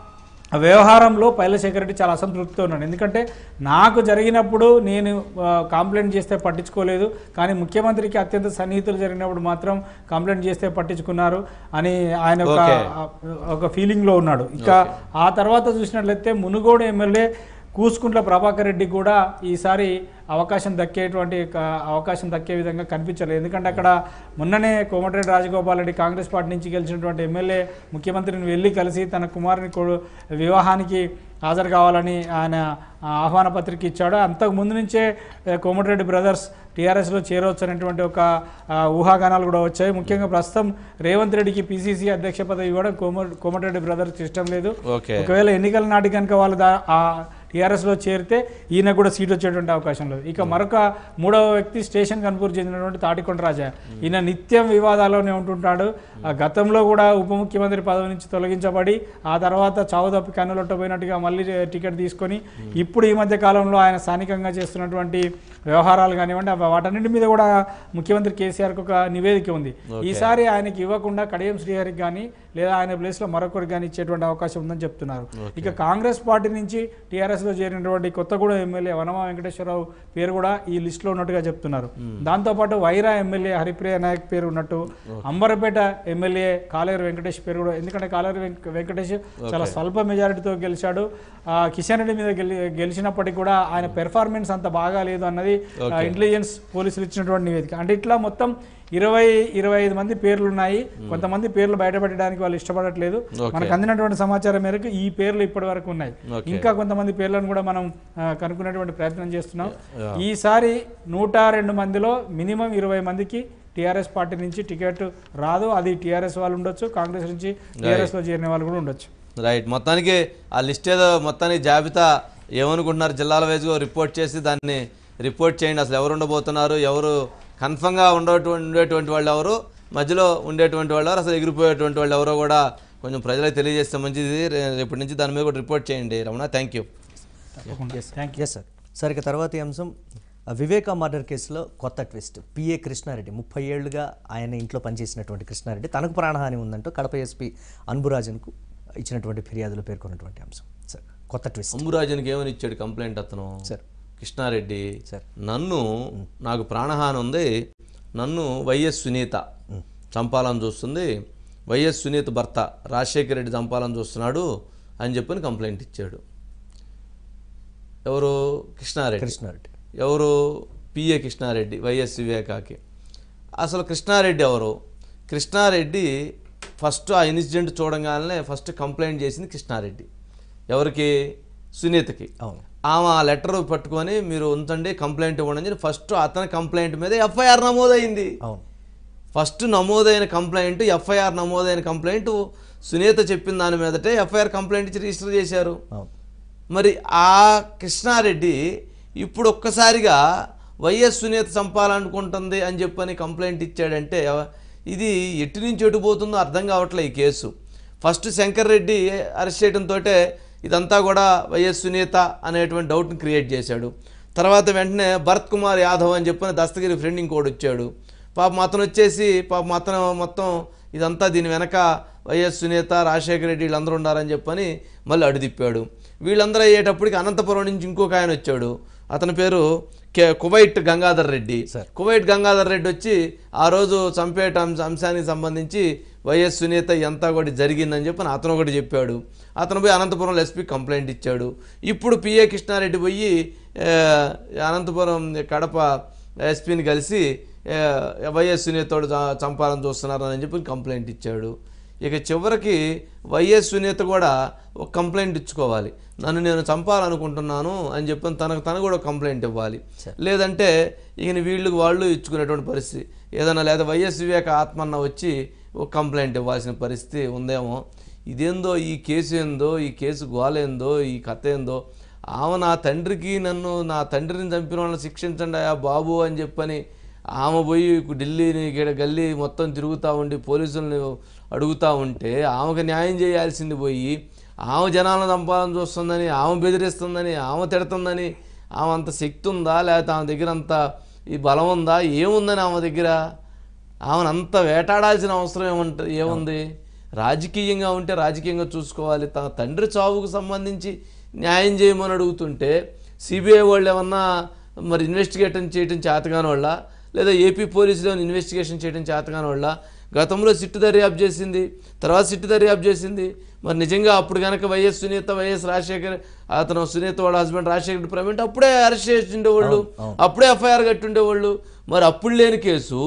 వ్యవహారంలో పైలశేఖర్ రెడ్డి చాలా అసంతృప్తితో ఉన్నాడు ఎందుకంటే నాకు జరిగినప్పుడు నేను ఆ, కంప్లైంట్ చేస్తే పట్టించుకోలేదు కానీ ముఖ్యమంత్రికి అత్యంత సన్నిహితులు జరిగినప్పుడు మాత్రం కంప్లైంట్ చేస్తే పట్టించుకున్నారు అని ఆయన ఒక Okay. ఒక ఫీలింగ్లో ఉన్నాడు ఇక ఆ తర్వాత చూసినట్లయితే మునుగోడు ఎమ్మెల్యే కూసుకుంట్ల ప్రభాకర్ రెడ్డి కూడా ఈసారి అవకాశం దక్కేటువంటి ఒక అవకాశం దక్కే విధంగా కనిపించలేదు ఎందుకంటే అక్కడ మొన్ననే కోమటిరెడ్డి రాజగోపాల్ రెడ్డి కాంగ్రెస్ పార్టీ నుంచి గెలిచినటువంటి ఎమ్మెల్యే ముఖ్యమంత్రిని వెళ్ళి కలిసి తన కుమారుని కొడు- వివాహానికి హాజరు కావాలని ఆయన ఆహ్వాన పత్రిక ఇచ్చాడు అంతకు ముందు నుంచే ఏ, కోమటిరెడ్డి బ్రదర్స్ టీఆర్ఎస్లో చేరవచ్చు అనేటువంటి ఒక ఆ, ఊహాగానాలు కూడా వచ్చాయి ముఖ్యంగా ప్రస్తుతం రేవంత్ రెడ్డికి పిసిసి అధ్యక్ష పదవి ఇవ్వడం కోమ కోమటిరెడ్డి బ్రదర్స్ ఇష్టం లేదు ఓకే ఒకవేళ ఎన్నికల నాటి కనుక వాళ్ళు దా- ఆ టీఆర్ఎస్లో చేరితే ఈయన కూడా సీట్ వచ్చేటువంటి అవకాశం లేదు ఇక మరొక మూడవ వ్యక్తి స్టేషన్ కన్పూర్ చెందినటువంటి తాటికొండ రాజా ఈయన నిత్యం వివాదాల్లోనే ఉంటుంటాడు ఆ గతంలో కూడా ఉప ముఖ్యమంత్రి పదవి నుంచి తొలగించబడి ఆ తర్వాత చావు తప్పి కన్నులొట్టబోయినట్టుగా మళ్ళీ టికెట్ తీసుకొని ఇప్పుడు ఈ మధ్య కాలంలో ఆయన స్థానికంగా చేస్తున్నటువంటి వ్యవహారాలు కానివ్వండి అవి వాటన్నిటి మీద కూడా ముఖ్యమంత్రి కేసీఆర్కి ఒక నివేదిక ఉంది ఈసారి ఆయనకి ఇవ్వకుండా కడియం శ్రీహరికి కానీ లేదా ఆయన ప్లేస్లో మరొకరికి కానీ ఇచ్చేటువంటి అవకాశం ఉందని చెప్తున్నారు ఇక కాంగ్రెస్ పార్టీ నుంచి టీఆర్ఎస్లో చేరినటువంటి కొత్తగూడెం ఎమ్మెల్యే వనమా వెంకటేశ్వరరావు పేరు కూడా ఈ లిస్టులో ఉన్నట్టుగా చెప్తున్నారు దాంతోపాటు వైరా ఎమ్మెల్యే హరిప్రియ నాయక్ పేరు ఉన్నట్టు అంబరపేట ఎమ్మెల్యే కాలేరు వెంకటేష్ పేరు కూడా ఎందుకంటే కాలేరు వెంక- వెంకటేష్ చాలా స్వల్ప మెజారిటీతో గెలిచాడు ఆ, కిషన్ రెడ్డి మీద గెలి గెలిచినప్పటికీ కూడా ఆయన పెర్ఫార్మెన్స్ అంత బాగా లేదు అన్నది ఆ, ఇంటెలిజెన్స్ పోలీసులు ఇచ్చినటువంటి నివేదిక అంటే ఇట్లా మొత్తం ఇరవై ఇరవై ఐదు మంది పేర్లు ఉన్నాయి కొంతమంది పేర్లు బయటపెట్టడానికి వాళ్ళు ఇష్టపడట్లేదు మనకు అందినటువంటి సమాచారం మేరకు ఈ పేర్లు ఇప్పటి వరకు ఉన్నాయి ఇంకా కొంతమంది పేర్లను కూడా మనం ఆ, కనుక్కునేటువంటి ప్రయత్నం చేస్తున్నాం ఈసారి నూట రెండు మందిలో మినిమం ఇరవై మందికి టీఆర్ఎస్ పార్టీ నుంచి టికెట్ రాదు అది టీఆర్ఎస్ వాళ్ళు ఉండొచ్చు కాంగ్రెస్ నుంచి టీఆర్ఎస్ లో చేరిన వాళ్ళు కూడా ఉండొచ్చు రైట్ మొత్తానికి ఆ లిస్ట్ ఏదో మొత్తానికి జాబితా ఏమనుకుంటున్నారు జిల్లాల వైజ్గా రిపోర్ట్ చేసి దాన్ని రిపోర్ట్ చేయండి అసలు ఎవరు ఉండబోతున్నారు ఎవరు కన్ఫర్మ్గా ఉండేటువంటి ఉండేటువంటి వాళ్ళు ఎవరు మధ్యలో ఉండేటువంటి వాళ్ళు ఎవరు అసలు ఎగిరిపోయేటువంటి వాళ్ళు ఎవరో కూడా కొంచెం ప్రజలకు తెలియజేస్తే మంచిది రే- రేపటి నుంచి దాని మీద కూడా రిపోర్ట్ చేయండి Ramana thank you thank yes sir sir ఇక తర్వాతి అంశం ఆ వివేకా మర్డర్ కేసులో కొత్త ట్విస్ట్ పిఏ కృష్ణారెడ్డి ముప్పై ఏళ్లుగా ఆయన ఇంట్లో పనిచేసినటువంటి కృష్ణారెడ్డి తనకు ప్రాణహాని ఉందంటూ కడప ఎస్పీ అన్బురాజన్కు ఇచ్చినటువంటి ఫిర్యాదులో పేర్కొన్నటువంటి అంశం సార్ కొత్త ట్విస్ట్ అంబురాజన్కి ఏమని ఇచ్చాడు కంప్లైంట్ అతను సార్. కృష్ణారెడ్డి సార్. నన్ను నాకు ప్రాణహాని ఉంది నన్ను వైఎస్ సునీత చంపాలని చూస్తుంది వైఎస్ సునీత భర్త రాజశేఖర రెడ్డి చంపాలని చూస్తున్నాడు అని చెప్పని కంప్లైంట్ ఇచ్చాడు ఎవరు కృష్ణారెడ్డి కృష్ణారెడ్డి ఎవరు పిఏ కృష్ణారెడ్డి వైఎస్ వివేకాకి అసలు కృష్ణారెడ్డి ఎవరు కృష్ణారెడ్డి ఫస్ట్ ఆ ఇన్సిడెంట్ చూడంగానే ఫస్ట్ కంప్లైంట్ చేసింది కృష్ణారెడ్డి ఎవరికి సునీతకి అవును. ఆమె ఆ లెటర్ పట్టుకొని మీరు ఉంచండి కంప్లైంట్ ఇవ్వండి అని చెప్పి ఫస్ట్ అతని కంప్లైంట్ మీద ఎఫ్ఐఆర్ నమోదైంది అవును ఫస్ట్ నమోదైన కంప్లైంట్ ఎఫ్ఐఆర్ నమోదైన కంప్లైంట్ సునీత చెప్పిన దాని మీదటే ఎఫ్ఐఆర్ కంప్లైంట్ ఇచ్చి రిజిస్టర్ చేశారు అవును మరి ఆ కృష్ణారెడ్డి ఇప్పుడు ఒక్కసారిగా వైఎస్ సునీత చంపాలనుకుంటుంది అని చెప్పని కంప్లైంట్ ఇచ్చాడంటే ఇది ఎటు నుంచి ఎటు పోతుందో అర్థం కావట్లే ఈ case first Shankar Reddy arrest చేయడంతో ఇదంతా కూడా వైఎస్ సునీత అనేటువంటి డౌట్ని క్రియేట్ చేశాడు తర్వాత వెంటనే భరత్ కుమార్ యాదవ్ అని చెప్పిన దస్తగిరి ఫ్రెండ్ ఇంకోటి వచ్చాడు పాపం అతను వచ్చేసి పాపం అతను మొత్తం ఇదంతా దీని వెనక వైఎస్ సునీత రాజశేఖర రెడ్డి వీళ్ళందరూ ఉన్నారని చెప్పని మళ్ళీ అడుదిప్పాడు వీళ్ళందరూ అయ్యేటప్పటికి అనంతపురం నుంచి ఇంకొక ఆయన వచ్చాడు అతని పేరు K Kuwait Gangadhar Reddy Kuwait Gangadhar Reddy వచ్చి ఆ రోజు చంపేట అంశ అంశానికి సంబంధించి వైఎస్ సునీత ఎంత ఒకటి జరిగిందని చెప్పి అతను ఒకటి చెప్పాడు అతను పోయి అనంతపురం ఎస్పీ కంప్లైంట్ ఇచ్చాడు ఇప్పుడు పిఏ కృష్ణారెడ్డి పోయి ఆ, అనంతపురం కడప ఎస్పీని కలిసి ఆ, వైఎస్ సునీతోడు చ- చంపాలని చూస్తున్నారని చెప్పి కంప్లైంట్ ఇచ్చాడు ఇక చివరికి వైఎస్ సునీత కూడా ఒక కంప్లైంట్ ఇచ్చుకోవాలి నన్ను నేను చంపాలనుకుంటున్నాను అని చెప్పి తనకు తను కూడా ఒక కంప్లైంట్ ఇవ్వాలి లేదంటే ఇక వీళ్ళు వాళ్ళు ఇచ్చుకునేటువంటి పరిస్థితి ఏదైనా లేదా వైఎస్ వివేక ఆత్మన్న వచ్చి ఒక కంప్లైంట్ ఇవ్వాల్సిన పరిస్థితి ఉందేమో ఇదేందో ఈ కేసు ఏందో ఈ కేసు గోలేందో ఈ కథ ఏందో ఆమె నా తండ్రికి నన్ను నా తండ్రిని చంపిన వాళ్ళని శిక్షించండి ఆ బాబు అని చెప్పని ఆమె పోయి ఢిల్లీని ఇక్కడ గల్లీ మొత్తం తిరుగుతూ ఉండి పోలీసులను అడుగుతూ ఉంటే ఆమెకు న్యాయం చేయాల్సింది పోయి ఆమె జనాలను చంపాలని చూస్తుందని ఆమె బెదిరిస్తుందని ఆమె తిడుతుందని ఆమె అంత శక్తి ఉందా లేకపోతే ఆమె దగ్గర అంత ఈ బలం ఉందా ఏముందని ఆమె దగ్గర ఆమెను అంత వేటాడాల్సిన అవసరం ఏమంట ఏముంది రాజకీయంగా ఉంటే రాజకీయంగా చూసుకోవాలి తన తండ్రి చావుకు సంబంధించి న్యాయం చేయమని అడుగుతుంటే సిబిఐ వాళ్ళు ఏమన్నా మరి ఇన్వెస్టిగేషన్ చేయడం చేతగాని వాళ్ళ లేదా ఏపీ పోలీసులు ఏమైనా ఇన్వెస్టిగేషన్ చేయడం చేతగాని వాళ్ళ గతంలో సిట్టు దర్యాప్తు చేసింది తర్వాత సిట్టు దర్యాప్తు చేసింది మరి నిజంగా అప్పుడు కనుక వైఎస్ సునీత వైఎస్ రాజశేఖర్ అతను సునీత వాళ్ళ హస్బెండ్ రాజశేఖర్ ప్రవీణ్ అప్పుడే అరెస్ట్ చేసి ఉండేవాళ్ళు అప్పుడే ఎఫ్ఐఆర్ కట్టి ఉండేవాళ్ళు మరి అప్పుడు లేని కేసు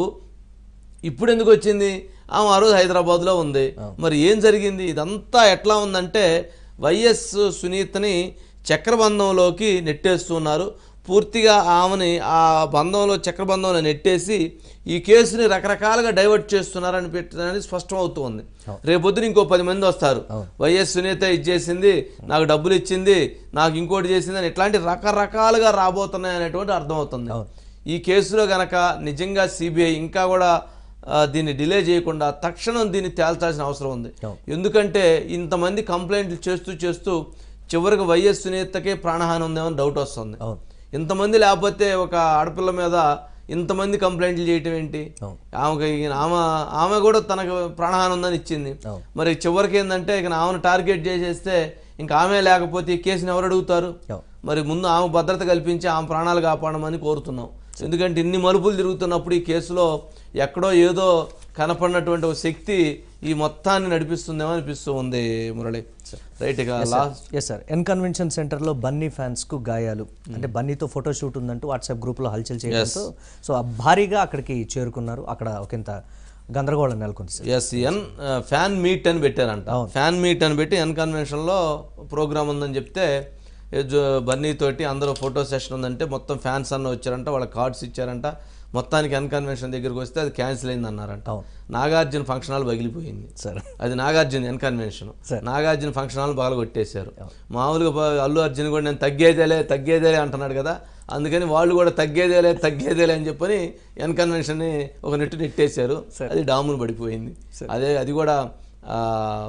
ఇప్పుడు ఎందుకు వచ్చింది ఆమె ఆ రోజు హైదరాబాద్లో ఉంది మరి ఏం జరిగింది ఇదంతా ఎట్లా ఉందంటే వైఎస్ సునీతని చక్రబంధంలోకి నెట్టేస్తున్నారు పూర్తిగా ఆమెని ఆ బంధంలో చక్రబంధంలో నెట్టేసి ఈ కేసుని రకరకాలుగా డైవర్ట్ చేస్తున్నారని పెట్టడానికి స్పష్టం అవుతుంది రేపొద్దున ఇంకో పది మంది వస్తారు వైఎస్ సునీత ఇచ్చేసింది నాకు డబ్బులు ఇచ్చింది నాకు ఇంకోటి చేసింది అని ఇట్లాంటి రకరకాలుగా రాబోతున్నాయి అనేటువంటి అర్థమవుతుంది ఈ కేసులో గనక నిజంగా సిబిఐ ఇంకా కూడా ఆ, దీన్ని డిలే చేయకుండా తక్షణం దీన్ని తేల్చాల్సిన అవసరం ఉంది ఎందుకంటే ఇంతమంది కంప్లైంట్లు చేస్తూ చేస్తూ చివరికి వైఎస్ సునీతకే ప్రాణహాని ఉందేమని డౌట్ వస్తుంది అవును. ఇంతమంది లేకపోతే ఒక ఆడపిల్ల మీద ఇంతమంది కంప్లైంట్లు చేయటం ఏంటి ఆమెకి ఇక ఆమె ఆమె కూడా తనకు ప్రాణహాని ఉందని ఇచ్చింది మరి చివరికి ఏంటంటే ఇక ఆమెను టార్గెట్ చేసేస్తే ఇంకా ఆమె లేకపోతే ఈ కేసుని ఎవరు అడుగుతారు అవును. మరి ముందు ఆమె భద్రత కల్పించి ఆమె ప్రాణాలు కాపాడమని కోరుతున్నాం ఎందుకంటే ఇన్ని మలుపులు తిరుగుతున్నప్పుడు ఈ కేసులో ఎక్కడో ఏదో కనపడినటువంటి ఒక శక్తి ఈ మొత్తాన్ని నడిపిస్తుందేమో అనిపిస్తూ ఉంది మురళి రైట్ ఇక last yes sir N convention సెంటర్లో బన్నీ ఫ్యాన్స్కు గాయాలు అంటే బన్నీతో ఫోటో షూట్ ఉందంటూ వాట్సాప్ గ్రూప్లో హల్చల్ చేయడంతో సో ఆ భారీగా అక్కడికి చేరుకున్నారు అక్కడ ఒకంత గందరగోళం నెలకొంది sir yes N fan meet అని పెట్టారంట ఫ్యాన్ మీట్ అని పెట్టి ఎన్ కన్వెన్షన్లో ప్రోగ్రామ్ ఉందని చెప్తే ఏ జో- బన్నీ తోటి అందరూ ఫోటో సెషన్ ఉందంటే మొత్తం ఫ్యాన్స్ అన్న వచ్చారంట వాళ్ళ కార్డ్స్ ఇచ్చారంట మొత్తానికి ఎన్ కన్వెన్షన్ దగ్గరికి వస్తే అది క్యాన్సిల్ అయింది అన్నారంట నాగార్జున ఫంక్షన్ హాల్ పగిలిపోయింది సరే అది Nagarjuna N convention Nagarjuna function hall బాగా కొట్టేశారు మామూలుగా ప- అల్లు అర్జున్ కూడా నేను తగ్గేదేలే తగ్గేదేలే అంటున్నాడు కదా అందుకని వాళ్ళు కూడా తగ్గేదేలే తగ్గేదేలే అని చెప్పని ఎన్ కన్వెన్షన్ని ఒక నెట్టు నెట్టేశారు అది డామును పడిపోయింది అదే అది కూడా ఆ,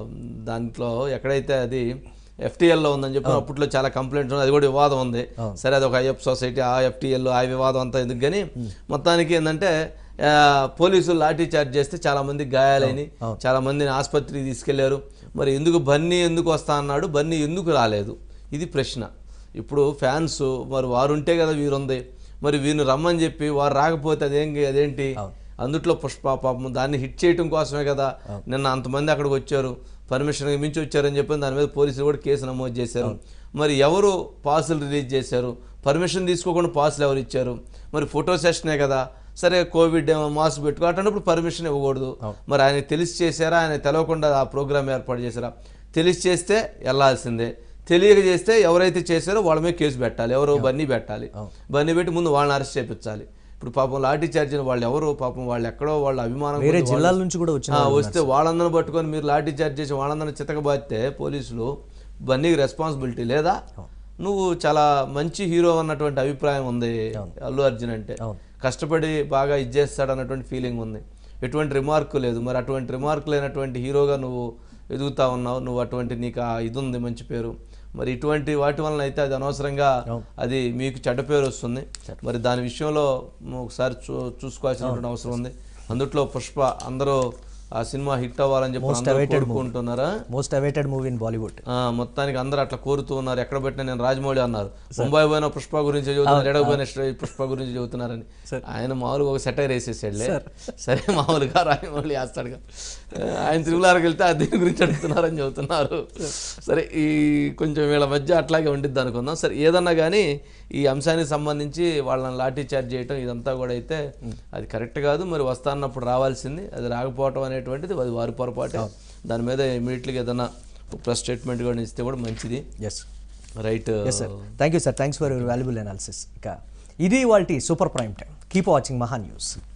దాంట్లో ఎక్కడైతే అది ఎఫ్టీఎల్లో ఉందని చెప్పి అప్పట్లో చాలా కంప్లైంట్స్ ఉన్నాయి అది కూడా వివాదం ఉంది సరే అది ఒక ఐఎఫ్ సొసైటీ ఆ ఎఫ్టీఎల్ ఆ వివాదం అంతా ఎందుకు కానీ మొత్తానికి ఏంటంటే ఆ, పోలీసులు లాఠీ చార్జ్ చేస్తే చాలా మంది గాయాలైన చాలా మందిని ఆసుపత్రికి తీసుకెళ్లారు మరి ఎందుకు బన్నీ ఎందుకు వస్తా అన్నాడు బన్నీ ఎందుకు రాలేదు ఇది ప్రశ్న ఇప్పుడు ఫ్యాన్స్ మరి వారు ఉంటే కదా వీరుంది మరి వీరిని రమ్మని చెప్పి వారు రాకపోతే అదేం అదేంటి అందుట్లో పుష్ప పాపం దాన్ని హిట్ చేయటం కోసమే కదా నిన్న అంతమంది అక్కడికి వచ్చారు పర్మిషన్ మించి వచ్చారని చెప్పి దాని మీద పోలీసులు కూడా కేసు నమోదు చేశారు మరి ఎవరు పాసులు రిలీజ్ చేశారు పర్మిషన్ తీసుకోకుండా పాసులు ఎవరు ఇచ్చారు మరి ఫోటో సెషనే కదా సరే కోవిడ్ ఏమో మాస్క్ పెట్టుకో అటువంటిప్పుడు పర్మిషన్ ఇవ్వకూడదు మరి ఆయన తెలిసి చేశారా ఆయన తెలవకుండా ఆ ప్రోగ్రామ్ ఏర్పాటు చేశారా తెలిసి చేస్తే వెళ్ళాల్సిందే తెలియక చేస్తే ఎవరైతే చేశారో వాళ్ళ మీద కేసు పెట్టాలి ఎవరో బన్నీ పెట్టాలి బన్నీ పెట్టి ముందు వాళ్ళని అరెస్ట్ చేయించాలి ఇప్పుడు పాపం లాఠీ చార్జిన వాళ్ళు ఎవరు పాపం వాళ్ళు ఎక్కడో వాళ్ళ అభిమానం వేరే కొద్ది జిల్లాల వాళ్ళు- నుంచి కూడా వచ్చిన ఆ, వాళ్ళు వస్తే వాళ్ళందరిని పట్టుకొని మీరు లాఠీ చార్జ్ చేసి వాళ్ళందరిని చితకబాస్తే పోలీసులు బన్నీకి రెస్పాన్సిబిలిటీ లేదా నువ్వు చాలా మంచి హీరో అన్నటువంటి అభిప్రాయం ఉంది అల్లు అర్జున్ అంటే కష్టపడి బాగా ఇచ్చేస్తాడు అన్నటువంటి ఫీలింగ్ ఉంది ఎటువంటి రిమార్క్ లేదు మరి అటువంటి రిమార్క్ లేనటువంటి హీరోగా నువ్వు ఎదుగుతా ఉన్నావు నువ్వు అటువంటి నీకు ఆ ఇది ఉంది మంచి పేరు మరి ఇటువంటి వాటి వలన అయితే అది అనవసరంగా అది మీకు చెడ్డ పేరు వస్తుంది మరి దాని విషయంలో ఒకసారి చూ చూసుకోవాల్సినటువంటి అవసరం ఉంది అందుట్లో పుష్ప అందరూ ఆ సినిమా హిట్ అవ్వాలని చెప్పి Most అందరూ awaited movie. కోరుకుంటున్నారా most awaited movie in Bollywood ఆ, మొత్తానికి అందరూ అట్లా కోరుతూ ఉన్నారు ఎక్కడ పెట్టినా నేను రాజమౌళి అన్నారు ముంబై పోయిన పుష్ప గురించి చెబుతున్నారు ఎడకు పోయిన శ్రీ- పుష్ప గురించి చెబుతున్నారని ఆయన మామూలుగా ఒక సెటైర్ వేసేసాడులే సరే మామూలుగా రాజమౌళి వేస్తాడుగా ఆ, ఆయన తిరుగులారికి వెళ్తే ఆ దీని గురించి అడుగుతున్నారని చెబుతున్నారు సరే ఈ కొంచెం వీళ్ళ మధ్య అట్లాగే ఉండిద్ది అనుకుందాం సరే ఏదన్నా కానీ ఈ అంశానికి సంబంధించి వాళ్ళని లాఠీ చార్జ్ చేయటం ఇదంతా కూడా అయితే అది కరెక్ట్ కాదు మరి వస్తా అన్నప్పుడు రావాల్సింది అది రాకపోవటం అనేటువంటిది అది వారి పొరపాటే దాని మీద ఇమీడియట్గా ఏదైనా ప్రెస్ స్టేట్మెంట్ కూడా ఇస్తే కూడా మంచిది yes right yes sir thank you sir thanks for your valuable analysis ఇక ఇది వాళ్ళ super prime time keep watching Maha news